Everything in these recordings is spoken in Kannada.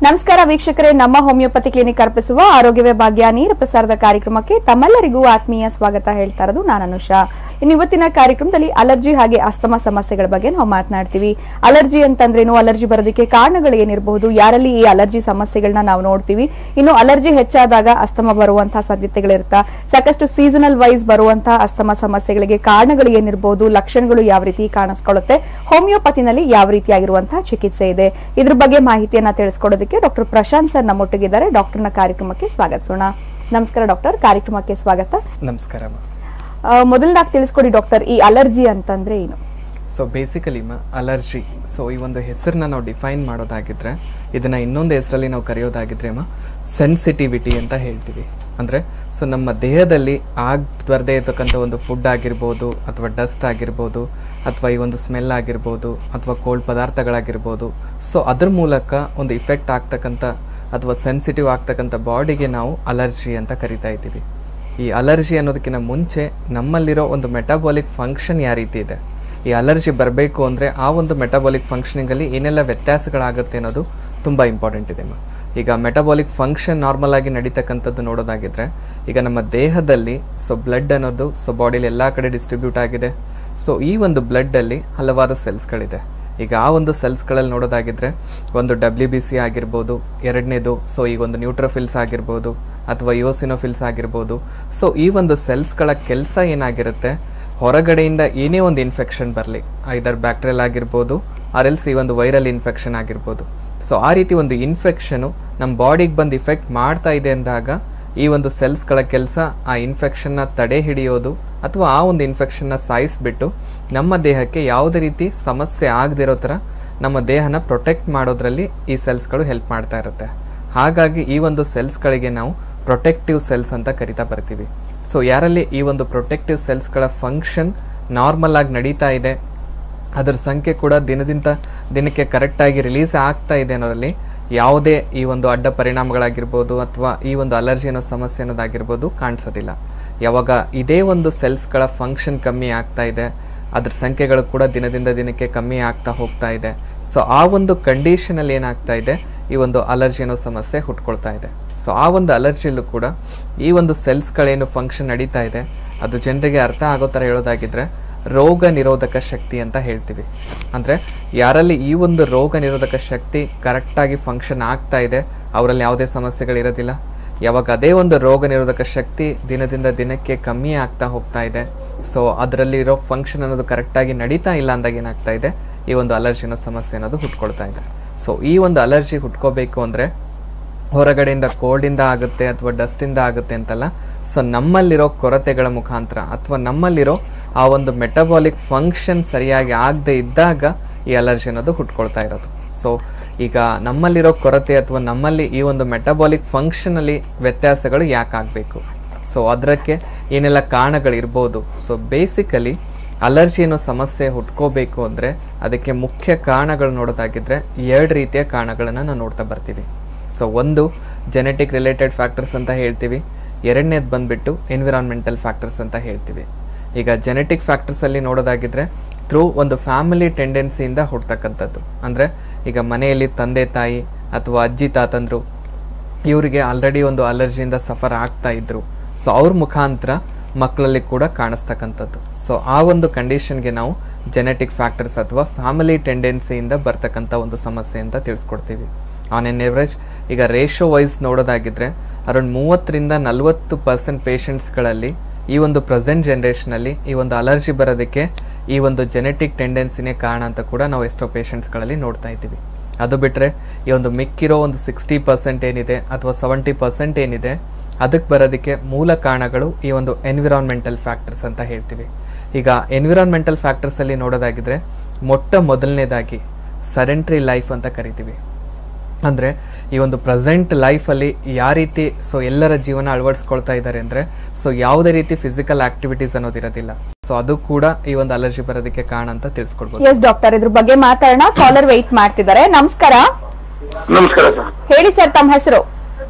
ನಮಸ್ಕಾರ ವೀಕ್ಷಕರೇ ನಮ್ಮ ಹೋಮಿಯೋಪತಿ ಕ್ಲಿನಿಕ್ ಅರ್ಪಿಸುವ ಆರೋಗ್ಯವೇ ಭಾಗ್ಯ ನೇರ ಪ್ರಸಾರದ ಕಾರ್ಯಕ್ರಮಕ್ಕೆ ತಮ್ಮೆಲ್ಲರಿಗೂ ಆತ್ಮೀಯ ಸ್ವಾಗತ ಹೇಳ್ತಾ ಇರೋದು ನಾನು ಅನುಷಾ ಇನ್ನು ಇವತ್ತಿನ ಕಾರ್ಯಕ್ರಮದಲ್ಲಿ ಅಲರ್ಜಿ ಹಾಗೆ ಅಸ್ತಮ ಸಮಸ್ಯೆಗಳ ಬಗ್ಗೆ ನಾವು ಮಾತನಾಡ್ತೀವಿ ಅಲರ್ಜಿ ಅಂತಂದ್ರೇನು ಅಲರ್ಜಿ ಬರೋದಕ್ಕೆ ಕಾರಣಗಳು ಏನಿರಬಹುದು ಯಾರಲ್ಲಿ ಈ ಅಲರ್ಜಿ ಸಮಸ್ಯೆಗಳನ್ನ ನಾವು ನೋಡ್ತೀವಿ ಇನ್ನು ಅಲರ್ಜಿ ಹೆಚ್ಚಾದಾಗ ಅಸ್ತಮ ಬರುವಂತಹ ಸಾಧ್ಯತೆಗಳಿರುತ್ತಾ ಸಾಕಷ್ಟು ಸೀಸನಲ್ ವೈಸ್ ಬರುವಂತಹ ಅಸ್ತಮ ಸಮಸ್ಯೆಗಳಿಗೆ ಕಾರಣಗಳು ಏನಿರಬಹುದು ಲಕ್ಷಣಗಳು ಯಾವ ರೀತಿ ಕಾಣಿಸ್ಕೊಳ್ಳುತ್ತೆ ಹೋಮಿಯೋಪತಿನಲ್ಲಿ ಯಾವ ರೀತಿಯಾಗಿರುವಂತಹ ಚಿಕಿತ್ಸೆ ಇದೆ ಇದ್ರ ಬಗ್ಗೆ ಮಾಹಿತಿಯನ್ನ ತಿಳಿಸ್ಕೊಡೋದಕ್ಕೆ ಡಾಕ್ಟರ್ ಪ್ರಶಾಂತ್ ಸರ್ ನಮ್ಮೊಟ್ಟಿಗಿದ್ದಾರೆ ಡಾಕ್ಟರ್ನ ಕಾರ್ಯಕ್ರಮಕ್ಕೆ ಸ್ವಾಗತಿಸೋಣ ನಮಸ್ಕಾರ ಡಾಕ್ಟರ್ ಕಾರ್ಯಕ್ರಮಕ್ಕೆ ಸ್ವಾಗತ ನಮಸ್ಕಾರ ಆ, ಮೊದಲದಾಗಿ ತಿಳಿಸ್ಕೊಡಿ ಡಾಕ್ಟರ್ ಈ ಅಲರ್ಜಿ ಅಂತಂದ್ರೆ ಏನು ಸೊ ಬೇಸಿಕಲಿ ಮ ಅಲರ್ಜಿ ಸೊ ಈ ಒಂದು ಹೆಸರನ್ನ ನಾವು ಡಿಫೈನ್ ಮಾಡೋದಾಗಿದ್ರೆ ಇದನ್ನ ಇನ್ನೊಂದು ಹೆಸರಲ್ಲಿ ನಾವು ಕರೆಯೋದಾಗಿದ್ರೆ ಮ ಸೆನ್ಸಿಟಿವಿಟಿ ಅಂತ ಹೇಳ್ತೀವಿ ಅಂದರೆ ಸೊ ನಮ್ಮ ದೇಹದಲ್ಲಿ ಆಗ್ ಬರದೇ ಇರತಕ್ಕಂಥ ಒಂದು ಫುಡ್ ಆಗಿರ್ಬೋದು ಅಥವಾ ಡಸ್ಟ್ ಆಗಿರ್ಬೋದು ಅಥವಾ ಈ ಒಂದು ಸ್ಮೆಲ್ ಆಗಿರ್ಬೋದು ಅಥವಾ ಕೋಲ್ಡ್ ಪದಾರ್ಥಗಳಾಗಿರ್ಬೋದು ಸೊ ಅದ್ರ ಮೂಲಕ ಒಂದು ಇಫೆಕ್ಟ್ ಆಗ್ತಕ್ಕಂಥ ಅಥವಾ ಸೆನ್ಸಿಟಿವ್ ಆಗ್ತಕ್ಕಂಥ ಬಾಡಿಗೆ ನಾವು ಅಲರ್ಜಿ ಅಂತ ಕರಿತಾ ಇದ್ದೀವಿ ಈ ಅಲರ್ಜಿ ಅನ್ನೋದಕ್ಕಿಂತ ಮುಂಚೆ ನಮ್ಮಲ್ಲಿರೋ ಒಂದು ಮೆಟಾಬಾಲಿಕ್ ಫಂಕ್ಷನ್ ಯಾವ ರೀತಿ ಇದೆ ಈ ಅಲರ್ಜಿ ಬರಬೇಕು ಅಂದರೆ ಆ ಒಂದು ಮೆಟಾಬಾಲಿಕ್ ಫಂಕ್ಷನಿಂಗಲ್ಲಿ ಏನೆಲ್ಲ ವ್ಯತ್ಯಾಸಗಳಾಗುತ್ತೆ ಅನ್ನೋದು ತುಂಬ ಇಂಪಾರ್ಟೆಂಟ್ ಇದೆ ಮ. ಈಗ ಮೆಟಾಬಾಲಿಕ್ ಫಂಕ್ಷನ್ ನಾರ್ಮಲ್ ಆಗಿ ನಡೀತಕ್ಕಂಥದ್ದು ನೋಡೋದಾಗಿದ್ರೆ ಈಗ ನಮ್ಮ ದೇಹದಲ್ಲಿ ಸೊ ಬ್ಲಡ್ ಅನ್ನೋದು ಸೊ ಬಾಡಿಲಿ ಎಲ್ಲ ಕಡೆ ಡಿಸ್ಟ್ರಿಬ್ಯೂಟ್ ಆಗಿದೆ ಸೊ ಈ ಒಂದು ಬ್ಲಡ್ಡಲ್ಲಿ ಹಲವಾರು ಸೆಲ್ಸ್ಗಳಿದೆ ಈಗ ಆ ಒಂದು ಸೆಲ್ಸ್ಗಳಲ್ಲಿ ನೋಡೋದಾಗಿದ್ರೆ ಒಂದು ಡಬ್ಲ್ಯೂ ಬಿ ಸಿ ಆಗಿರ್ಬೋದು ಎರಡನೇದು ಸೊ ಈಗ ಒಂದು ನ್ಯೂಟ್ರೋಫಿಲ್ಸ್ ಆಗಿರ್ಬೋದು ಅಥವಾ ಯೋಸಿನೋಫಿಲ್ಸ್ ಆಗಿರ್ಬೋದು ಸೊ ಈ ಒಂದು ಸೆಲ್ಸ್ಗಳ ಕೆಲಸ ಏನಾಗಿರುತ್ತೆ ಹೊರಗಡೆಯಿಂದ ಏನೇ ಒಂದು ಇನ್ಫೆಕ್ಷನ್ ಬರಲಿ ಐದರ್ ಬ್ಯಾಕ್ಟೀರಿಯಲ್ ಆಗಿರ್ಬೋದು ಆರ್ ಎಲ್ಸ್ ಈ ಒಂದು ವೈರಲ್ ಇನ್ಫೆಕ್ಷನ್ ಆಗಿರ್ಬೋದು ಸೊ ಆ ರೀತಿ ಒಂದು ಇನ್ಫೆಕ್ಷನು ನಮ್ಮ ಬಾಡಿಗೆ ಬಂದು ಇಫೆಕ್ಟ್ ಮಾಡ್ತಾ ಇದೆ ಅಂದಾಗ ಈ ಒಂದು ಸೆಲ್ಸ್ಗಳ ಕೆಲಸ ಆ ಇನ್ಫೆಕ್ಷನ್ನ ತಡೆ ಹಿಡಿಯೋದು ಅಥವಾ ಆ ಒಂದು ಇನ್ಫೆಕ್ಷನ್ನ ಸಾಯಿಸ್ಬಿಟ್ಟು ನಮ್ಮ ದೇಹಕ್ಕೆ ಯಾವುದೇ ರೀತಿ ಸಮಸ್ಯೆ ಆಗದಿರೋ ಥರ ನಮ್ಮ ದೇಹನ ಪ್ರೊಟೆಕ್ಟ್ ಮಾಡೋದ್ರಲ್ಲಿ ಈ ಸೆಲ್ಸ್ಗಳು ಹೆಲ್ಪ್ ಮಾಡ್ತಾ ಇರುತ್ತೆ ಹಾಗಾಗಿ ಈ ಒಂದು ಸೆಲ್ಸ್ಗಳಿಗೆ ನಾವು ಪ್ರೊಟೆಕ್ಟಿವ್ ಸೆಲ್ಸ್ ಅಂತ ಕರಿತಾ ಬರ್ತೀವಿ ಸೊ ಯಾರಲ್ಲಿ ಈ ಒಂದು ಪ್ರೊಟೆಕ್ಟಿವ್ ಸೆಲ್ಸ್ಗಳ ಫಂಕ್ಷನ್ ನಾರ್ಮಲ್ ಆಗಿ ನಡೀತಾ ಇದೆ ಅದರ ಸಂಖ್ಯೆ ಕೂಡ ದಿನದಿಂದ ದಿನಕ್ಕೆ ಕರೆಕ್ಟಾಗಿ ರಿಲೀಸ್ ಆಗ್ತಾ ಇದೆ ಅನ್ನೋರಲ್ಲಿ ಯಾವುದೇ ಈ ಒಂದು ಅಡ್ಡ ಪರಿಣಾಮಗಳಾಗಿರ್ಬೋದು ಅಥವಾ ಈ ಒಂದು ಅಲರ್ಜಿ ಅನ್ನೋ ಸಮಸ್ಯೆ ಅನ್ನೋದಾಗಿರ್ಬೋದು ಕಾಣಿಸೋದಿಲ್ಲ ಯಾವಾಗ ಇದೇ ಒಂದು ಸೆಲ್ಸ್ಗಳ ಫಂಕ್ಷನ್ ಕಮ್ಮಿ ಆಗ್ತಾ ಇದೆ ಅದ್ರ ಸಂಖ್ಯೆಗಳು ಕೂಡ ದಿನದಿಂದ ದಿನಕ್ಕೆ ಕಮ್ಮಿ ಆಗ್ತಾ ಹೋಗ್ತಾ ಇದೆ ಸೊ ಆ ಒಂದು ಕಂಡೀಷನಲ್ಲಿ ಏನಾಗ್ತಾ ಇದೆ ಈ ಒಂದು ಅಲರ್ಜಿ ಅನ್ನೋ ಸಮಸ್ಯೆ ಹುಟ್ಕೊಳ್ತಾ ಇದೆ ಸೊ ಆ ಒಂದು ಅಲರ್ಜಿಯಲ್ಲೂ ಕೂಡ ಈ ಒಂದು ಸೆಲ್ಸ್ಗಳೇನು ಫಂಕ್ಷನ್ ನಡೀತಾ ಇದೆ ಅದು ಜನರಿಗೆ ಅರ್ಥ ಆಗೋ ಥರ ಹೇಳೋದಾಗಿದ್ರೆ ರೋಗ ನಿರೋಧಕ ಶಕ್ತಿ ಅಂತ ಹೇಳ್ತೀವಿ ಅಂದರೆ ಯಾರಲ್ಲಿ ಈ ಒಂದು ರೋಗ ನಿರೋಧಕ ಶಕ್ತಿ ಕರೆಕ್ಟಾಗಿ ಫಂಕ್ಷನ್ ಆಗ್ತಾ ಇದೆ ಅವರಲ್ಲಿ ಯಾವುದೇ ಸಮಸ್ಯೆಗಳಿರೋದಿಲ್ಲ ಯಾವಾಗ ಅದೇ ಒಂದು ರೋಗ ನಿರೋಧಕ ಶಕ್ತಿ ದಿನದಿಂದ ದಿನಕ್ಕೆ ಕಮ್ಮಿ ಆಗ್ತಾ ಹೋಗ್ತಾ ಇದೆ ಸೊ ಅದರಲ್ಲಿ ಇರೋ ಫಂಕ್ಷನ್ ಅನ್ನೋದು ಕರೆಕ್ಟಾಗಿ ನಡೀತಾ ಇಲ್ಲ ಅಂದಾಗ ಏನಾಗ್ತಾ ಇದೆ ಈ ಒಂದು ಅಲರ್ಜಿ ಅನ್ನೋ ಸಮಸ್ಯೆ ಅನ್ನೋದು ಹುಟ್ಕೊಳ್ತಾ ಇದೆ ಸೊ ಈ ಒಂದು ಅಲರ್ಜಿ ಹುಟ್ಕೋಬೇಕು ಅಂದರೆ ಹೊರಗಡೆಯಿಂದ ಕೋಲ್ಡಿಂದ ಆಗುತ್ತೆ ಅಥವಾ ಡಸ್ಟಿಂದ ಆಗುತ್ತೆ ಅಂತಲ್ಲ ಸೊ ನಮ್ಮಲ್ಲಿರೋ ಕೊರತೆಗಳ ಮುಖಾಂತರ ಅಥವಾ ನಮ್ಮಲ್ಲಿರೋ ಆ ಒಂದು ಮೆಟಬಾಲಿಕ್ ಫಂಕ್ಷನ್ ಸರಿಯಾಗಿ ಆಗದೆ ಇದ್ದಾಗ ಈ ಅಲರ್ಜಿ ಅನ್ನೋದು ಹುಟ್ಕೊಳ್ತಾ ಇರೋದು ಸೊ ಈಗ ನಮ್ಮಲ್ಲಿರೋ ಕೊರತೆ ಅಥವಾ ನಮ್ಮಲ್ಲಿ ಈ ಒಂದು ಮೆಟಬಾಲಿಕ್ ಫಂಕ್ಷನಲ್ಲಿ ವ್ಯತ್ಯಾಸಗಳು ಯಾಕೆ ಆಗಬೇಕು ಸೊ ಅದಕ್ಕೆ ಏನೆಲ್ಲ ಕಾರಣಗಳಿರ್ಬೋದು ಸೊ ಬೇಸಿಕಲಿ ಅಲರ್ಜಿ ಅನ್ನೋ ಸಮಸ್ಯೆ ಹುಟ್ಕೋಬೇಕು ಅಂದರೆ ಅದಕ್ಕೆ ಮುಖ್ಯ ಕಾರಣಗಳು ನೋಡೋದಾಗಿದ್ರೆ ಎರಡು ರೀತಿಯ ಕಾರಣಗಳನ್ನು ನಾವು ನೋಡ್ತಾ ಬರ್ತೀವಿ ಸೊ ಒಂದು ಜೆನೆಟಿಕ್ ರಿಲೇಟೆಡ್ ಫ್ಯಾಕ್ಟರ್ಸ್ ಅಂತ ಹೇಳ್ತೀವಿ ಎರಡನೇದು ಬಂದ್ಬಿಟ್ಟು ಎನ್ವಿರಾನ್ಮೆಂಟಲ್ ಫ್ಯಾಕ್ಟರ್ಸ್ ಅಂತ ಹೇಳ್ತೀವಿ ಈಗ ಜೆನೆಟಿಕ್ ಫ್ಯಾಕ್ಟರ್ಸಲ್ಲಿ ನೋಡೋದಾಗಿದ್ರೆ ಥ್ರೂ ಒಂದು ಫ್ಯಾಮಿಲಿ ಟೆಂಡೆನ್ಸಿಯಿಂದ ಹುಡ್ತಕ್ಕಂಥದ್ದು ಅಂದರೆ ಈಗ ಮನೆಯಲ್ಲಿ ತಂದೆ ತಾಯಿ ಅಥವಾ ಅಜ್ಜಿ ತಾತಂದ್ರು ಇವರಿಗೆ ಆಲ್ರೆಡಿ ಒಂದು ಅಲರ್ಜಿಯಿಂದ ಸಫರ್ ಆಗ್ತಾ ಇದ್ರು ಸೊ ಅವ್ರ ಮುಖಾಂತರ ಮಕ್ಕಳಲ್ಲಿ ಕೂಡ ಕಾಣಿಸ್ತಕ್ಕಂಥದ್ದು ಸೊ ಆ ಒಂದು ಕಂಡೀಷನ್ಗೆ ನಾವು ಜೆನೆಟಿಕ್ ಫ್ಯಾಕ್ಟರ್ಸ್ ಅಥವಾ ಫ್ಯಾಮಿಲಿ ಟೆಂಡೆನ್ಸಿಯಿಂದ ಬರ್ತಕ್ಕಂಥ ಒಂದು ಸಮಸ್ಯೆ ಅಂತ ತಿಳಿಸ್ಕೊಡ್ತೀವಿ ಆನ್ ಎನ್ ಎವರೇಜ್ ಈಗ ರೇಷೋ ವೈಸ್ ನೋಡೋದಾಗಿದ್ರೆ ಅರೌಂಡ್ ಮೂವತ್ತರಿಂದ ನಲವತ್ತು ಪರ್ಸೆಂಟ್ ಪೇಷಂಟ್ಸ್ಗಳಲ್ಲಿ ಈ ಒಂದು ಪ್ರೆಸೆಂಟ್ ಜನ್ರೇಷನಲ್ಲಿ ಈ ಒಂದು ಅಲರ್ಜಿ ಬರೋದಕ್ಕೆ ಈ ಒಂದು ಜೆನೆಟಿಕ್ ಟೆಂಡೆನ್ಸಿನೇ ಕಾರಣ ಅಂತ ಕೂಡ ನಾವು ಎಷ್ಟೋ ಪೇಷಂಟ್ಸ್ಗಳಲ್ಲಿ ನೋಡ್ತಾ ಇದ್ದೀವಿ ಅದು ಬಿಟ್ಟರೆ ಈ ಒಂದು ಮಿಕ್ಕಿರೋ ಒಂದು ಸಿಕ್ಸ್ಟಿ ಪರ್ಸೆಂಟ್ ಏನಿದೆ ಅಥವಾ ಸೆವೆಂಟಿ ಪರ್ಸೆಂಟ್ ಏನಿದೆ ಅದಕ್ಕೆ ಬರೋದಕ್ಕೆ ಮೂಲ ಕಾರಣಗಳು ಈ ಒಂದು ಎನ್ವಿರಾನ್ಮೆಂಟಲ್ ಫ್ಯಾಕ್ಟರ್ಸ್ ಅಂತ ಹೇಳ್ತೀವಿ ಈಗ ಎನ್ವಿರಾನ್ಮೆಂಟಲ್ ಫ್ಯಾಕ್ಟರ್ಸಲ್ಲಿ ನೋಡೋದಾಗಿದ್ರೆ ಮೊಟ್ಟ ಮೊದಲನೇದಾಗಿ ಸರೆಂಟ್ರಿ ಲೈಫ್ ಅಂತ ಕರಿತೀವಿ ಅಂದರೆ ಈ ಒಂದು ಪ್ರೆಸೆಂಟ್ ಲೈಫಲ್ಲಿ ಯಾವ ರೀತಿ ಸೊ ಎಲ್ಲರ ಜೀವನ ಅಳವಡಿಸ್ಕೊಳ್ತಾ ಇದ್ದಾರೆ ಅಂದರೆ ಸೊ ಯಾವುದೇ ರೀತಿ ಫಿಸಿಕಲ್ ಆಕ್ಟಿವಿಟೀಸ್ ಅನ್ನೋದಿರೋದಿಲ್ಲ ಸೊ ಅದು ಕೂಡ ಈ ಒಂದು ಅಲರ್ಜಿ ಬರೋದಕ್ಕೆ ಕಾರಣ ಅಂತ ತಿಳಿಸ್ಕೊಡ್ಬೋದು ಎಸ್ ಡಾಕ್ಟರ್ ಇದ್ರ ಬಗ್ಗೆ ಮಾತಾಡೋಣ ಕಾಲರ್ ವೆಯ್ಟ್ ಮಾಡ್ತಿದ್ದಾರೆ ನಮಸ್ಕಾರ ನಮಸ್ಕಾರ ಸರ್ ಹೇಳಿ ಸರ್ ತಮ್ಮ ಹೆಸರು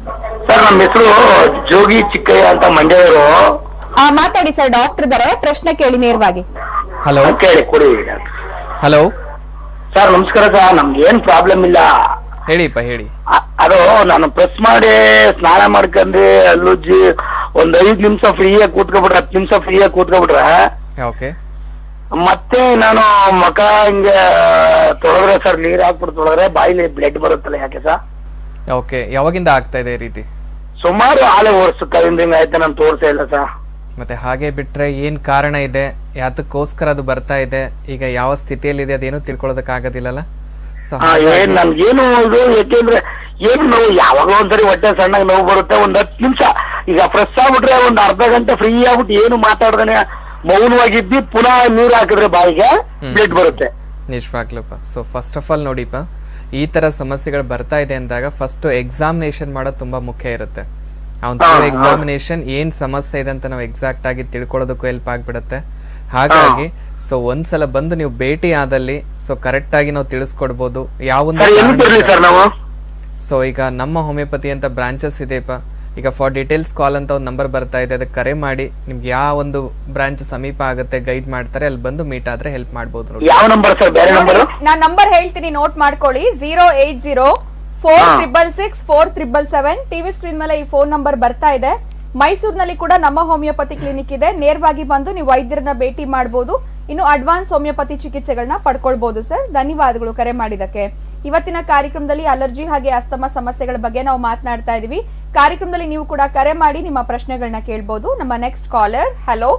ಸರ್ ನಮ್ಮ ಹೆಸರು ಜೋಗಿ ಚಿಕ್ಕಯ್ಯ ಅಂತ ಮಂಡ್ಯವರು ಆ ಮಾತಾಡಿ ಸರ್ ಡಾಕ್ಟರ್ ಇದಾರೆ ಪ್ರಶ್ನೆ ಕೇಳಿ ನೇರವಾಗಿ ಹಲೋ ಕೇಳಿ ಕೊಡಿ ಹಲೋ ಸರ್ ನಮಸ್ಕಾರ ಸರ್ ನಮ್ಗೆ ಏನ್ ಪ್ರಾಬ್ಲಮ್ ಇಲ್ಲ ಹೇಳಿಪ್ಪ ಹೇಳಿ ಅ- ಅದು ನಾನು ಪ್ರೆಸ್ ಮಾಡಿ ಸ್ನಾನ ಮಾಡ್ಕೊಂಡು ಅಲ್ಲುಜ್ಜಿ ಒಂದ್ ಐದ್ ನಿಮಿಷ ಫ್ರೀಯಾಗಿ ಕೂತ್ಕೊಬಿಟ್ರೆ ಹತ್ತು ನಿಮಿಷ ಫ್ರೀಯಾಗಿ ಕೂತ್ಕೊಬಿಟ್ರೆ ಓಕೆ ಮತ್ತೆ ನಾನು ಮಕ ಹಿಂಗೆ ತೊಳೆದ್ರೆ ಸರ್ ನೀರ್ ಹಾಕ್ಬಿಟ್ಟು ತೊಳೆದ್ರೆ ಬಾಯಿಲಿ ಬ್ಲಡ್ ಬರುತ್ತಲ್ಲ ಯಾಕೆ ಸರ್ ಓಕೆ ಯಾವಾಗಿಂದ ಆಗ್ತಾ ಇದೆ ಈ ರೀತಿ ಸುಮಾರು ಆಲೆ ವರ್ಷ ಕಲಿಂದ ಹಿಂಗ ಆಯ್ತು ನಾನು ತೋರ್ಸೇ ಇಲ್ಲ ಸರ್ ಮತ್ತೆ ಹಾಗೆ ಬಿಟ್ರೆ ಏನ್ ಕಾರಣ ಇದೆ ಯಾತಕ್ಕೋಸ್ಕರ ಅದು ಬರ್ತಾ ಇದೆ ಈಗ ಯಾವ ಸ್ಥಿತಿಯಲ್ಲಿದೆ ಅದೇನು ತಿಳ್ಕೊಳ್ಳೋದಕ್ಕಾಗೋದಿಲ್ಲಲ್ಲ ಸೊ ಹಾ ಏನ್ ನನ್ಗೇನು ಇದು ಯಾಕೆಂದ್ರೆ ಏನು ನೋವು ಯಾವಾಗಲೋ ಒಂದ್ಸರಿ ಹೊಟ್ಟೆ ಸಣ್ಣಗೆ ನೋವು ಬರುತ್ತೆ ಒಂದ್ ಹತ್ತು ನಿಮಿಷ ಈಗ ಫ್ರೆಶ್ ಆಗ್ಬಿಟ್ರೆ ಒಂದ್ ಅರ್ಧ ಗಂಟೆ ಫ್ರೀ ಆಗ್ಬಿಟ್ಟು ಏನು ಮಾತಾಡ್ದೇನೆ ಮೌನವಾಗಿದ್ದಿ ಪುನಃ ನೀರ್ ಹಾಕಿದ್ರೆ ಬಾಯಿಗೆ ಬ್ಲಡ್ ಬರುತ್ತೆ ನಿಜವಾಗ್ಲೂಪ ಸೊ ಫಸ್ಟ್ ಆಫ್ ಆಲ್ ನೋಡಿಪ್ಪ ಈ ತರ ಸಮಸ್ಯೆಗಳು ಬರ್ತಾ ಇದೆ ಅಂದಾಗ ಫಸ್ಟ್ ಎಕ್ಸಾಮಿನೇಷನ್ ಮಾಡೋದು ತುಂಬಾ ಮುಖ್ಯ ಇರುತ್ತೆ ಆ ಒಂದು ಎಕ್ಸಾಮಿನೇಷನ್ ಏನ್ ಸಮಸ್ಯೆ ಇದೆ ಅಂತ ನಾವು ಎಕ್ಸಾಕ್ಟ್ ಆಗಿ ತಿಳ್ಕೊಳ್ಳೋದಕ್ಕೂ ಹೆಲ್ಪ್ ಆಗ್ಬಿಡುತ್ತೆ ಹಾಗಾಗಿ ಸೊ ಒಂದ್ಸಲ ಬಂದು ನೀವು ಭೇಟಿ ಆದಲ್ಲಿ ಸೊ ಕರೆಕ್ಟ್ ಆಗಿ ನಾವು ತಿಳಿಸ್ಕೊಡ್ಬೋದು ಯಾವೊಂದು ಸರ್ ಎಲ್ಲಿ ಬರ್ಲಿ ಸರ್ ನಾವು ಸೊ ಈಗ ನಮ್ಮ ಹೋಮಿಯೋಪತಿ ಅಂತ ಬ್ರಾಂಚಸ್ ಇದೆಯಪ್ಪ ಈಗ ಫಾರ್ ಡೀಟೇಲ್ಸ್ ಕಾಲ್ ಅಂತ ಒಂದು ನಂಬರ್ ಬರ್ತಾ ಇದೆ ಅದಕ್ಕೆ ಕರೆ ಮಾಡಿ ನಿಮ್ಗೆ ಯಾವ ಒಂದು ಬ್ರಾಂಚ್ ಸಮೀಪ ಆಗುತ್ತೆ ಗೈಡ್ ಮಾಡ್ತಾರೆ ಅಲ್ಲಿ ಬಂದು ಮೀಟ್ ಆದ್ರೆ ಹೆಲ್ಪ್ ಮಾಡ್ಬೋದು ನೋಡಿ ಯಾವ ನಂಬರ್ ಸರ್ ಬೇರೆ ನಂಬರ್ ನಾನ್ ನಂಬರ್ ಹೇಳ್ತೀನಿ ನೋಟ್ ಮಾಡ್ಕೊಳ್ಳಿ zero eight zero four triple six four triple seven TV screen ಮೇಲೆ ಈ ಫೋನ್ ನಂಬರ್ ಬರ್ತಾ ಇದೆ ಮೈಸೂರಿನಲ್ಲಿ ಕೂಡ ನಮ್ಮ ಹೋಮಿಯೋಪತಿ ಕ್ಲಿನಿಕ್ ಇದೆ ನೇರವಾಗಿ ಬಂದು ನೀವು ವೈದ್ಯರನ್ನ ಭೇಟಿ ಮಾಡಬಹುದು ಇನ್ನು ಅಡ್ವಾನ್ಸ್ ಹೋಮಿಯೋಪತಿ ಚಿಕಿತ್ಸೆಗಳನ್ನ ಪಡ್ಕೊಳ್ಬಹುದು ಸರ್ ಧನ್ಯವಾದಗಳು ಕರೆ ಮಾಡಿದಕ್ಕೆ ಇವತ್ತಿನ ಕಾರ್ಯಕ್ರಮದಲ್ಲಿ ಅಲರ್ಜಿ ಹಾಗೆ ಅಸ್ತಮ ಸಮಸ್ಯೆಗಳ ಬಗ್ಗೆ ನಾವು ಮಾತನಾಡ್ತಾ ಇದೀವಿ ಕಾರ್ಯಕ್ರಮದಲ್ಲಿ ನೀವು ಕೂಡ ಕರೆ ಮಾಡಿ ನಿಮ್ಮ ಪ್ರಶ್ನೆಗಳನ್ನ ಕೇಳ್ಬೋದು ನಮ್ಮ ನೆಕ್ಸ್ಟ್ ಕಾಲರ್ ಹಲೋ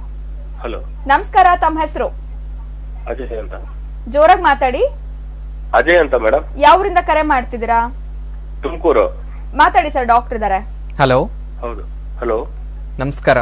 ಹಲೋ ನಮಸ್ಕಾರ ತಮ್ಮ ಹೆಸರು ಅಜಯ್ ಅಂತ ಜೋರಾಗಿ ಮಾತಾಡಿ ಅಜಯ್ ಅಂತ ಮೇಡಮ್ ಯಾವ್ರಿಂದ ಕರೆ ಮಾಡ್ತಿದ್ದೀರಾ ತುಮಕೂರು ಮಾತಾಡಿ ಸರ್ ಡಾಕ್ಟರ್ ಇದಾರೆ ಹಲೋ ಹೌದು ಹಲೋ ನಮಸ್ಕಾರ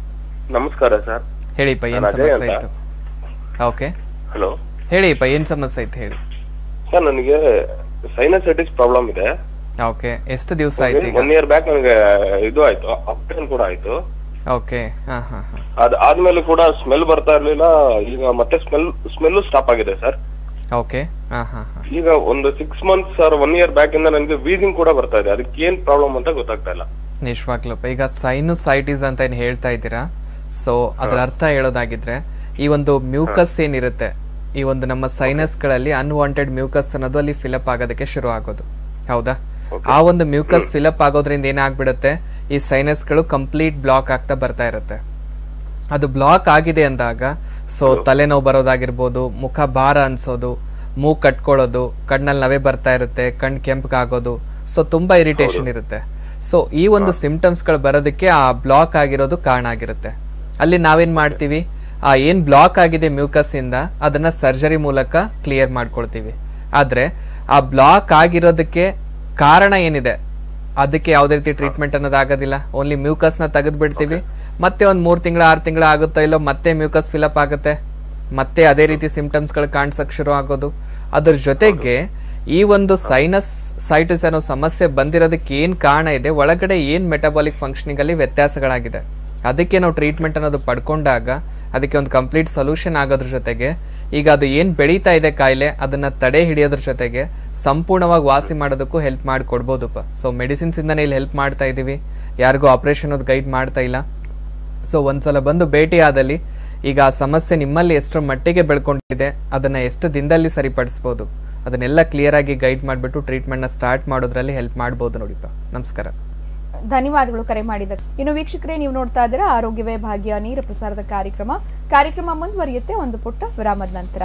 ನಮಸ್ಕಾರ ಸರ್ ಹೇಳಿಪ್ಪ ಏನ್ ನಾನು ಅಜಯ್ ಸಮಸ್ಯೆ ಅಂತ. ಆಯ್ತು ಓಕೆ ಹಲೋ ಹೇಳಿಪ್ಪ ಏನ್ ಸಮಸ್ಯೆ ಆಯ್ತು ಹೇಳಿ ಸರ್ ನನಗೆ ಸೈನಸೈಟಿಸ್ ಪ್ರಾಬ್ಲಮ್ ಇದೆ ಓಕೆ ಎಷ್ಟು ದಿವಸ ಆಯ್ತು ಈಗ ಒನ್ ಇಯರ್ ಬ್ಯಾಕ್ ನನಗೆ ಇದು ಆಯ್ತು ಅಪ್ಟೇನ್ ಕೂಡ ಆಯ್ತು ಓಕೆ ಹಾ ಹಾ ಹಾ ಅದ್ ಆದ್ಮೇಲೆ ಕೂಡ ಸ್ಮೆಲ್ ಬರ್ತಾ ಇರ್ಲಿಲ್ಲ ಈಗ ಮತ್ತೆ ಸ್ಮೆಲ್ ಸ್ಮೆಲ್ ಸ್ಟಾಪ್ ಆಗಿದೆ ಸರ್ ಓಕೆ ಹಾ ಹಾ ಹಾ ಈಗ ಒಂದು six months sir one year back ಇಂದ ನನಗೆ ವೀಸಿಂಗ್ ಕೂಡ ಬರ್ತಾ ಇದೆ ಅದಕ್ಕೆ ಏನ್ ಪ್ರಾಬ್ಲಮ್ ಅಂತ ಗೊತ್ತಾಗ್ತಾ ಇಲ್ಲ ನಿಜವಾಗ್ಲೂಪ್ಪ ಈಗ ಸೈನುಸೈಟಿಸ್ ಅಂತ ಏನ್ ಹೇಳ್ತಾ ಇದ್ದೀರಾ ಸೊ ಅದ್ರ ಅರ್ಥ ಹೇಳೋದಾಗಿದ್ರೆ ಈ ಒಂದು ಮ್ಯೂಕಸ್ ಏನಿರುತ್ತೆ ಈ ಒಂದು ನಮ್ಮ ಸೈನಸ್ಗಳಲ್ಲಿ ಅನ್ವಾಂಟೆಡ್ ಮ್ಯೂಕಸ್ ಅನ್ನೋದು ಅಲ್ಲಿ ಫಿಲಪ್ ಆಗೋದಕ್ಕೆ ಶುರು ಆಗೋದು ಹೌದಾ ಆ ಒಂದು ಮ್ಯೂಕಸ್ ಫಿಲಪ್ ಆಗೋದ್ರಿಂದ ಏನಾಗ್ಬಿಡುತ್ತೆ ಈ ಸೈನಸ್ಗಳು ಕಂಪ್ಲೀಟ್ ಬ್ಲಾಕ್ ಆಗ್ತಾ ಬರ್ತಾ ಇರುತ್ತೆ ಅದು ಬ್ಲಾಕ್ ಆಗಿದೆ ಅಂದಾಗ ಸೊ ತಲೆನೋವು ಬರೋದಾಗಿರ್ಬೋದು ಮುಖ ಭಾರ ಅನ್ಸೋದು ಮೂಗ್ ಕಟ್ಕೊಳ್ಳೋದು ಕಣ್ಣಲ್ಲಿ ನವೆ ಬರ್ತಾ ಇರುತ್ತೆ ಕಣ್ ಕೆಂಪಗಾಗೋದು ಸೊ ತುಂಬಾ ಇರಿಟೇಷನ್ ಇರುತ್ತೆ ಸೊ ಈ ಒಂದು ಸಿಂಪ್ಟಮ್ಸ್ಗಳು ಬರೋದಕ್ಕೆ ಆ ಬ್ಲಾಕ್ ಆಗಿರೋದು ಕಾರಣ ಆಗಿರುತ್ತೆ ಅಲ್ಲಿ ನಾವೇನ್ ಮಾಡ್ತೀವಿ ಆ ಏನ್ ಬ್ಲಾಕ್ ಆಗಿದೆ ಮ್ಯೂಕಸ್ ಇಂದ ಅದನ್ನ ಸರ್ಜರಿ ಮೂಲಕ ಕ್ಲಿಯರ್ ಮಾಡ್ಕೊಳ್ತೀವಿ ಆದ್ರೆ ಆ ಬ್ಲಾಕ್ ಆಗಿರೋದಕ್ಕೆ ಕಾರಣ ಏನಿದೆ ಅದಕ್ಕೆ ಯಾವುದೇ ರೀತಿ ಟ್ರೀಟ್ಮೆಂಟ್ ಅನ್ನೋದು ಆಗೋದಿಲ್ಲ ಓನ್ಲಿ ಮ್ಯೂಕಸ್ ನ ತೆಗೆದು ಬಿಡ್ತೀವಿ ಮತ್ತೆ ಒಂದ್ ಮೂರ್ ತಿಂಗಳ ಆರು ತಿಂಗಳ ಆಗುತ್ತೋ ಇಲ್ಲೋ ಮತ್ತೆ ಮ್ಯೂಕಸ್ ಫಿಲಪ್ ಆಗುತ್ತೆ ಮತ್ತೆ ಅದೇ ರೀತಿ ಸಿಂಪ್ಟಮ್ಸ್ ಗಳು ಕಾಣಿಸಕ್ ಶುರು ಆಗೋದು ಅದ್ರ ಜೊತೆಗೆ ಈ ಒಂದು ಸೈನಸ್ ಸೈಟಿಸ್ ಅನ್ನೋ ಸಮಸ್ಯೆ ಬಂದಿರೋದಕ್ಕೆ ಏನ್ ಕಾರಣ ಇದೆ ಒಳಗಡೆ ಏನ್ ಮೆಟಬಾಲಿಕ್ ಫಂಕ್ಷನಿಂಗ್ ಅಲ್ಲಿ ವ್ಯತ್ಯಾಸಗಳಾಗಿದೆ ಅದಕ್ಕೆ ನಾವು ಟ್ರೀಟ್ಮೆಂಟ್ ಅನ್ನೋದು ಪಡ್ಕೊಂಡಾಗ ಅದಕ್ಕೆ ಒಂದು ಕಂಪ್ಲೀಟ್ ಸೊಲ್ಯೂಷನ್ ಆಗೋದ್ರ ಜೊತೆಗೆ ಈಗ ಅದು ಏನ್ ಬೆಳೀತಾ ಇದೆ ಕಾಯಿಲೆ ಅದನ್ನ ತಡೆ ಹಿಡಿಯೋದ್ರ ಜೊತೆಗೆ ಸಂಪೂರ್ಣವಾಗಿ ವಾಸಿ ಮಾಡೋದಕ್ಕೂ ಹೆಲ್ಪ್ ಮಾಡಿ ಕೊಡ್ಬೋದಪ್ಪ ಸೊ ಮೆಡಿಸಿನ್ಸ್ ಇಂದಾನೆ ಇಲ್ಲಿ ಹೆಲ್ಪ್ ಮಾಡ್ತಾ ಇದೀವಿ ಯಾರಿಗೂ ಆಪರೇಷನ್ ಗೈಡ್ ಮಾಡ್ತಾ ಇಲ್ಲ ಸೊ ಒಂದ್ಸಲ ಬಂದು ಭೇಟಿ ಆದಲ್ಲಿ ಈಗ ಆ ಸಮಸ್ಯೆ ನಿಮ್ಮಲ್ಲಿ ಎಷ್ಟರ ಮಟ್ಟಿಗೆ ಬೆಳ್ಕೊಂಡಿದೆ ಅದನ್ನ ಎಷ್ಟು ದಿನದಲ್ಲಿ ಸರಿಪಡಿಸ್ಬೋದು ಅದನ್ನೆಲ್ಲ ಕ್ಲಿಯರ್ ಆಗಿ ಗೈಡ್ ಮಾಡಿಬಿಟ್ಟು ಟ್ರೀಟ್ಮೆಂಟ್ನ ಸ್ಟಾರ್ಟ್ ಮಾಡೋದ್ರಲ್ಲಿ ಹೆಲ್ಪ್ ಮಾಡ್ಬೋದು ನೋಡಿಪ್ಪ ನಮಸ್ಕಾರ ಧನ್ಯವಾದಗಳು ಕರೆ ಮಾಡಿದ ಇನ್ನು ವೀಕ್ಷಕರೇ ನೀವು ನೋಡ್ತಾ ಇದ್ದೀರಾ ಆರೋಗ್ಯವೇ ಭಾಗ್ಯ ನೇರ ಪ್ರಸಾರದ ಕಾರ್ಯಕ್ರಮ ಕಾರ್ಯಕ್ರಮ ಮುಂದುವರಿಯುತ್ತೆ ಒಂದು ಪುಟ್ಟ ವಿರಾಮದ ನಂತರ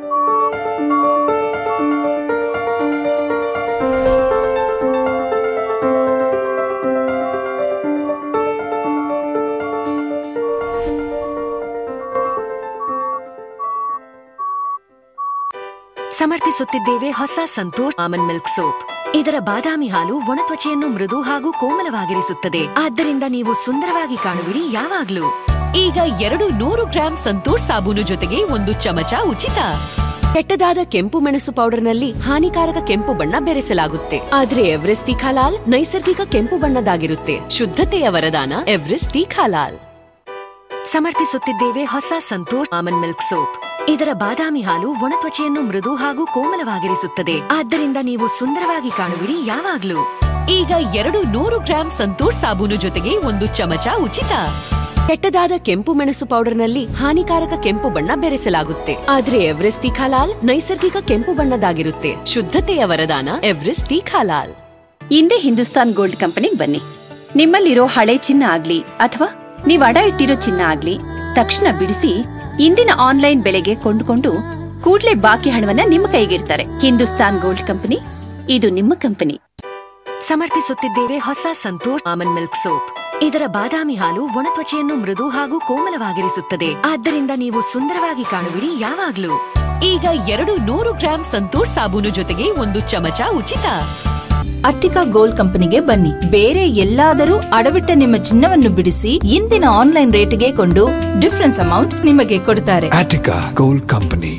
ಸಮರ್ಪಿಸುತ್ತಿದ್ದೇವೆ ಹೊಸ ಸಂತೂರ್ ಆಮನ್ ಮಿಲ್ಕ್ ಸೋಪ್ ಇದರ ಬಾದಾಮಿ ಹಾಲು ಒಣ ತ್ವಚೆಯನ್ನು ಮೃದು ಹಾಗೂ ಕೋಮಲವಾಗಿರಿಸುತ್ತದೆ ಆದ್ದರಿಂದ ನೀವು ಸುಂದರವಾಗಿ ಕಾಣುವಿರಿ ಯಾವಾಗ್ಲೂ ಈಗ ಎರಡು ನೂರು ಗ್ರಾಂ ಸಂತೂರ್ ಸಾಬೂನು ಜೊತೆಗೆ ಒಂದು ಚಮಚ ಉಚಿತ ಕೆಟ್ಟದಾದ ಕೆಂಪು ಮೆಣಸು ಪೌಡರ್ನಲ್ಲಿ ಹಾನಿಕಾರಕ ಕೆಂಪು ಬಣ್ಣ ಬೆರೆಸಲಾಗುತ್ತೆ ಆದ್ರೆ ಎವರೆಸ್ಟ್ ತೀಖಾಲಾಲ್ ನೈಸರ್ಗಿಕ ಕೆಂಪು ಬಣ್ಣದಾಗಿರುತ್ತೆ ಶುದ್ಧತೆಯ ವರದಾನ ಎವರೆಸ್ಟ್ ತೀಖಾಲಾಲ್ ಸಮರ್ಪಿಸುತ್ತಿದ್ದೇವೆ ಹೊಸ ಸಂತೂರ್ ಆಮನ್ ಮಿಲ್ಕ್ ಸೋಪ್ ಇದರ ಬಾದಾಮಿ ಹಾಲು ಒಣ ತ್ವಚೆಯನ್ನು ಮೃದು ಹಾಗೂ ಕೋಮಲವಾಗಿರಿಸುತ್ತದೆ ಆದ್ದರಿಂದ ನೀವು ಸುಂದರವಾಗಿ ಕಾಣುವಿರಿ ಯಾವಾಗ್ಲೂ ಈಗ ಎರಡು ನೂರು ಗ್ರಾಂ ಸಂತೂರ್ ಸಾಬೂನು ಜೊತೆಗೆ ಒಂದು ಚಮಚ ಉಚಿತ ಕೆಟ್ಟದಾದ ಕೆಂಪು ಮೆಣಸು ಪೌಡರ್ನಲ್ಲಿ ಹಾನಿಕಾರಕ ಕೆಂಪು ಬಣ್ಣ ಬೆರೆಸಲಾಗುತ್ತೆ ಆದ್ರೆ ಎವರೆಸ್ಟ್ ತೀಖಾಲಾಲ್ ನೈಸರ್ಗಿಕ ಕೆಂಪು ಬಣ್ಣದಾಗಿರುತ್ತೆ ಶುದ್ಧತೆಯ ವರದಾನ ಎವರೆಸ್ಟ್ ತೀಖಾಲಾಲ್ ಹಿಂದೆ ಹಿಂದೂಸ್ತಾನ್ ಗೋಲ್ಡ್ ಕಂಪನಿಗೆ ಬನ್ನಿ ನಿಮ್ಮಲ್ಲಿರೋ ಹಳೆ ಚಿನ್ನ ಆಗ್ಲಿ ಅಥವಾ ನೀವು ಅಡ ಇಟ್ಟಿರೋ ಚಿನ್ನ ಆಗ್ಲಿ ತಕ್ಷಣ ಬಿಡಿಸಿ ಇಂದಿನ ಆನ್ಲೈನ್ ಬೆಲೆಗೆ ಕೊಂಡುಕೊಂಡು ಕೂಡ್ಲೇ ಬಾಕಿ ಹಣವನ್ನ ನಿಮ್ಮ ಕೈಗಿಡ್ತಾರೆ ಹಿಂದೂಸ್ತಾನ್ ಗೋಲ್ಡ್ ಕಂಪನಿ ಇದು ನಿಮ್ಮ ಕಂಪನಿ ಸಮರ್ಪಿಸುತ್ತಿದ್ದೇವೆ ಹೊಸ ಸಂತೂರ್ ಆಮನ್ ಮಿಲ್ಕ್ ಸೋಪ್ ಇದರ ಬಾದಾಮಿ ಹಾಲು ಒಣ ತ್ವಚೆಯನ್ನು ಮೃದು ಹಾಗೂ ಕೋಮಲವಾಗಿರಿಸುತ್ತದೆ ಆದ್ದರಿಂದ ನೀವು ಸುಂದರವಾಗಿ ಕಾಣುವಿರಿ ಯಾವಾಗ್ಲೂ ಈಗ ಎರಡು ನೂರು ಗ್ರಾಂ ಸಂತೂರ್ ಸಾಬೂನು ಜೊತೆಗೆ ಒಂದು ಚಮಚ ಉಚಿತ ಅಟ್ಟಿಕಾ ಗೋಲ್ಡ್ ಕಂಪನಿಗೆ ಬನ್ನಿ ಬೇರೆ ಎಲ್ಲಾದರೂ ಅಡವಿಟ್ಟ ನಿಮ್ಮ ಚಿನ್ನವನ್ನು ಬಿಡಿಸಿ ಇಂದಿನ ಆನ್ಲೈನ್ ರೇಟ್ಗೆ ಕೊಂಡು ಡಿಫರೆನ್ಸ್ ಅಮೌಂಟ್ ನಿಮಗೆ ಕೊಡುತ್ತಾರೆ Attica Gold Company.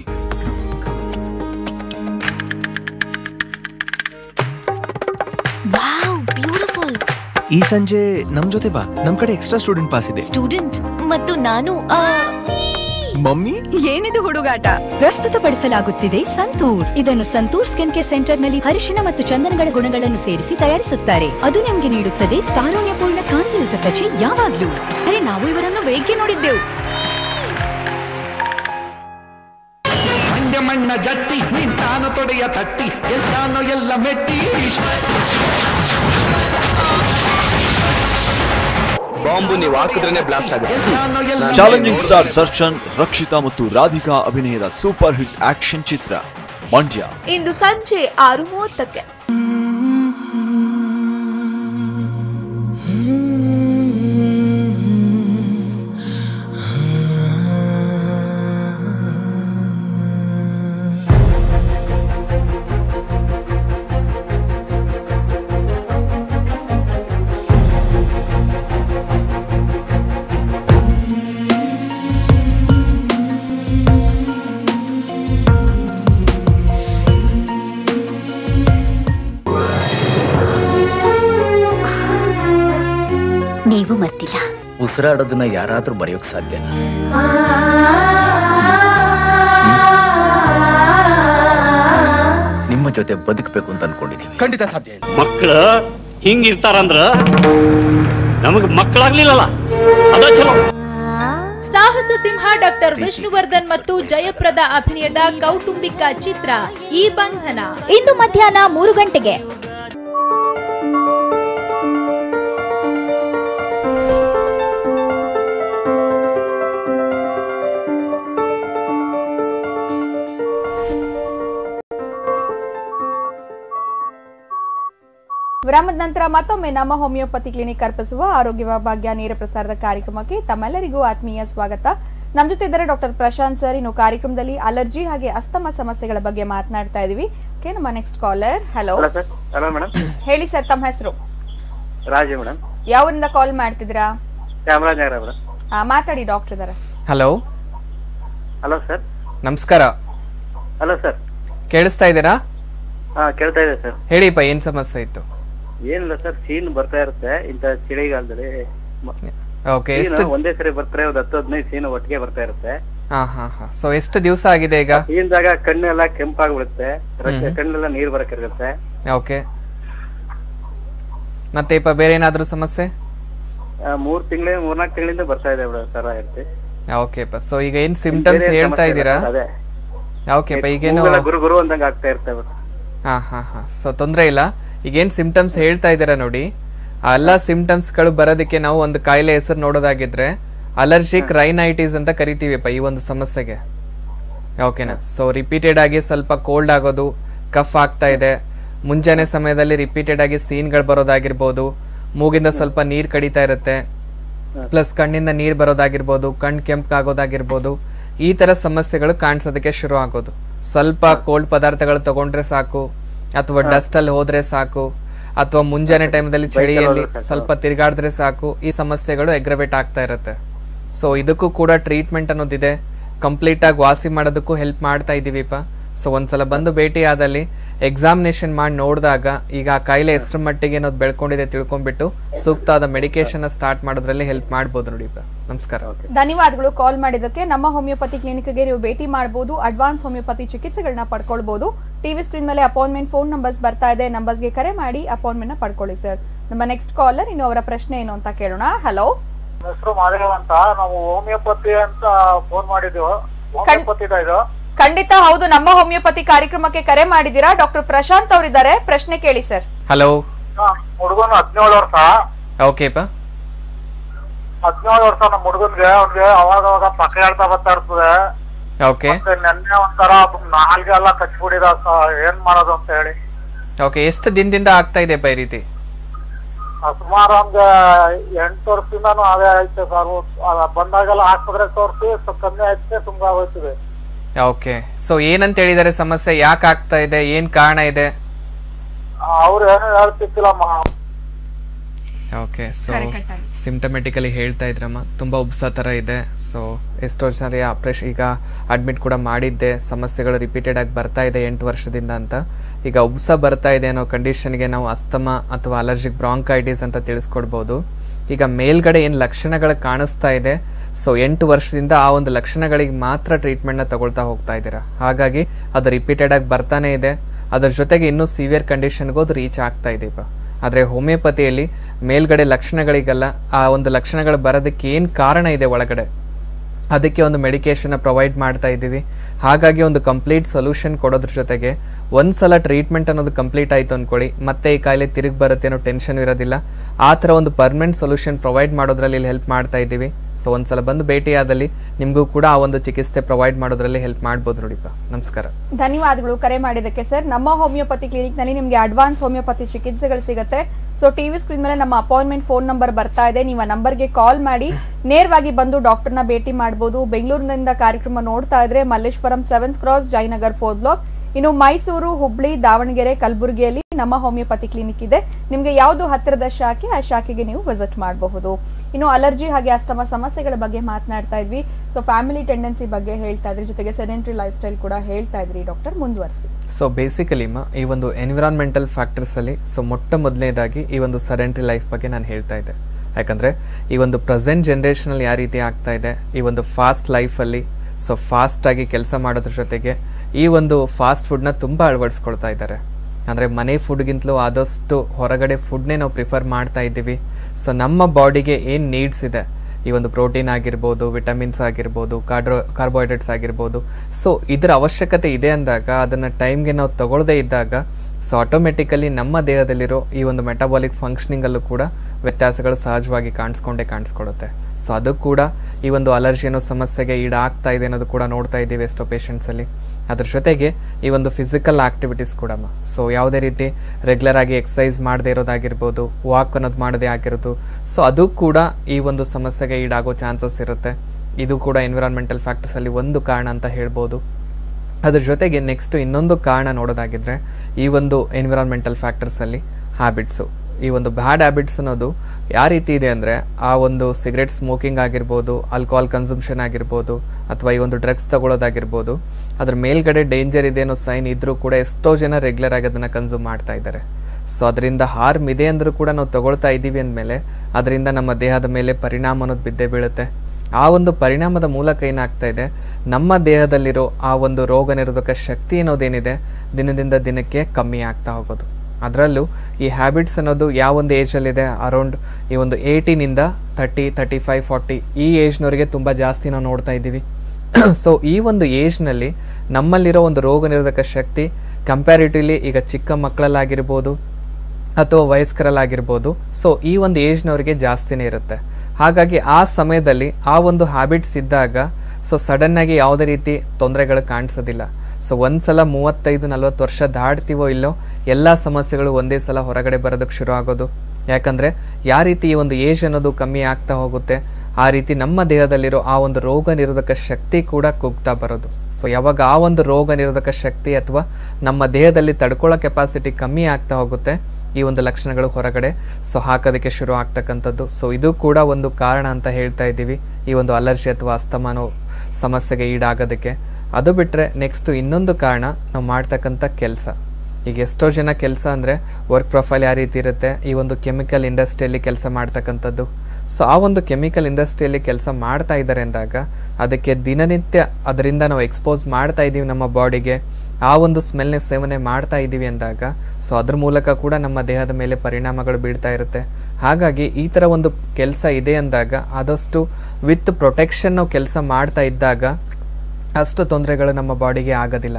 ಈ ಸಂಜೆ ನಮ್ ಜೊತೆ ಬಾ ನಮ್ ಕಡೆ ಎಕ್ಸ್ಟ್ರಾ ಸ್ಟೂಡೆಂಟ್ ಪಾಸ್ ಇದೆ ಸ್ಟೂಡೆಂಟ್ ಮತ್ತು ನಾನು ಮಮ್ಮಿ ಏನಿದು ಹುಡುಗಾಟ ಪ್ರಸ್ತುತಪಡಿಸಲಾಗುತ್ತಿದೆ ಸಂತೂರ್ ಇದನ್ನು ಸಂತೂರ್ ಸ್ಕಿನ್ ಕೇರ್ ಸೆಂಟರ್ ನಲ್ಲಿ ಅರಿಶಿನ ಮತ್ತು ಚಂದನಗಳ ಗುಣಗಳನ್ನು ಸೇರಿಸಿ ತಯಾರಿಸುತ್ತಾರೆ ಅದು ನಿಮಗೆ ನೀಡುತ್ತದೆ ತಾರುಣ್ಯಪೂರ್ಣ ಕಾಂತಿಯುತ ತ್ವಚೆ ಯಾವಾಗ್ಲೂ ಅರೆ ನಾವು ಇವರನ್ನು ಬೆಳಿಗ್ಗೆ ನೋಡಿದ್ದೆವು ಮಂಡ್ಯ ಮಣ್ಣ ಜಟ್ಟಿ ನಿಂತಾನು ತೊಡೆಯ ತಟ್ಟಿ ಎಲ್ಲಾನು ಎಲ್ಲ ಮೆಟ್ಟಿ ಬಾಂಬು ನೀವು ಹಾಕಿದ್ರೇನೆ ಬ್ಲಾಸ್ಟ್ ಆಗುತ್ತೆ ಎಲ್ಲಾನು ಎಲ್ಲ ಚಾಲೆಂಜಿಂಗ್ ಸ್ಟಾರ್ ದರ್ಶನ್ ರಕ್ಷಿತಾ ಮತ್ತು ರಾಧಿಕಾ ಅಭಿನಯದ ಸೂಪರ್ ಹಿಟ್ ಆಕ್ಷನ್ ಚಿತ್ರ ಮಂಡ್ಯ ಇಂದು ಸಂಜೆ ಆರು ಮೂವತ್ತಕ್ಕೆ ನೀವು ಮರ್ತಿಲ್ಲ ಉಸಿರಾಡೋದನ್ನ ಯಾರಾದ್ರೂ ಬರೆಯೋಕ್ ಸಾಧ್ಯನಾ ನಿಮ್ಮ ಜೊತೆ ಬದುಕಬೇಕು ಅಂತ ಅನ್ಕೊಂಡಿದೀವಿ ಖಂಡಿತ ಸಾಧ್ಯ ಇಲ್ಲ ಮಕ್ಕಳು ಹಿಂಗಿರ್ತಾರಂದ್ರ ನಮಗ್ ಮಕ್ಕಳಾಗ್ಲಿಲ್ಲಲ್ಲ ಅದ ಚಲೋ ಸಾಹಸ ಸಿಂಹ ಡಾಕ್ಟರ್ ವಿಷ್ಣುವರ್ಧನ್ ಮತ್ತು ಜಯಪ್ರದ ಅಭಿನಯದ ಕೌಟುಂಬಿಕ ಚಿತ್ರ ಈ ಬಂಧನ ಇಂದು ಮಧ್ಯಾಹ್ನ ಮೂರು ಗಂಟೆಗೆ ವಿರಾಮದ ನಂತರ ಮತ್ತೊಮ್ಮೆ ನಮ್ಮ ಹೋಮಿಯೋಪತಿ ಕ್ಲಿನಿಕ್ ಅರ್ಪಿಸುವ ಆರೋಗ್ಯ ಭಾಗ್ಯ ನೇರ ಪ್ರಸಾರದ ಕಾರ್ಯಕ್ರಮಕ್ಕೆ ತಮ್ಮೆಲ್ಲರಿಗೂ ಆತ್ಮೀಯ ಸ್ವಾಗತ ನಮ್ ಜೊತೆ ಇದ್ದಾರೆ ಡಾಕ್ಟರ್ ಪ್ರಶಾಂತ್ ಸರ್ ಇನ್ನು ಕಾರ್ಯಕ್ರಮದಲ್ಲಿ ಅಲರ್ಜಿ ಹಾಗೆ ಅಸ್ತಮ ಸಮಸ್ಯೆಗಳ ಬಗ್ಗೆ ಮಾತನಾಡ್ತಾ ಇದೀವಿ ಓಕೆ ನಮ್ಮ next caller hello hello sir hello madam ಹೇಳಿ ಸರ್ ತಮ್ಮ ಹೆಸರು ರಾಜು ಮೇಡಮ್ ಯಾವರಿಂದ ಕಾಲ್ ಮಾಡ್ತಿದ್ದೀರಾ ಚಾಮರಾಜನಗರ ಮೇಡಮ್ ಆ, ಮಾತಾಡಿ ಡಾಕ್ಟರ್ ಇದಾರೆ ಹಲೋ ಹಲೋ ಸರ್ ನಮಸ್ಕಾರ ಹಲೋ ಸರ್ ಕೇಳಿಸ್ತಾ ಇದ್ದೀರಾ ಹಾ ಕೇಳ್ತಾ ಇದೆ ಸರ್ ಹೇಳಿಪ್ಪ ಏನ್ ಸಮಸ್ಯೆ ಇತ್ತು ಏನಿಲ್ಲ ಸರ್ ಸೀನ್ ಬರ್ತಾ ಇರುತ್ತೆ ಇಂತ ಚಳಿಗಾಲದಲ್ಲಿ ಮ- ಓಕೆ ಸೀನು ಎಷ್ಟು ಒಂದೇ ಸರಿ ಬರ್ತಾರೆ ಒಂದು ಹತ್ತು ಹದಿನೈದು ಸೀನ್ ಒಟ್ಟಿಗೆ ಬರ್ತಾ ಇರುತ್ತೆ ಹಾ ಹಾ ಹಾ ಸೊ ಎಷ್ಟು ದಿವಸ ಆಗಿದೆ ಈಗ ಸೀನ್ದಾಗ ಕಣ್ಣೆಲ್ಲ ಕೆಂಪಾಗ್ಬಿಡುತ್ತೆ ರಕ್ತ- ಹ್ಮ್. ಕಣ್ಣೆಲ್ಲ ನೀರ್ ಬರಕಿರುತ್ತೆ ಓಕೆ ಮತ್ತೆ ಇಪ್ಪ ಬೇರೆ ಏನಾದ್ರೂ ಸಮಸ್ಯೆ ಮೂರ್ ತಿಂಗಳ ಮೂರ್ನಾಲ್ಕು ತಿಂಗಳಿಂದ ಬರ್ತಾ ಇದೆ ಸರ್ ಇರುತ್ತೆ ಓಕೆಪ್ಪ ಸೊ ಈಗ ಏನ್ ಸಿಂಪ್ಟಮ್ಸ್ ಬೇರೆ ಏನ್ ಹೇಳ್ತಾ ಸಮಸ್ಯೆ ಇಲ್ಲ ಇದ್ದೀರಾ sir, ಅದೇ ಓಕೆಪ್ಪ ಈಗೇನು ಮೂಗೆಲ್ಲ ಗುರು ಗುರು ಅಂದಂಗ ಆಗ್ತಾ ಇರ್ತವೆ ಹಾ ಹಾ ಹಾ ಸೊ ತೊಂದ್ರೆ ಇಲ್ಲ ಈಗೇನ್ ಸಿಂಪ್ಟಮ್ಸ್ ಹೇಳ್ತಾ ಇದ್ದೀರಾ ನೋಡಿ ಆ ಎಲ್ಲಾ ಸಿಂಪ್ಟಮ್ಸ್ ಗಳು ಬರೋದಕ್ಕೆ ನಾವು ಒಂದು ಕಾಯಿಲೆ ಹೆಸರು ನೋಡೋದಾಗಿದ್ರೆ ಅಲರ್ಜಿಕ್ ರೈನೈಟಿಸ್ ಅಂತ ಕರಿತೀವಿಪ್ಪ ಈ ಒಂದು ಸಮಸ್ಯೆಗೆ ಓಕೆನಾ ಸೊ ರಿಪೀಟೆಡ್ ಆಗಿ ಸ್ವಲ್ಪ ಕೋಲ್ಡ್ ಆಗೋದು ಕಫ್ ಆಗ್ತಾ ಇದೆ ಮುಂಜಾನೆ ಸಮಯದಲ್ಲಿ ರಿಪೀಟೆಡ್ ಆಗಿ ಸೀನ್ಗಳು ಬರೋದಾಗಿರ್ಬೋದು ಮೂಗಿಂದ ಸ್ವಲ್ಪ ನೀರ್ ಕಡಿತಾ ಇರುತ್ತೆ ಪ್ಲಸ್ ಕಣ್ಣಿಂದ ನೀರ್ ಬರೋದಾಗಿರ್ಬೋದು ಕಣ್ ಕೆಂಪಾಗೋದಾಗಿರ್ಬೋದು ಈ ತರ ಸಮಸ್ಯೆಗಳು ಕಾಣಿಸೋದಕ್ಕೆ ಶುರು ಆಗೋದು ಸ್ವಲ್ಪ ಕೋಲ್ಡ್ ಪದಾರ್ಥಗಳು ತಗೊಂಡ್ರೆ ಸಾಕು ಅಥವಾ ಡಸ್ಟ್ ಅಲ್ಲಿ ಹೋದ್ರೆ ಸಾಕು ಅಥವಾ ಮುಂಜಾನೆ ಟೈಮಲ್ಲಿ ಚಳಿಯಲ್ಲಿ ಸ್ವಲ್ಪ ತಿರುಗಾಡಿದ್ರೆ ಸಾಕು ಈ ಸಮಸ್ಯೆಗಳು ಎಗ್ರವೇಟ್ ಆಗ್ತಾ ಇರುತ್ತೆ ಸೊ ಇದಕ್ಕೂ ಕೂಡ ಟ್ರೀಟ್ಮೆಂಟ್ ಅನ್ನೋದಿದೆ ಕಂಪ್ಲೀಟ್ ಆಗಿ ವಾಸಿ ಮಾಡೋದಕ್ಕೂ ಹೆಲ್ಪ್ ಮಾಡ್ತಾ ಇದೀವಿಪ್ಪ ಸೊ ಒಂದ್ಸಲ ಬಂದು ಭೇಟಿ ಆದಲ್ಲಿ ಎಕ್ಸಾಮಿನೇಷನ್ ಮಾಡಿ ನೋಡಿದಾಗ ಈಗ ಆ ಕಾಯಿಲೆ ಎಷ್ಟರ ಮಟ್ಟಿಗೆ ಅನ್ನೋದು ಬೆಳ್ಕೊಂಡಿದೆ ತಿಳ್ಕೊಂಡ್ಬಿಟ್ಟು ಸೂಕ್ತವಾದ ಮೆಡಿಕೇಶನ್ ಸ್ಟಾರ್ಟ್ ಮಾಡೋದ್ರಲ್ಲಿ ಹೆಲ್ಪ್ ಮಾಡ್ಬೋದು ನೋಡಿಪ್ಪ ನಮಸ್ಕಾರ ಧನ್ಯವಾದಗಳು ಕಾಲ್ ಮಾಡಿದ್ದಕ್ಕೆ ನಮ್ಮ ಹೋಮಿಯೋಪತಿ ಕ್ಲಿನಿಕ್ಗೆ ನೀವು ಭೇಟಿ ಮಾಡಬಹುದು ಅಡ್ವಾನ್ಸ್ ಹೋಮಿಯೋಪತಿ ಚಿಕಿತ್ಸೆಗಳನ್ನ ಪಡ್ಕೊಳ್ಬಹುದು ಟಿವಿ ಸ್ಕ್ರೀನ್ ಮೇಲೆ ಅಪಾಯಿಂಟ್ಮೆಂಟ್ ಫೋನ್ ನಂಬರ್ಸ್ ಬರ್ತಾ ಇದೆ ನಂಬರ್ಸ್ಗೆ ಕರೆ ಮಾಡಿ ಅಪಾಯಿಂಟ್ಮೆಂಟ್ ನ ಪಡ್ಕೊಳ್ಳಿ ಸರ್ ನಮ್ಮ ನೆಕ್ಸ್ಟ್ ಕಾಲರ್ ಇನ್ನು ಅವರ ಪ್ರಶ್ನೆ ಏನು ಅಂತ ಕೇಳೋಣ ಹಲೋ ಹೆಸರು ಮಾದೇವ್ ಅಂತ ನಾವು ಹೋಮಿಯೋಪತಿ ಅಂತ ಫೋನ್ ಮಾಡಿದ್ವು ಹೋಮಿಯೋಪತಿ ಇದು ಖಂಡಿತ ಹೌದು ನಮ್ಮ ಹೋಮಿಯೋಪತಿ ಕಾರ್ಯಕ್ರಮಕ್ಕೆ ಕರೆ ಮಾಡಿದ್ದೀರಾ ಡಾಕ್ಟರ್ ಪ್ರಶಾಂತ್ ಅವರಿದ್ದಾರೆ ಪ್ರಶ್ನೆ ಕೇಳಿ ಸರ್ ಹಲೋ ಹುಡುಗನು ಹದಿನೇಳು ವರ್ಷ ಓಕೆಪ್ಪ ಹದಿನೇಳು ವರ್ಷ ನಮ್ಮ ಹುಡುಗನ್ಗೆ ಅವ್ನಿಗೆ ಅವಾಗ ಅವಾಗ ಪಕ್ಕ ಹೇಳ್ತಾ ಬರ್ತಾ ಇರ್ತದೆ ಓಕೆ ಮತ್ತೆ ನೆನ್ನೆ ಒಂಥರ ನಾಲ್ಗೆ ಎಲ್ಲ ಕಚ್ಬಿಡಿದ ಏನ್ ಮಾಡೋದು ಅಂತ ಹೇಳಿ ಓಕೆ ಎಷ್ಟು ದಿನದಿಂದ ಆಗ್ತಾ ಇದೆಯಪ್ಪ ಈ ರೀತಿ ಆ, ಸುಮಾರು ಒಂದ್ ಎಂಟು ವರ್ಷದಿಂದಾನು ಅದೇ ಐತೆ ಸರ್ ಬಂದಾಗೆಲ್ಲ ಆಸ್ಪತ್ರೆಗೆ ತೋರಿಸಿ ಸ್ವಲ್ಪ ಕಮ್ಮಿ ಆಯ್ತು ತುಂಬ ಆಗೋಯ್ತಿದೆ ಓಕೆ ಸೊ ಏನಂತ ಹೇಳಿದಾರೆ ಸಮಸ್ಯೆ ಯಾಕೆ ಆಗ್ತಾ ಇದೆ ಏನ್ ಕಾರಣ ಇದೆ ಅವ್ರು ಏನು ಹೇಳ್ತಿತ್ತಿಲ್ಲಮ್ಮ ಓಕೆ ಸೊ ಸರಿ, cut ಆಯ್ತು. ಸಿಂಟಮೆಟಿಕಲಿ ಹೇಳ್ತಾ ಇದ್ರಮ್ಮ ತುಂಬ ಉಬ್ಸ ಥರ ಇದೆ ಸೊ ಎಷ್ಟೋ ಸರಿ ಆಪ್ರೇಷನ್ ಈಗ ಅಡ್ಮಿಟ್ ಕೂಡ ಮಾಡಿದ್ದೆ ಸಮಸ್ಯೆಗಳು ರಿಪೀಟೆಡ್ ಆಗಿ ಬರ್ತಾ ಇದೆ ಎಂಟು ವರ್ಷದಿಂದ ಅಂತ ಈಗ ಉಬ್ಸ ಬರ್ತಾ ಇದೆ ಅನ್ನೋ ಕಂಡೀಷನ್ಗೆ ನಾವು ಅಸ್ತಮಾ ಅಥವಾ ಅಲರ್ಜಿಕ್ ಬ್ರಾಂಕೈಟಿಸ್ ಅಂತ ತಿಳಿಸ್ಕೊಡ್ಬೋದು ಈಗ ಮೇಲ್ಗಡೆ ಏನು ಲಕ್ಷಣಗಳು ಕಾಣಿಸ್ತಾ ಇದೆ ಸೊ ಎಂಟು ವರ್ಷದಿಂದ ಆ ಒಂದು ಲಕ್ಷಣಗಳಿಗೆ ಮಾತ್ರ ಟ್ರೀಟ್ಮೆಂಟ್ನ ತಗೊಳ್ತಾ ಹೋಗ್ತಾ ಇದ್ದೀರಾ ಹಾಗಾಗಿ ಅದು ರಿಪೀಟೆಡ್ ಆಗಿ ಬರ್ತಾನೆ ಇದೆ ಅದ್ರ ಜೊತೆಗೆ ಇನ್ನೂ ಸಿವಿಯರ್ ಕಂಡೀಷನ್ಗೂ ಅದು ರೀಚ್ ಆಗ್ತಾ ಇದೆ ಇಪ್ಪ ಆದರೆ ಹೋಮಿಯೋಪತಿಯಲ್ಲಿ ಮೇಲ್ಗಡೆ ಲಕ್ಷಣಗಳಿಗೆಲ್ಲ ಆ ಒಂದು ಲಕ್ಷಣಗಳು ಬರೋದಕ್ಕೆ ಏನು ಕಾರಣ ಇದೆ ಒಳಗಡೆ ಅದಕ್ಕೆ ಒಂದು ಮೆಡಿಕೇಶನ್ನ ಪ್ರೊವೈಡ್ ಮಾಡ್ತಾ ಇದ್ದೀವಿ ಹಾಗಾಗಿ ಒಂದು ಕಂಪ್ಲೀಟ್ ಸೊಲ್ಯೂಷನ್ ಕೊಡೋದ್ರ ಜೊತೆಗೆ ಒಂದ್ಸಲ ಟ್ರೀಟ್ಮೆಂಟ್ ಅನ್ನೋದು ಕಂಪ್ಲೀಟ್ ಆಯಿತು ಅಂದ್ಕೊಳ್ಳಿ ಮತ್ತೆ ಈ ಕಾಯಿಲೆ ತಿರುಗಿ ಬರುತ್ತೆ ಅನ್ನೋ ಟೆನ್ಷನ್ ಇರೋದಿಲ್ಲ ಆ ಥರ ಒಂದು ಪರ್ಮನೆಂಟ್ ಸೊಲ್ಯೂಷನ್ ಪ್ರೊವೈಡ್ ಮಾಡೋದ್ರಲ್ಲಿ ಇಲ್ಲಿ ಹೆಲ್ಪ್ ಮಾಡ್ತಾ ಇದ್ದೀವಿ ಸೊ ಒಂದ್ಸಲ ಬಂದು ಭೇಟಿಯಾದಲ್ಲಿ ನಿಮಗೂ ಕೂಡ ಆ ಒಂದು ಚಿಕಿತ್ಸೆ ಪ್ರೊವೈಡ್ ಮಾಡೋದ್ರಲ್ಲಿ ಹೆಲ್ಪ್ ಮಾಡ್ಬೋದು ನೋಡಿಪ್ಪ ನಮಸ್ಕಾರ ಧನ್ಯವಾದಗಳು ಕರೆ ಮಾಡಿದ್ದಕ್ಕೆ ಸರ್ ನಮ್ಮ ಹೋಮಿಯೋಪತಿ ಕ್ಲಿನಿಕ್ ನಲ್ಲಿ ನಿಮಗೆ ಅಡ್ವಾನ್ಸ್ ಹೋಮಿಯೋಪತಿ ಚಿಕಿತ್ಸೆಗಳು ಸಿಗುತ್ತೆ ಸೊ ಟಿವಿ ಸ್ಕ್ರೀನ್ ಮೇಲೆ ನಮ್ಮ ಅಪಾಯಿಂಟ್ಮೆಂಟ್ ಫೋನ್ ನಂಬರ್ ಬರ್ತಾ ಇದೆ ನೀವು ಆ ನಂಬರ್ಗೆ ಕಾಲ್ ಮಾಡಿ ನೇರವಾಗಿ ಬಂದು ಡಾಕ್ಟರ್ನ ಭೇಟಿ ಮಾಡಬಹುದು ಬೆಂಗಳೂರಿನಿಂದ ಕಾರ್ಯಕ್ರಮ ನೋಡ್ತಾ ಇದ್ರೆ Malleshwaram seventh cross Jayanagar four block ಇನ್ನು ಮೈಸೂರು ಹುಬ್ಳಿ ದಾವಣಗೆರೆ ಕಲಬುರಗಿಯಲ್ಲಿ ನಮ್ಮ ಹೋಮಿಯೋಪತಿ ಕ್ಲಿನಿಕ್ ಇದೆ ನಿಮ್ಗೆ ಯಾವುದು ಹತ್ತಿರದ ಶಾಖೆ ಆ ಶಾಖೆಗೆ ನೀವು ವಿಸಿಟ್ ಮಾಡಬಹುದು ಇನ್ನು ಅಲರ್ಜಿ ಹಾಗೆ ಅಸ್ತಮ ಸಮಸ್ಯೆಗಳ ಬಗ್ಗೆ ಮಾತನಾಡ್ತಾ ಇದ್ವಿ ಸೊ ಫ್ಯಾಮಿಲಿ ಟೆಂಡೆನ್ಸಿ ಬಗ್ಗೆ ಹೇಳ್ತಾ ಇದ್ರಿ ಜೊತೆಗೆ ಸೆಡೆಂಟ್ರಿ ಲೈಫ್ ಸ್ಟೈಲ್ ಕೂಡ ಹೇಳ್ತಾ ಇದ್ರಿ ಡಾಕ್ಟರ್ ಮುಂದುವರಿಸಿ ಸೊ ಬೇಸಿಕಲಿ ಈ ಒಂದು ಎನ್ವಿರಾನ್ಮೆಂಟಲ್ ಫ್ಯಾಕ್ಟರ್ಸಲ್ಲಿ ಸೊ ಮೊಟ್ಟ ಮೊದಲನೇದಾಗಿ ಈ ಒಂದು ಸರೆಂಟ್ರಿ ಲೈಫ್ ಬಗ್ಗೆ ನಾನು ಹೇಳ್ತಾ ಇದ್ದೆ ಯಾಕಂದರೆ ಈ ಒಂದು ಪ್ರೆಸೆಂಟ್ ಜನ್ರೇಷನಲ್ಲಿ ಯಾವ ರೀತಿ ಆಗ್ತಾ ಇದೆ ಈ ಒಂದು ಫಾಸ್ಟ್ ಲೈಫಲ್ಲಿ ಸೊ ಫಾಸ್ಟಾಗಿ ಕೆಲಸ ಮಾಡೋದ್ರ ಜೊತೆಗೆ ಈ ಒಂದು ಫಾಸ್ಟ್ ಫುಡ್ನ ತುಂಬ ಅಳವಡಿಸ್ಕೊಳ್ತಾ ಇದ್ದಾರೆ ಅಂದರೆ ಮನೆ ಫುಡ್ಗಿಂತಲೂ ಆದಷ್ಟು ಹೊರಗಡೆ ಫುಡ್ನೇ ನಾವು ಪ್ರಿಫರ್ ಮಾಡ್ತಾ ಇದ್ದೀವಿ ಸೊ ನಮ್ಮ ಬಾಡಿಗೆ ಏನು ನೀಡ್ಸ್ ಇದೆ ಈ ಒಂದು ಪ್ರೋಟೀನ್ ಆಗಿರ್ಬೋದು ವಿಟಮಿನ್ಸ್ ಆಗಿರ್ಬೋದು ಕಾರ್ಡ್ರೋ ಕಾರ್ಬೋಹೈಡ್ರೇಟ್ಸ್ ಆಗಿರ್ಬೋದು ಸೊ ಇದರ ಅವಶ್ಯಕತೆ ಇದೆ ಅಂದಾಗ ಅದನ್ನು ಟೈಮ್ಗೆ ನಾವು ತಗೊಳ್ಳದೇ ಇದ್ದಾಗ ಸೊ ಆಟೋಮೆಟಿಕಲಿ ನಮ್ಮ ದೇಹದಲ್ಲಿರೋ ಈ ಒಂದು ಮೆಟಬಾಲಿಕ್ ಫಂಕ್ಷನಿಂಗಲ್ಲೂ ಕೂಡ ವ್ಯತ್ಯಾಸಗಳು ಸಹಜವಾಗಿ ಕಾಣಿಸ್ಕೊಂಡೇ ಕಾಣಿಸ್ಕೊಳುತ್ತೆ ಸೊ ಅದು ಕೂಡ ಈ ಒಂದು ಅಲರ್ಜಿ ಅನ್ನೋ ಸಮಸ್ಯೆಗೆ ಈಡಾಗ್ತಾ ಇದೆ ಅನ್ನೋದು ಕೂಡ ನೋಡ್ತಾ ಇದ್ದೀವಿ ಎಷ್ಟೋ ಪೇಷಂಟ್ಸಲ್ಲಿ ಅದ್ರ ಜೊತೆಗೆ ಈ ಒಂದು ಫಿಸಿಕಲ್ ಆಕ್ಟಿವಿಟೀಸ್ ಕೂಡ ಸೊ ಯಾವುದೇ ರೀತಿ ರೆಗ್ಯುಲರ್ ಆಗಿ ಎಕ್ಸಸೈಸ್ ಮಾಡದೇ ಇರೋದಾಗಿರ್ಬೋದು ವಾಕ್ ಅನ್ನೋದು ಮಾಡದೇ ಆಗಿರೋದು ಸೊ ಅದು ಕೂಡ ಈ ಒಂದು ಸಮಸ್ಯೆಗೆ ಈಡಾಗೋ ಚಾನ್ಸಸ್ ಇರುತ್ತೆ ಇದು ಕೂಡ ಎನ್ವಿರಾನ್ಮೆಂಟಲ್ ಫ್ಯಾಕ್ಟರ್ಸಲ್ಲಿ ಒಂದು ಕಾರಣ ಅಂತ ಹೇಳ್ಬೋದು ಅದ್ರ ಜೊತೆಗೆ ನೆಕ್ಸ್ಟ್ ಇನ್ನೊಂದು ಕಾರಣ ನೋಡೋದಾಗಿದ್ರೆ ಈ ಒಂದು ಎನ್ವಿರಾನ್ಮೆಂಟಲ್ ಫ್ಯಾಕ್ಟರ್ಸಲ್ಲಿ ಹ್ಯಾಬಿಟ್ಸು ಈ ಒಂದು ಬ್ಯಾಡ್ ಹ್ಯಾಬಿಟ್ಸ್ ಅನ್ನೋದು ಯಾವ ರೀತಿ ಇದೆ ಅಂದರೆ ಆ ಒಂದು ಸಿಗರೆಟ್ ಸ್ಮೋಕಿಂಗ್ ಆಗಿರ್ಬೋದು ಆಲ್ಕೋಹಾಲ್ ಕನ್ಸಂಪ್ಷನ್ ಆಗಿರ್ಬೋದು ಅಥವಾ ಈ ಒಂದು ಡ್ರಗ್ಸ್ ತಗೊಳ್ಳೋದಾಗಿರ್ಬೋದು ಅದ್ರ ಮೇಲ್ಗಡೆ ಡೇಂಜರ್ ಇದೆ ಅನ್ನೋ ಸೈನ್ ಇದ್ರೂ ಕೂಡ ಎಷ್ಟೋ ಜನ ರೆಗ್ಯುಲರ್ ಆಗಿ ಅದನ್ನು ಕನ್ಸ್ಯೂಮ್ ಮಾಡ್ತಾ ಇದ್ದಾರೆ ಸೊ ಅದರಿಂದ ಹಾರ್ಮ್ ಇದೆ ಅಂದರೂ ಕೂಡ ನಾವು ತಗೊಳ್ತಾ ಇದ್ದೀವಿ ಅಂದಮೇಲೆ ಅದರಿಂದ ನಮ್ಮ ದೇಹದ ಮೇಲೆ ಪರಿಣಾಮ ಅನ್ನೋದು ಬಿದ್ದೇ ಬೀಳುತ್ತೆ ಆ ಒಂದು ಪರಿಣಾಮದ ಮೂಲಕ ಏನಾಗ್ತಾ ಇದೆ ನಮ್ಮ ದೇಹದಲ್ಲಿರೋ ಆ ಒಂದು ರೋಗ ನಿರೋಧಕ ಶಕ್ತಿ ಅನ್ನೋದೇನಿದೆ ದಿನದಿಂದ ದಿನಕ್ಕೆ ಕಮ್ಮಿ ಆಗ್ತಾ ಹೋಗೋದು ಅದರಲ್ಲೂ ಈ ಹ್ಯಾಬಿಟ್ಸ್ ಅನ್ನೋದು ಯಾವ ಒಂದು ಏಜಲ್ಲಿದೆ ಅರೌಂಡ್ ಈ ಒಂದು ಏಯ್ಟೀನಿಂದ ತರ್ಟಿ ತರ್ಟಿ ಫೈವ್ ಫಾರ್ಟಿ ಈ ಏಜ್ನವರಿಗೆ ತುಂಬ ಜಾಸ್ತಿ ನಾವು ನೋಡ್ತಾ ಇದ್ದೀವಿ ಸೊ ಈ ಒಂದು ಏಜ್ನಲ್ಲಿ ನಮ್ಮಲ್ಲಿರೋ ಒಂದು ರೋಗ ನಿರೋಧಕ ಶಕ್ತಿ ಕಂಪ್ಯಾರಿಟಿವ್ಲಿ ಈಗ ಚಿಕ್ಕ ಮಕ್ಕಳಲ್ಲಾಗಿರ್ಬೋದು ಅಥವಾ ವಯಸ್ಕರಲ್ಲಾಗಿರ್ಬೋದು ಸೊ ಈ ಒಂದು ಏಜ್ನವರಿಗೆ ಜಾಸ್ತಿನೇ ಇರುತ್ತೆ ಹಾಗಾಗಿ ಆ ಸಮಯದಲ್ಲಿ ಆ ಒಂದು ಹ್ಯಾಬಿಟ್ಸ್ ಇದ್ದಾಗ ಸೊ ಸಡನ್ನಾಗಿ ಯಾವುದೇ ರೀತಿ ತೊಂದರೆಗಳು ಕಾಣಿಸೋದಿಲ್ಲ ಸೊ ಒಂದ್ಸಲ ಮೂವತ್ತೈದು ನಲ್ವತ್ತು ವರ್ಷ ದಾಟ್ತೀವೋ ಇಲ್ಲೋ ಎಲ್ಲ ಸಮಸ್ಯೆಗಳು ಒಂದೇ ಸಲ ಹೊರಗಡೆ ಬರೋದಕ್ಕೆ ಶುರು ಆಗೋದು ಯಾಕಂದರೆ ಯಾವ ರೀತಿ ಈ ಒಂದು ಏಜ್ ಅನ್ನೋದು ಕಮ್ಮಿ ಆಗ್ತಾ ಹೋಗುತ್ತೆ ಆ ರೀತಿ ನಮ್ಮ ದೇಹದಲ್ಲಿರೋ ಆ ಒಂದು ರೋಗ ನಿರೋಧಕ ಶಕ್ತಿ ಕೂಡ ಕುಗ್ತಾ ಬರೋದು ಸೊ ಯಾವಾಗ ಆ ಒಂದು ರೋಗ ನಿರೋಧಕ ಶಕ್ತಿ ಅಥವಾ ನಮ್ಮ ದೇಹದಲ್ಲಿ ತಡ್ಕೊಳ್ಳೋ ಕೆಪಾಸಿಟಿ ಕಮ್ಮಿ ಆಗ್ತಾ ಹೋಗುತ್ತೆ ಈ ಒಂದು ಲಕ್ಷಣಗಳು ಹೊರಗಡೆ ಸೊ ಹಾಕೋದಕ್ಕೆ ಶುರು ಆಗ್ತಕ್ಕಂಥದ್ದು ಸೊ ಇದು ಕೂಡ ಒಂದು ಕಾರಣ ಅಂತ ಹೇಳ್ತಾ ಇದ್ದೀವಿ ಈ ಒಂದು ಅಲರ್ಜಿ ಅಥವಾ ಅಸ್ತಮಾನೋ ಸಮಸ್ಯೆಗೆ ಈಡಾಗೋದಕ್ಕೆ ಅದು ಬಿಟ್ಟರೆ ನೆಕ್ಸ್ಟ್ ಇನ್ನೊಂದು ಕಾರಣ ನಾವು ಮಾಡ್ತಕ್ಕಂಥ ಕೆಲಸ ಈಗ ಎಷ್ಟೋ ಜನ ಕೆಲಸ ಅಂದರೆ ವರ್ಕ್ ಪ್ರೊಫೈಲ್ ಯಾವ ರೀತಿ ಇರುತ್ತೆ ಈ ಒಂದು ಕೆಮಿಕಲ್ ಇಂಡಸ್ಟ್ರಿಯಲ್ಲಿ ಕೆಲಸ ಮಾಡ್ತಕ್ಕಂಥದ್ದು ಸೊ ಆ ಒಂದು ಕೆಮಿಕಲ್ ಇಂಡಸ್ಟ್ರಿಯಲ್ಲಿ ಕೆಲಸ ಮಾಡ್ತಾ ಇದ್ದಾರೆ ಅಂದಾಗ ಅದಕ್ಕೆ ದಿನನಿತ್ಯ ಅದರಿಂದ ನಾವು ಎಕ್ಸ್ಪೋಸ್ ಮಾಡ್ತಾ ಇದ್ದೀವಿ ನಮ್ಮ ಬಾಡಿಗೆ ಆ ಒಂದು ಸ್ಮೆಲ್ನ ಸೇವನೆ ಮಾಡ್ತಾ ಇದ್ದೀವಿ ಅಂದಾಗ ಸೊ ಅದ್ರ ಮೂಲಕ ಕೂಡ ನಮ್ಮ ದೇಹದ ಮೇಲೆ ಪರಿಣಾಮಗಳು ಬೀಳ್ತಾ ಇರುತ್ತೆ ಹಾಗಾಗಿ ಈ ಥರ ಒಂದು ಕೆಲಸ ಇದೆ ಅಂದಾಗ ಆದಷ್ಟು ವಿತ್ ಪ್ರೊಟೆಕ್ಷನ್ ನಾವು ಕೆಲಸ ಮಾಡ್ತಾ ಇದ್ದಾಗ ಅಷ್ಟು ತೊಂದರೆಗಳು ನಮ್ಮ ಬಾಡಿಗೆ ಆಗೋದಿಲ್ಲ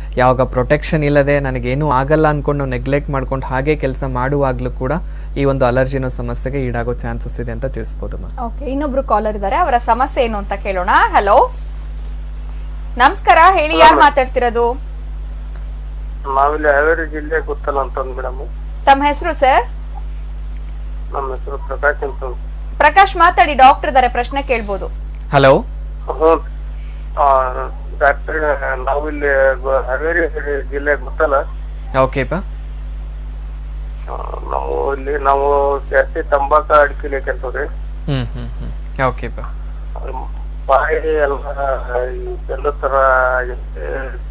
ಯಾವಾಗ ಪ್ರೊಟೆಕ್ಷನ್ ಇಲ್ಲದೆ ನನಗೇನು ಆಗಲ್ಲ ಅಂದ್ಕೊಂಡು ನಾವು ನೆಗ್ಲೆಕ್ಟ್ ಮಾಡ್ಕೊಂಡು ಹಾಗೆ ಕೆಲಸ ಮಾಡುವಾಗಲೂ ಕೂಡ ಈ ಒಂದು ಅಲರ್ಜಿನೋ ಸಮಸ್ಯೆಗೆ ಈಡಾಗೋ ಚಾನ್ಸಸ್ ಇದೆ ಅಂತ ತಿಳಿಸ್ಬೋದು ಮ್ಯಾಮ್ ಓಕೆ ಇನ್ನೊಬ್ರು ಕಾಲರ್ ಇದ್ದಾರೆ ಅವರ ಸಮಸ್ಯೆ ಏನು ಅಂತ ಕೇಳೋಣ ಹಲೋ ನಮಸ್ಕಾರ ಹೇಳಿ ಯಾರು ಮಾತಾಡ್ತಿರೋದು ನಾವಿಲ್ಲಿ ಹಾವೇರಿ ಜಿಲ್ಲೆ ಗೊತ್ತಲ್ಲ ಅಂತ ಮೇಡಮ್ ತಮ್ಮ ಹೆಸರು ಸರ್ ನಮ್ಮ ಹೆಸರು ಪ್ರಕಾಶ್ ಅಂತ ಪ್ರಕಾಶ್ ಮಾತಾಡಿ ಡಾಕ್ಟರ್ ಇದಾರೆ ಪ್ರಶ್ನೆ ಕೇಳ್ಬೋದು ಹಲೋ ಹ್ಞೂ ಡಾಕ್ಟರ್ ನಾವಿಲ್ಲಿ ಗೊ- ಹಾವೇರಿ ಜಿಲ್ಲೆ ಗೊತ್ತಲ್ಲ ಓಕೆ ಪಾ ಆ, ನಾವು ಇಲ್ಲಿ ನಾವು ಜಾಸ್ತಿ ತಂಬಾಕ ಅಡಿಕೆ ಕೆಲ್ಸವ್ರಿ ಹ್ಞೂ ಹ್ಞೂ ಹ್ಞೂ ಓಕೆ ಪಾ ಬಾಯಿ ಎಲ್ಲ ಈ ಬೆಲ್ಲ ತರ ಆಗೈತೆ.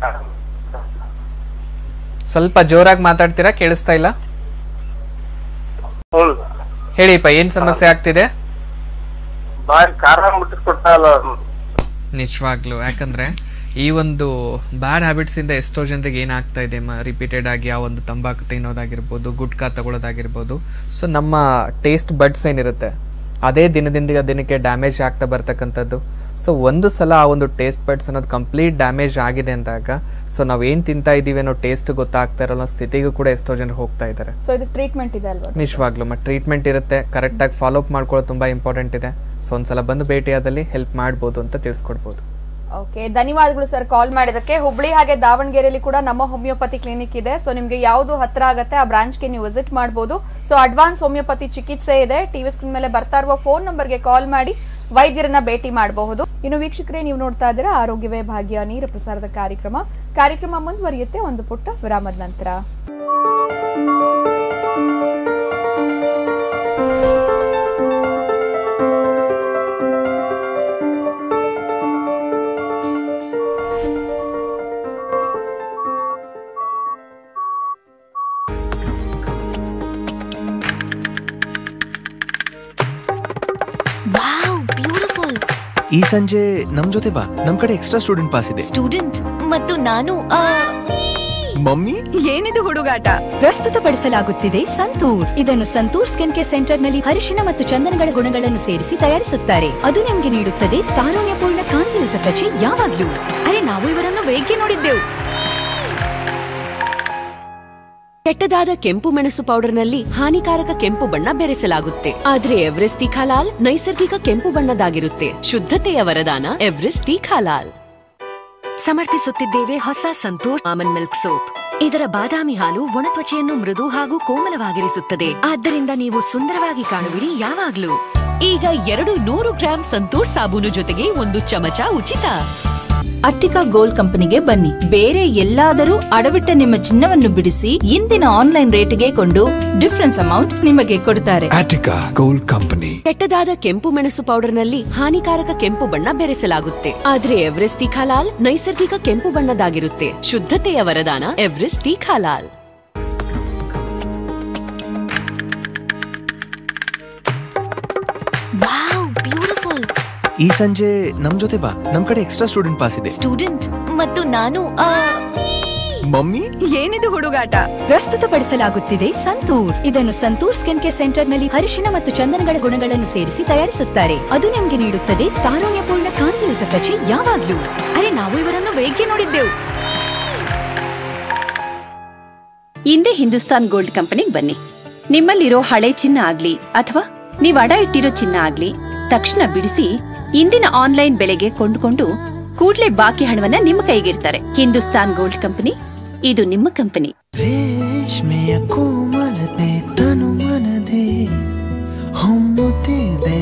ಸ್ವಲ್ಪ ಜೋರಾಗಿ ಮಾತಾಡ್ತೀರಾ ಕೇಳಿಸ್ತಾ ಇಲ್ಲ ಹ್ಞೂ ಹೇಳಿಪ್ಪ ಏನು ಸಮಸ್ಯೆ ಆಗ್ತಿದೆ ಬಾಯಿ ಖಾರ ಮುಟ್ಟಿಸ್ ಕೊಟ್ಟಲ್ಲ ನಿಜವಾಗ್ಲು ಯಾಕಂದ್ರೆ ಈ ಒಂದು ಬ್ಯಾಡ್ ಹ್ಯಾಬಿಟ್ಸಿಂದ ಎಷ್ಟೋ ಜನರಿಗೆ ಏನಾಗ್ತಾ ಇದೆ ರಿಪೀಟೆಡ್ ಆಗಿ ಆ ಒಂದು ತಂಬಾಕು ತಿನ್ನೋದಾಗಿರ್ಬೋದು ಗುಟ್ಕಾ ತಗೊಳ್ಳೋದಾಗಿರ್ಬೋದು ಸೊ ನಮ್ಮ ಟೇಸ್ಟ್ ಬಡ್ಸ್ ಏನಿರುತ್ತೆ ಅದೇ ದಿನದಿಂದ ದಿನಕ್ಕೆ ಡ್ಯಾಮೇಜ್ ಆಗ್ತಾ ಬರ್ತಕ್ಕಂಥದ್ದು ಸೊ ಒಂದು ಸಲ ಆ ಒಂದು ಟೇಸ್ಟ್ ಬಡ್ಸ್ ಅನ್ನೋದು ಕಂಪ್ಲೀಟ್ ಡ್ಯಾಮೇಜ್ ಆಗಿದೆ ಅಂದಾಗ ಸೊ ನಾವು ಏನು ತಿಂತಾ ಇದ್ದೀವಿ ಅನ್ನೋ ಟೇಸ್ಟ್ ಗೊತ್ತಾಗ್ತಾ ಇರೋ ಸ್ಥಿತಿಗೂ ಕೂಡ ಎಷ್ಟೋ ಜನರು ಹೋಗ್ತಾ ಇದ್ದಾರೆ ಸೊ ಇದು ಟ್ರೀಟ್ಮೆಂಟ್ ಇದೆ ಅಲ್ವಾ ನಿಜವಾಗ್ಲು ಮತ್ತು ಟ್ರೀಟ್ಮೆಂಟ್ ಇರುತ್ತೆ ಕರೆಕ್ಟಾಗಿ ಫಾಲೋ ಅಪ್ ಮಾಡ್ಕೊಳ್ಳೋದು ತುಂಬ ಇಂಪಾರ್ಟೆಂಟ್ ಇದೆ ಸೊ ಒಂದ್ಸಲ ಬಂದು ಭೇಟಿಯಾದಲ್ಲಿ ಹೆಲ್ಪ್ ಮಾಡ್ಬೋದು ಅಂತ ತಿಳಿಸ್ಕೊಡ್ಬೋದು ಓಕೆ ಧನ್ಯವಾದಗಳು ಸರ್ ಕಾಲ್ ಮಾಡಿದಕ್ಕೆ ಹುಬ್ಳಿ ಹಾಗೆ ದಾವಣಗೆರೆಯಲ್ಲಿ ಕೂಡ ನಮ್ಮ ಹೋಮಿಯೋಪತಿ ಕ್ಲಿನಿಕ್ ಇದೆ ಸೊ ನಿಮ್ಗೆ ಯಾವುದು ಹತ್ರ ಆಗುತ್ತೆ ಆ ಬ್ರಾಂಚ್ಗೆ ನೀವು ವಿಸಿಟ್ ಮಾಡಬಹುದು ಸೊ ಅಡ್ವಾನ್ಸ್ ಹೋಮಿಯೋಪತಿ ಚಿಕಿತ್ಸೆ ಇದೆ ಟಿವಿ ಸ್ಕ್ರೀನ್ ಮೇಲೆ ಬರ್ತಾ ಇರುವ ಫೋನ್ ನಂಬರ್ಗೆ ಕಾಲ್ ಮಾಡಿ ವೈದ್ಯರನ್ನ ಭೇಟಿ ಮಾಡಬಹುದು ಇನ್ನು ವೀಕ್ಷಕರೇ ನೀವು ನೋಡ್ತಾ ಇದ್ದೀರಾ ಆರೋಗ್ಯವೇ ಭಾಗ್ಯ ನೇರ ಪ್ರಸಾರದ ಕಾರ್ಯಕ್ರಮ ಕಾರ್ಯಕ್ರಮ ಮುಂದುವರಿಯುತ್ತೆ ಒಂದು ಪುಟ್ಟ ವಿರಾಮದ ನಂತರ ವಾವ್ ಬ್ಯೂಟಿಫುಲ್ ಈ ಸಂಜೆ ನಮ್ ಜೊತೆ ಬಾ ನಮ್ ಕಡೆ ಎಕ್ಸ್ಟ್ರಾ ಸ್ಟೂಡೆಂಟ್ ಪಾಸ್ ಇದೆ ಸ್ಟೂಡೆಂಟ್ ಮತ್ತು ನಾನು ಆ, ಮಮ್ಮಿ ಏನಿದು ಹುಡುಗಾಟ ಪ್ರಸ್ತುತಪಡಿಸಲಾಗುತ್ತಿದೆ ಸಂತೂರ್ ಇದನ್ನು ಸಂತೂರ್ ಸ್ಕಿನ್ ಕೇರ್ ಸೆಂಟರ್ ನಲ್ಲಿ ಅರಿಶಿನ ಮತ್ತು ಚಂದನಗಳ ಗುಣಗಳನ್ನು ಸೇರಿಸಿ ತಯಾರಿಸುತ್ತಾರೆ ಅದು ನಿಮಗೆ ನೀಡುತ್ತದೆ ತಾರುಣ್ಯಪೂರ್ಣ ಕಾಂತಿಯುತ ತ್ವಚೆ ಯಾವಾಗ್ಲೂ ಅರೆ ನಾವು ಇವರನ್ನು ಬೆಳಿಗ್ಗೆ ನೋಡಿದ್ದೆವು ಕೆಟ್ಟದಾದ ಕೆಂಪು ಮೆಣಸು ಪೌಡರ್ನಲ್ಲಿ ಹಾನಿಕಾರಕ ಕೆಂಪು ಬಣ್ಣ ಬೆರೆಸಲಾಗುತ್ತೆ ಆದ್ರೆ ಎವ್ರೆಸ್ಟ್ ತೀಖಾಲಾಲ್ ನೈಸರ್ಗಿಕ ಕೆಂಪು ಬಣ್ಣದಾಗಿರುತ್ತೆ ಶುದ್ಧತೆಯ ವರದಾನ ಎವ್ರೆಸ್ಟ್ ತೀಖಾಲಾಲ್ ಸಮರ್ಪಿಸುತ್ತಿದ್ದೇವೆ ಹೊಸ ಸಂತೂರ್ ಆಮನ್ ಮಿಲ್ಕ್ ಸೋಪ್ ಇದರ ಬಾದಾಮಿ ಹಾಲು ಒಣ ತ್ವಚೆಯನ್ನು ಮೃದು ಹಾಗೂ ಕೋಮಲವಾಗಿರಿಸುತ್ತದೆ ಆದ್ದರಿಂದ ನೀವು ಸುಂದರವಾಗಿ ಕಾಣುವಿರಿ ಯಾವಾಗ್ಲೂ ಈಗ ಎರಡು ನೂರು ಗ್ರಾಂ ಸಂತೂರ್ ಸಾಬೂನು ಜೊತೆಗೆ ಒಂದು ಚಮಚ ಉಚಿತ ಅಟ್ಟಿಕಾ ಗೋಲ್ಡ್ ಕಂಪನಿಗೆ ಬನ್ನಿ ಬೇರೆ ಎಲ್ಲಾದರೂ ಅಡವಿಟ್ಟ ನಿಮ್ಮ ಚಿನ್ನವನ್ನು ಬಿಡಿಸಿ ಇಂದಿನ ಆನ್ಲೈನ್ ರೇಟ್ಗೆ ಕೊಂಡು ಡಿಫರೆನ್ಸ್ ಅಮೌಂಟ್ ನಿಮಗೆ ಕೊಡುತ್ತಾರೆ Attica Gold Company. ಕೆಟ್ಟದಾದ ಕೆಂಪು ಮೆಣಸು ಪೌಡರ್ನಲ್ಲಿ ಹಾನಿಕಾರಕ ಕೆಂಪು ಬಣ್ಣ ಬೆರೆಸಲಾಗುತ್ತೆ ಆದ್ರೆ ಎವ್ರೆಸ್ಟ್ ತೀಖಾಲಾಲ್ ನೈಸರ್ಗಿಕ ಕೆಂಪು ಬಣ್ಣದಾಗಿರುತ್ತೆ ಶುದ್ಧತೆಯ ವರದಾನ ಎವ್ರೆಸ್ಟ್ ತೀಖಾಲಾಲ್ ವಾವ್ ಬ್ಯೂಟಿಫುಲ್ ಈ ಸಂಜೆ ನಮ್ ಜೊತೆ ಬಾ ನಮ್ ಕಡೆ ಎಕ್ಸ್ಟ್ರಾ ಸ್ಟೂಡೆಂಟ್ ಪಾಸ್ ಇದೆ ಸ್ಟೂಡೆಂಟ್ ಮತ್ತು ನಾನು ಆ, ಮಮ್ಮಿ ಏನಿದು ಹುಡುಗಾಟ ಪ್ರಸ್ತುತಪಡಿಸಲಾಗುತ್ತಿದೆ ಸಂತೂರ್ ಇದನ್ನು ಸಂತೂರ್ ಸ್ಕಿನ್ ಕೇರ್ ಸೆಂಟರ್ ನಲ್ಲಿ ಅರಿಶಿನ ಮತ್ತು ಚಂದನಗಳ ಗುಣಗಳನ್ನು ಸೇರಿಸಿ ತಯಾರಿಸುತ್ತಾರೆ ಅದು ನಿಮಗೆ ನೀಡುತ್ತದೆ ತಾರುಣ್ಯಪೂರ್ಣ ಕಾಂತಿಯುತ ತ್ವಚೆ ಯಾವಾಗ್ಲೂ ಅರೆ ನಾವು ಇವರನ್ನು ಬೆಳಿಗ್ಗೆ ನೋಡಿದ್ದೆವು ಇಂದೇ ಹಿಂದೂಸ್ತಾನ್ ಗೋಲ್ಡ್ ಕಂಪನಿಗೆ ಬನ್ನಿ ನಿಮ್ಮಲ್ಲಿರೋ ಹಳೆ ಚಿನ್ನ ಆಗ್ಲಿ ಅಥವಾ ನೀವು ಅಡ ಇಟ್ಟಿರೋ ಚಿನ್ನ ಆಗ್ಲಿ ತಕ್ಷಣ ಬಿಡಿಸಿ ಇಂದಿನ ಆನ್ಲೈನ್ ಬೆಲೆಗೆ ಕೊಂಡುಕೊಂಡು ಕೂಡ್ಲೇ ಬಾಕಿ ಹಣವನ್ನ ನಿಮ್ಮ ಕೈಗಿಡ್ತಾರೆ ಹಿಂದೂಸ್ತಾನ್ ಗೋಲ್ಡ್ ಕಂಪನಿ ಇದು ನಿಮ್ಮ ಕಂಪನಿ ರೇಷ್ಮೆಯ ಕೋಮಲತೆ ತನು ಮನದೆ ಹೊಮ್ಮುತ್ತಿದೆ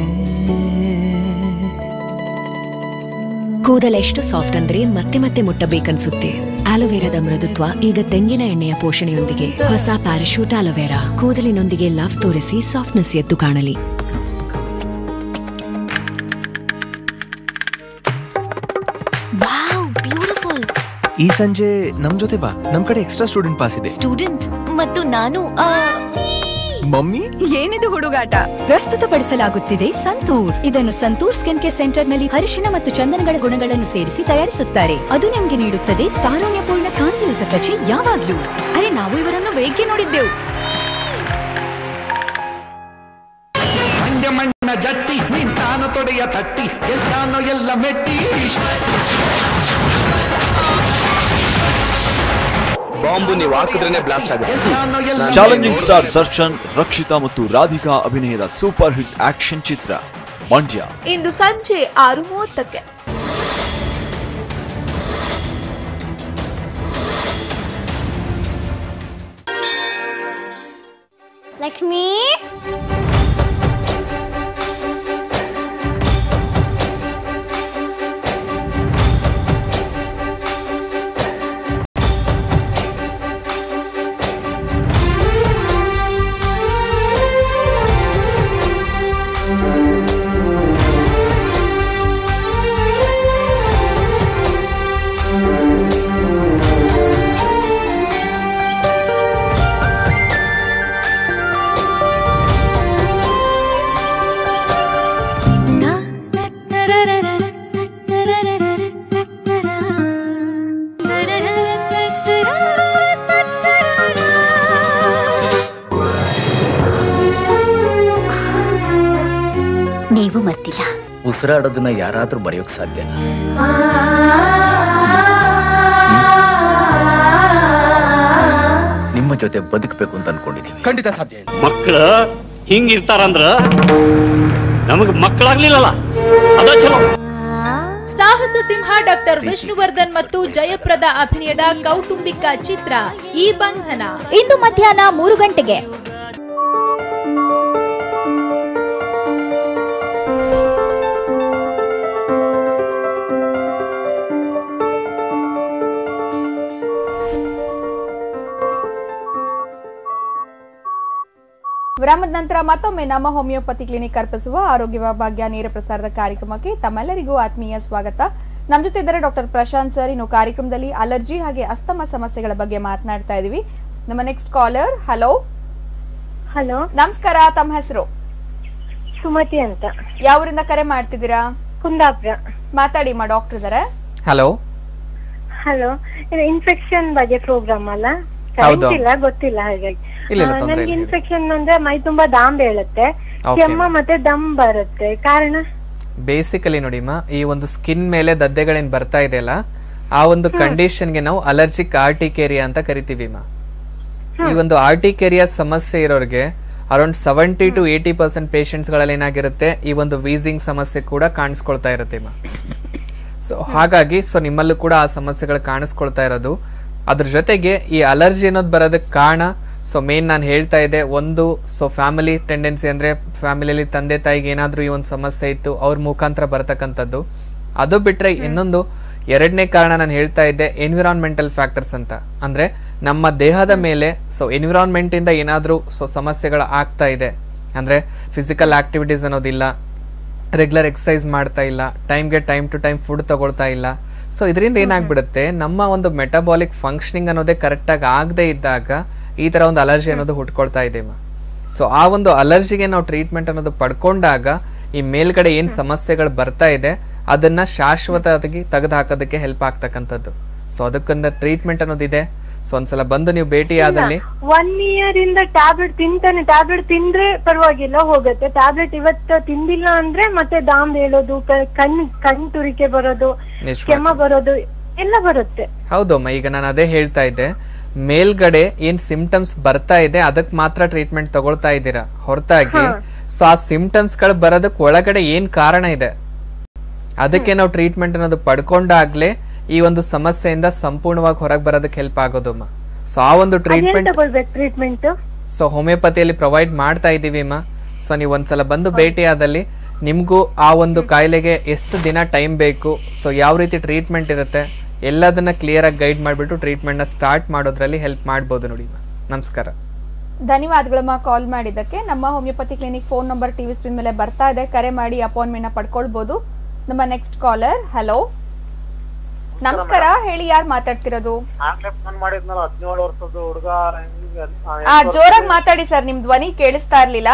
ಕೂದಲೆಷ್ಟು ಸಾಫ್ಟ್ ಅಂದ್ರೆ ಮತ್ತೆ ಮತ್ತೆ ಮುಟ್ಟಬೇಕನ್ಸುತ್ತೆ ಆಲೋವೆರಾದ ಮೃದುತ್ವ ಈಗ ತೆಂಗಿನ ಎಣ್ಣೆಯ ಪೋಷಣೆಯೊಂದಿಗೆ ಹೊಸ ಪ್ಯಾರಾಶೂಟ್ ಆಲೋವೆರಾ ಕೂದಲಿನೊಂದಿಗೆ ಲವ್ ತೋರಿಸಿ ಸಾಫ್ಟ್ನೆಸ್ ಎದ್ದು ಕಾಣಲಿ ವಾವ್ ಬ್ಯೂಟಿಫುಲ್ ಈ ಸಂಜೆ ನಮ್ ಜೊತೆ ಬಾ ನಮ್ ಕಡೆ ಎಕ್ಸ್ಟ್ರಾ ಸ್ಟೂಡೆಂಟ್ ಪಾಸ್ ಇದೆ ಸ್ಟೂಡೆಂಟ್ ಮತ್ತು ನಾನು ಆ, ಮಮ್ಮಿ ಏನಿದು ಹುಡುಗಾಟ ಪ್ರಸ್ತುತಪಡಿಸಲಾಗುತ್ತಿದೆ ಸಂತೂರ್ ಇದನ್ನು ಸಂತೂರ್ ಸ್ಕಿನ್ ಕೇರ್ ಸೆಂಟರ್ ನಲ್ಲಿ ಅರಿಶಿನ ಮತ್ತು ಚಂದನಗಳ ಗುಣಗಳನ್ನು ಸೇರಿಸಿ ತಯಾರಿಸುತ್ತಾರೆ ಅದು ನಿಮಗೆ ನೀಡುತ್ತದೆ ತಾರುಣ್ಯಪೂರ್ಣ ಕಾಂತಿಯುತ ತ್ವಚೆ ಯಾವಾಗ್ಲೂ ಅರೆ ನಾವು ಇವರನ್ನು ಬೆಳಿಗ್ಗೆ ನೋಡಿದ್ದೆವು ಮಂಡ್ಯ ಮಣ್ಣ ಜಟ್ಟಿ ನಿಂತಾನು ತೊಡೆಯ ತಟ್ಟಿ ಎಲ್ಲಾನೋ ಎಲ್ಲ ಮೆಟ್ಟಿ ಬಾಂಬು ನೀವು ಹಾಕಿದ್ರೇನೆ ಬ್ಲಾಸ್ಟ್ ಆಗುತ್ತೆ ಚಾಲೆಂಜಿಂಗ್ ಸ್ಟಾರ್ ದರ್ಶನ್ ರಕ್ಷಿತಾ ಮತ್ತು ರಾಧಿಕಾ ಅಭಿನಯದ ಸೂಪರ್ ಹಿಟ್ ಆಕ್ಷನ್ ಚಿತ್ರ ಮಂಡ್ಯ ಇಂದು ಸಂಜೆ ಆರು ಮೂವತ್ತಕ್ಕೆ ಲಕ್ಷ್ಮೀ ನೀವು ಮರ್ತಿಲ್ಲ ಉಸಿರಾಡೋದನ್ನ ಯಾರಾದ್ರೂ ಬರೆಯೋಕ್ ಸಾಧ್ಯನಾ ನಿಮ್ಮ ಜೊತೆ ಬದುಕಬೇಕು ಅಂತ ಅನ್ಕೊಂಡಿದೀವಿ ಖಂಡಿತ ಸಾಧ್ಯ ಮಕ್ಕಳು ಹಿಂಗಿರ್ತಾರಂದ್ರ ನಮಗ್ ಮಕ್ಕಳಾಗ್ಲಿಲ್ಲಲ್ಲ ಅದ ಚಲೋ ಸಾಹಸ ಸಿಂಹ ಡಾಕ್ಟರ್ ವಿಷ್ಣುವರ್ಧನ್ ಮತ್ತು ಜಯಪ್ರದ ಅಭಿನಯದ ಕೌಟುಂಬಿಕ ಚಿತ್ರ ಈ ಬಂಧನ ಇಂದು ಮಧ್ಯಾಹ್ನ ಮೂರು ಗಂಟೆಗೆ ವಿರಾಮದ ನಂತರ ಮತ್ತೊಮ್ಮೆ ನಮ್ಮ ಹೋಮಿಯೋಪತಿ ಕ್ಲಿನಿಕ್ ಅರ್ಪಿಸುವ ಆರೋಗ್ಯ ಭಾಗ್ಯ ನೇರ ಪ್ರಸಾರದ ಕಾರ್ಯಕ್ರಮಕ್ಕೆ ತಮ್ಮೆಲ್ಲರಿಗೂ ಆತ್ಮೀಯ ಸ್ವಾಗತ ನಮ್ಮ ಜೊತೆ ಇದ್ದಾರೆ ಡಾಕ್ಟರ್ ಪ್ರಶಾಂತ್ ಸರ್ ಇನ್ನು ಕಾರ್ಯಕ್ರಮದಲ್ಲಿ ಅಲರ್ಜಿ ಹಾಗೆ ಅಸ್ತಮ ಸಮಸ್ಯೆಗಳ ಬಗ್ಗೆ ಮಾತನಾಡ್ತಾ ಇದೀವಿ ನಮ್ಮ ನೆಕ್ಸ್ಟ್ ಕಾಲರ್ ಹಲೋ ಹಲೋ ನಮಸ್ಕಾರ ತಮ್ಮ ಹೆಸರು ಸುಮತಿ ಅಂತ ಯಾವರಿಂದ ಕರೆ ಮಾಡ್ತಿದ್ದೀರಾ ಕುಂದಾಪುರ ಮಾತಾಡಿ ಮಾ ಡಾಕ್ಟರ್ ಇದಾರೆ ಹಲೋ ಹಲೋ ಇದು ಇನ್ಫೆಕ್ಷನ್ ಬಗ್ಗೆ ಪ್ರೋಗ್ರಾಮ್ ಅಲ್ಲ ಹೌದು. ಕರೆಂಟ್ ಇಲ್ಲ ಗೊತ್ತಿಲ್ಲ ಹಾಗಾಗಿ ಇಲ್ಲ, ಇಲ್ಲ, ಆ, ತೊಂದ್ರೆ ನನ್ಗೆ ಇಲ್ಲ. ಇನ್ಫೆಕ್ಷನ್ ಅಂದ್ರೆ ಮೈ ತುಂಬಾ ದಾಮ್ ಬೀಳುತ್ತೆ Okay. ಕೆಮ್ಮ ಮತ್ತೆ ದಮ್ ಬರುತ್ತೆ ಕಾರಣ ಬೇಸಿಕಲಿ ನೋಡಿಮ್ಮ ಈ ಒಂದು ಸ್ಕಿನ್ ಮೇಲೆ ದದ್ದೆಗಳೇನ್ ಬರ್ತಾ ಇದೆಯಲ್ಲ ಆ ಒಂದು ಕಂಡೀಷನ್ಗೆ ನಾವು ಅಲರ್ಜಿಕ್ ಆರ್ಟಿಕೇರಿಯಾ ಅಂತ ಕರಿತೀವಿ ಮಾ ಈ ಒಂದು ಆರ್ಟಿಕೇರಿಯಾ ಸಮಸ್ಯೆ ಇರೋರಿಗೆ around seventy to eighty percent ಪೇಷಂಟ್ಸ್ಗಳಲ್ಲಿ ಏನಾಗಿರುತ್ತೆ ಈ ಒಂದು ವೀಸಿಂಗ್ ಸಮಸ್ಯೆ ಕೂಡ ಕಾಣಿಸ್ಕೊಳ್ತಾ ಇರುತ್ತೆ ಮಾ ಸೊ ಹಾಗಾಗಿ ಸೊ ನಿಮ್ಮಲ್ಲೂ ಕೂಡ ಆ ಸಮಸ್ಯೆಗಳು ಕಾಣಿಸ್ಕೊಳ್ತಾ ಇರೋದು ಅದ್ರ ಜೊತೆಗೆ ಈ ಅಲರ್ಜಿ ಅನ್ನೋದು ಬರೋದಕ್ಕೆ ಕಾರಣ ಸೊ ಮೇನ್ ನಾನು ಹೇಳ್ತಾ ಇದ್ದೆ ಒಂದು ಸೊ ಫ್ಯಾಮಿಲಿ ಟೆಂಡೆನ್ಸಿ ಅಂದ್ರೆ ಫ್ಯಾಮಿಲಿಯಲ್ಲಿ ತಂದೆ ತಾಯಿಗೆ ಏನಾದ್ರೂ ಈ ಒಂದು ಸಮಸ್ಯೆ ಇತ್ತು ಅವ್ರ ಮುಖಾಂತರ ಬರ್ತಕ್ಕಂಥದ್ದು ಅದು ಬಿಟ್ರೆ ಇನ್ನೊಂದು ಎರಡನೇ ಕಾರಣ ನಾನು ಹೇಳ್ತಾ ಇದ್ದೆ ಎನ್ವಿರಾನ್ಮೆಂಟಲ್ ಫ್ಯಾಕ್ಟರ್ಸ್ ಅಂತ ಅಂದ್ರೆ ನಮ್ಮ ದೇಹದ ಮೇಲೆ ಸೊ ಎನ್ವಿರಾನ್ಮೆಂಟ್ ಇಂದ ಏನಾದ್ರೂ ಸೊ ಸಮಸ್ಯೆಗಳು ಆಗ್ತಾ ಇದೆ ಅಂದ್ರೆ ಫಿಸಿಕಲ್ ಆಕ್ಟಿವಿಟೀಸ್ ಅನ್ನೋದಿಲ್ಲ ರೆಗ್ಯುಲರ್ ಎಕ್ಸಸೈಸ್ ಮಾಡ್ತಾ ಇಲ್ಲ ಟೈಮ್ಗೆ ಟೈಮ್ ಟು ಟೈಮ್ ಫುಡ್ ತಗೊಳ್ತಾ ಇಲ್ಲ ಸೊ ಇದರಿಂದ ಏನಾಗ್ಬಿಡುತ್ತೆ ನಮ್ಮ ಒಂದು ಮೆಟಬಾಲಿಕ್ ಫಂಕ್ಷನಿಂಗ್ ಅನ್ನೋದೇ ಕರೆಕ್ಟಾಗಿ ಆಗದೆ ಇದ್ದಾಗ ಈ ತರ ಒಂದು ಅಲರ್ಜಿ ಅನ್ನೋದು ಹುಟ್ಕೊಳ್ತಾ ಇದೆ ಸೊ ಆ ಒಂದು ಅಲರ್ಜಿಗೆ ನಾವು ಟ್ರೀಟ್ಮೆಂಟ್ ಅನ್ನೋದು ಪಡ್ಕೊಂಡಾಗ ಈ ಮೇಲ್ಗಡೆ ಏನ್ ಸಮಸ್ಯೆಗಳು ಬರ್ತಾ ಇದೆ ಅದನ್ನ ಶಾಶ್ವತವಾಗಿ ತೆಗೆದು ಹಾಕೋದಕ್ಕೆ ಹೆಲ್ಪ್ ಆಗ್ತಕ್ಕಂಥದ್ದು ಸೊ ಅದಕ್ಕೊಂದು ಟ್ರೀಟ್ಮೆಂಟ್ ಅನ್ನೋದಿದೆ ಸೊ ಒಂದ್ಸಲ ಬಂದು ನೀವು ಭೇಟಿ ಆದಲ್ಲಿ ಒನ್ ಇಯರ್ ಇಂದ ಟ್ಯಾಬ್ಲೆಟ್ ತಿಂತಾನೆ ಟ್ಯಾಬ್ಲೆಟ್ ತಿಂದ್ರೆ ಪರವಾಗಿಲ್ಲ ಹೋಗುತ್ತೆ ಟ್ಯಾಬ್ಲೆಟ್ ಇವತ್ತು ತಿಂದಿಲ್ಲ ಅಂದ್ರೆ ಮತ್ತೆ ದಾಮ್ ಹೇಳೋದು ಕ- ಕಣ್ ಕಣ್ ತುರಿಕೆ ಬರೋದು ನಿಜವಾಗ್ಲೂ. ಕೆಮ್ಮ ಬರೋದು ಎಲ್ಲ ಬರುತ್ತೆ ಹೌದಮ್ಮ ಈಗ ನಾನು ಅದೇ ಹೇಳ್ತಾ ಇದ್ದೆ ಮೇಲ್ಗಡೆ ಏನ್ ಸಿಂಪ್ಟಮ್ಸ್ ಬರ್ತಾ ಇದೆ ಅದಕ್ ಮಾತ್ರ ಟ್ರೀಟ್ಮೆಂಟ್ ತಗೊಳ್ತಾ ಇದ್ದೀರಾ ಹೊರತಾಗಿ ಸೊ ಆ ಸಿಂಪ್ಟಮ್ಸ್ ಗಳು ಬರೋದಕ್ ಒಳಗಡೆ ಏನ್ ಕಾರಣ ಇದೆ ಅದಕ್ಕೆ ನಾವು ಟ್ರೀಟ್ಮೆಂಟ್ ಅನ್ನೋದು ಪಡ್ಕೊಂಡಾಗ್ಲೇ ಈ ಒಂದು ಸಮಸ್ಯೆಯಿಂದ ಸಂಪೂರ್ಣವಾಗಿ ಹೊರಗೆ ಬರೋದಕ್ಕೆ ಹೆಲ್ಪ್ ಆಗೋದಮ್ಮ ಸೊ ಆ ಒಂದು ಅದೇನ್ ಟ್ರೀಟ್ಮೆಂಟ್ ತಗೊಳ್ಬೇಕು ಟ್ರೀಟ್ಮೆಂಟ್ ಸೊ ಹೋಮಿಯೋಪತಿಯಲ್ಲಿ ಪ್ರೊವೈಡ್ ಮಾಡ್ತಾ ಇದೀವಿ ಅಮ್ಮ ಸೊ ನೀವು ಒಂದ್ಸಲ ಬಂದು ಭೇಟಿ ಆದಲ್ಲಿ ನಿಮ್ಗೂ ಆ ಒಂದು ಕಾಯಿಲೆಗೆ ಎಷ್ಟು ದಿನ ಟೈಮ್ ಬೇಕು ಸೊ ಯಾವ ರೀತಿ ಟ್ರೀಟ್ಮೆಂಟ್ ಇರುತ್ತೆ ಎಲ್ಲದನ್ನ ಕ್ಲಿಯರ್ ಆಗಿ ಗೈಡ್ ಮಾಡಿಬಿಟ್ಟು ಟ್ರೀಟ್ಮೆಂಟ್ ನ ಸ್ಟಾರ್ಟ್ ಮಾಡೋದ್ರಲ್ಲಿ ಹೆಲ್ಪ್ ಮಾಡ್ಬೋದು ನೋಡಿ ಅಮ್ಮ. ನಮಸ್ಕಾರ ಧನ್ಯವಾದಗಳಮ್ಮ ಕಾಲ್ ಮಾಡಿದ್ದಕ್ಕೆ ನಮ್ಮ homeopathy clinic phone number TV screen ಮೇಲೆ ಬರ್ತಾ ಇದೆ ಕರೆ ಮಾಡಿ ಅಪಾಯಿಂಟ್ಮೆಂಟ್ ನ ಪಡ್ಕೊಳ್ಬಹುದು ನಮ್ಮ ನೆಕ್ಸ್ಟ್ ಕಾಲರ್ ಹಲೋ ನಮಸ್ಕಾರ ಹೇಳಿ ಯಾರು ಮಾತಾಡ್ತಿರೋದು ಆಗ್ಲೇ ಫೋನ್ ಮಾಡಿದ್ನಲ್ಲ ಹದಿನೇಳು ವರ್ಷದ ಹುಡುಗ ಆ ಜೋರಾಗಿ ಮಾತಾಡಿ ಸರ್ ನಿಮ್ ಧ್ವನಿ ಕೇಳಿಸ್ತಾ ಇರ್ಲಿಲ್ಲ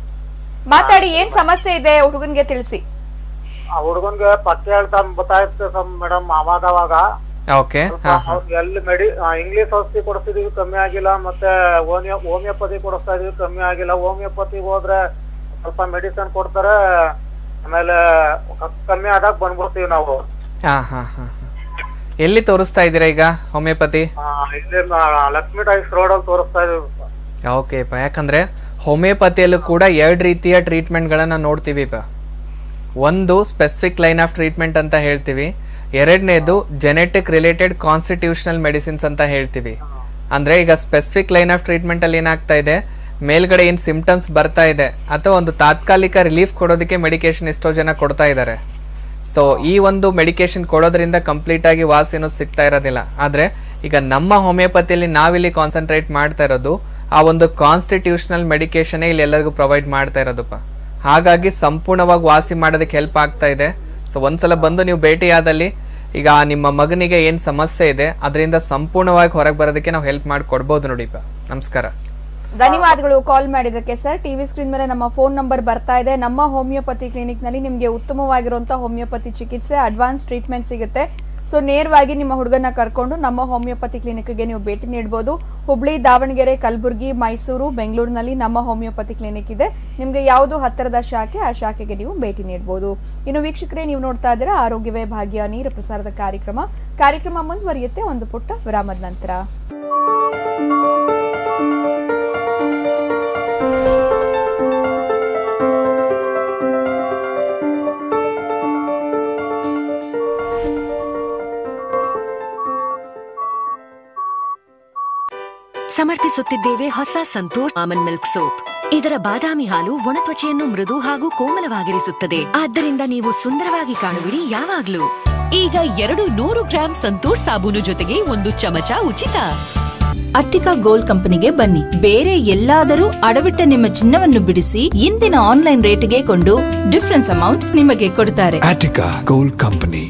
ಮಾತಾಡಿ ಏನ್ ಸಮಸ್ಯೆ ಇದೆ ಹುಡುಗನ್ಗೆ ತಿಳಿಸಿ ಆ ಹುಡುಗನ್ಗೆ ಪತ್ತೆ ಹೇಳ್ತಾ ಗೊತ್ತಾಯ್ತು ಮೇಡಮ್ ಅವಾಗ ಅವಾಗ ಓಕೆ ಹಾ ಹಾ ಅವ್ರಿಗೆ ಎಲ್ಲಿ ಮೆಡಿ ಇಂಗ್ಲಿಷ್ ಔಷಧಿ ಕೊಡಿಸ್ತಿದೀವಿ ಕಮ್ಮಿ ಆಗಿಲ್ಲ ಮತ್ತೆ ಹೋಮಿಯೋ ಹೋಮಿಯೋಪತಿ ಕೊಡಿಸ್ತಾ ಇದೀವಿ ಕಮ್ಮಿ ಆಗಿಲ್ಲ ಹೋಮಿಯೋಪತಿಗೆ ಹೋದ್ರೆ ಸ್ವಲ್ಪ ಮೆಡಿಸಿನ್ ಕೊಡ್ತಾರೆ ಆಮೇಲೆ ಕ- ಕಮ್ಮಿ ಆದಾಗ ಬಂದ್ಬಿಡ್ತೀವಿ ನಾವು ಹಾ ಹಾ ಹಾ ಎಲ್ಲಿ ತೋರಿಸ್ತಾ ಇದ್ದೀರಾ ಈಗ ಹೋಮಿಯೋಪತಿ ಆ, ಇಲ್ಲಿ ಮ- ಲಕ್ಷ್ಮೀ ಟೈಸ್ ರೋಡ್ ಅಲ್ಲಿ ತೋರಿಸ್ತಾ ಇದೀವಿ ಓಕೆ ಪ ಯಾಕಂದ್ರೆ ಹೋಮಿಯೋಪತಿಯಲ್ಲೂ ಕೂಡ ಎರಡು ರೀತಿಯ ಟ್ರೀಟ್ಮೆಂಟ್ಗಳನ್ನ ನೋಡ್ತೀವಿ ಪ ಒಂದು ಸ್ಪೆಸಿಫಿಕ್ ಲೈನ್ ಆಫ್ ಟ್ರೀಟ್ಮೆಂಟ್ ಅಂತ ಹೇಳ್ತೀವಿ ಎರಡನೇದು ಜೆನೆಟಿಕ್ ರಿಲೇಟೆಡ್ ಕಾನ್ಸ್ಟಿಟ್ಯೂಷನಲ್ ಮೆಡಿಸಿನ್ಸ್ ಅಂತ ಹೇಳ್ತೀವಿ ಅಂದ್ರೆ ಈಗ ಸ್ಪೆಸಿಫಿಕ್ ಲೈನ್ ಆಫ್ ಟ್ರೀಟ್ಮೆಂಟ್ ಅಲ್ಲಿ ಏನಾಗ್ತಾ ಇದೆ ಮೇಲ್ಗಡೆ ಏನ್ ಸಿಂಪ್ಟಮ್ಸ್ ಬರ್ತಾ ಇದೆ ಅಥವಾ ಒಂದು ತಾತ್ಕಾಲಿಕ ರಿಲೀಫ್ ಕೊಡೋದಕ್ಕೆ ಮೆಡಿಕೇಶನ್ ಎಷ್ಟೋ ಜನ ಕೊಡ್ತಾ ಇದ್ದಾರೆ ಸೊ ಈ ಒಂದು ಮೆಡಿಕೇಶನ್ ಕೊಡೋದ್ರಿಂದ ಕಂಪ್ಲೀಟ್ ಆಗಿ ವಾಸ್ ಏನೋ ಸಿಗ್ತಾ ಇರೋದಿಲ್ಲ ಆದ್ರೆ ಈಗ ನಮ್ಮ ಹೋಮಿಯೋಪತಿಯಲ್ಲಿ ನಾವಿಲ್ಲಿ ಕಾನ್ಸಂಟ್ರೇಟ್ ಮಾಡ್ತಾ ಇರೋದು ಆ ಒಂದು ಕಾನ್ಸ್ಟಿಟ್ಯೂಷನಲ್ ಮೆಡಿಕೇಶನ್ ಇಲ್ಲಿ ಎಲ್ಲರಿಗೂ ಪ್ರೊವೈಡ್ ಮಾಡ್ತಾ ಇರೋದಪ್ಪ ಹಾಗಾಗಿ ಸಂಪೂರ್ಣವಾಗಿ ವಾಸಿ ಮಾಡೋದಕ್ಕೆ ಹೆಲ್ಪ್ ಆಗ್ತಾ ಇದೆ ಸೊ ಒಂದ್ಸಲ ಬಂದು ನೀವು ಭೇಟಿಯಾದಲ್ಲಿ ಈಗ ನಿಮ್ಮ ಮಗನಿಗೆ ಏನ್ ಸಮಸ್ಯೆ ಇದೆ ಅದರಿಂದ ಸಂಪೂರ್ಣವಾಗಿ ಹೊರಗೆ ಬರೋದಕ್ಕೆ ನಾವು ಹೆಲ್ಪ್ ಮಾಡಿ ಕೊಡ್ಬೋದು ನೋಡಿಪ್ಪ ನಮಸ್ಕಾರ ಧನ್ಯವಾದಗಳು ಕಾಲ್ ಮಾಡಿದ್ದಕ್ಕೆ ಸರ್ ಟಿವಿ ಸ್ಕ್ರೀನ್ ಮೇಲೆ ನಮ್ಮ ಫೋನ್ ನಂಬರ್ ಬರ್ತಾ ಇದೆ ನಮ್ಮ ಹೋಮಿಯೋಪತಿ ಕ್ಲಿನಿಕ್ ನಲ್ಲಿ ನಿಮಗೆ ಉತ್ತಮವಾಗಿರುವಂತಹ ಹೋಮಿಯೋಪತಿ ಚಿಕಿತ್ಸೆ ಅಡ್ವಾನ್ಸ್ ಟ್ರೀಟ್ಮೆಂಟ್ ಸಿಗುತ್ತೆ ಸೊ ನೇರವಾಗಿ ನಿಮ್ಮ ಹುಡುಗನ ಕರ್ಕೊಂಡು ನಮ್ಮ ಹೋಮಿಯೋಪತಿ ಕ್ಲಿನಿಕ್ಗೆ ನೀವು ಭೇಟಿ ನೀಡಬಹುದು ಹುಬ್ಳಿ ದಾವಣಗೆರೆ ಕಲಬುರಗಿ ಮೈಸೂರು ಬೆಂಗಳೂರಿನಲ್ಲಿ ನಮ್ಮ ಹೋಮಿಯೋಪತಿ ಕ್ಲಿನಿಕ್ ಇದೆ ನಿಮಗೆ ಯಾವುದು ಹತ್ತಿರದ ಶಾಖೆ ಆ ಶಾಖೆಗೆ ನೀವು ಭೇಟಿ ನೀಡಬಹುದು ಇನ್ನು ವೀಕ್ಷಕರೇ ನೀವು ನೋಡ್ತಾ ಇದ್ದೀರಾ ಆರೋಗ್ಯವೇ ಭಾಗ್ಯ ನೇರ ಪ್ರಸಾರದ ಕಾರ್ಯಕ್ರಮ ಕಾರ್ಯಕ್ರಮ ಮುಂದುವರಿಯುತ್ತೆ ಒಂದು ಪುಟ್ಟ ವಿರಾಮದ ನಂತರ ಸಮರ್ಪಿಸುತ್ತಿದ್ದೇವೆ ಹೊಸ ಸಂತೋಷ್ ಆಮನ್ ಮಿಲ್ಕ್ ಸೋಪ್ ಇದರ ಬಾದಾಮಿ ಹಾಲು ಒಣ ತ್ವಚೆಯನ್ನು ಮೃದು ಹಾಗೂ ಕೋಮಲವಾಗಿರಿಸುತ್ತದೆ ಆದ್ದರಿಂದ ನೀವು ಸುಂದರವಾಗಿ ಕಾಣುವಿರಿ ಯಾವಾಗ್ಲೂ ಈಗ ಎರಡು ನೂರು ಗ್ರಾಂ ಸಂತೂರ್ ಸಾಬೂನು ಜೊತೆಗೆ ಒಂದು ಚಮಚ ಉಚಿತ ಅಟ್ಟಿಕಾ ಗೋಲ್ಡ್ ಕಂಪನಿಗೆ ಬನ್ನಿ ಬೇರೆ ಎಲ್ಲಾದರೂ ಅಡವಿಟ್ಟ ನಿಮ್ಮ ಚಿನ್ನವನ್ನು ಬಿಡಿಸಿ ಇಂದಿನ ಆನ್ಲೈನ್ ರೇಟ್ಗೆ ಕೊಂಡು ಡಿಫರೆನ್ಸ್ ಅಮೌಂಟ್ ನಿಮಗೆ ಕೊಡುತ್ತಾರೆ Attica Gold Company.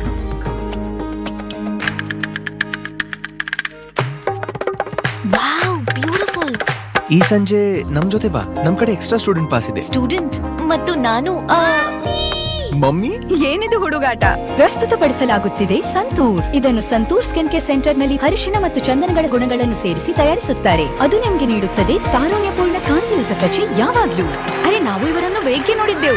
ಈ ಸಂಜೆ ನಮ್ ಜೊತೆ ಬಾ ನಮ್ ಕಡೆ ಎಕ್ಸ್ಟ್ರಾ ಸ್ಟೂಡೆಂಟ್ ಪಾಸ್ ಇದೆ ಸ್ಟೂಡೆಂಟ್ ಮತ್ತು ನಾನು ಮಮ್ಮಿ ಏನಿದು ಹುಡುಗಾಟ ಪ್ರಸ್ತುತಪಡಿಸಲಾಗುತ್ತಿದೆ ಸಂತೂರ್ ಇದನ್ನು ಸಂತೂರ್ ಸ್ಕಿನ್ ಕೇರ್ ಸೆಂಟರ್ ನಲ್ಲಿ ಅರಿಶಿನ ಮತ್ತು ಚಂದನಗಳ ಗುಣಗಳನ್ನು ಸೇರಿಸಿ ತಯಾರಿಸುತ್ತಾರೆ ಅದು ನಿಮಗೆ ನೀಡುತ್ತದೆ ತಾರುಣ್ಯಪೂರ್ಣ ಕಾಂತಿಯುತ ತ್ವಚೆ ಯಾವಾಗ್ಲೂ ಅರೆ ನಾವು ಇವರನ್ನು ಬೆಳಿಗ್ಗೆ ನೋಡಿದ್ದೆವು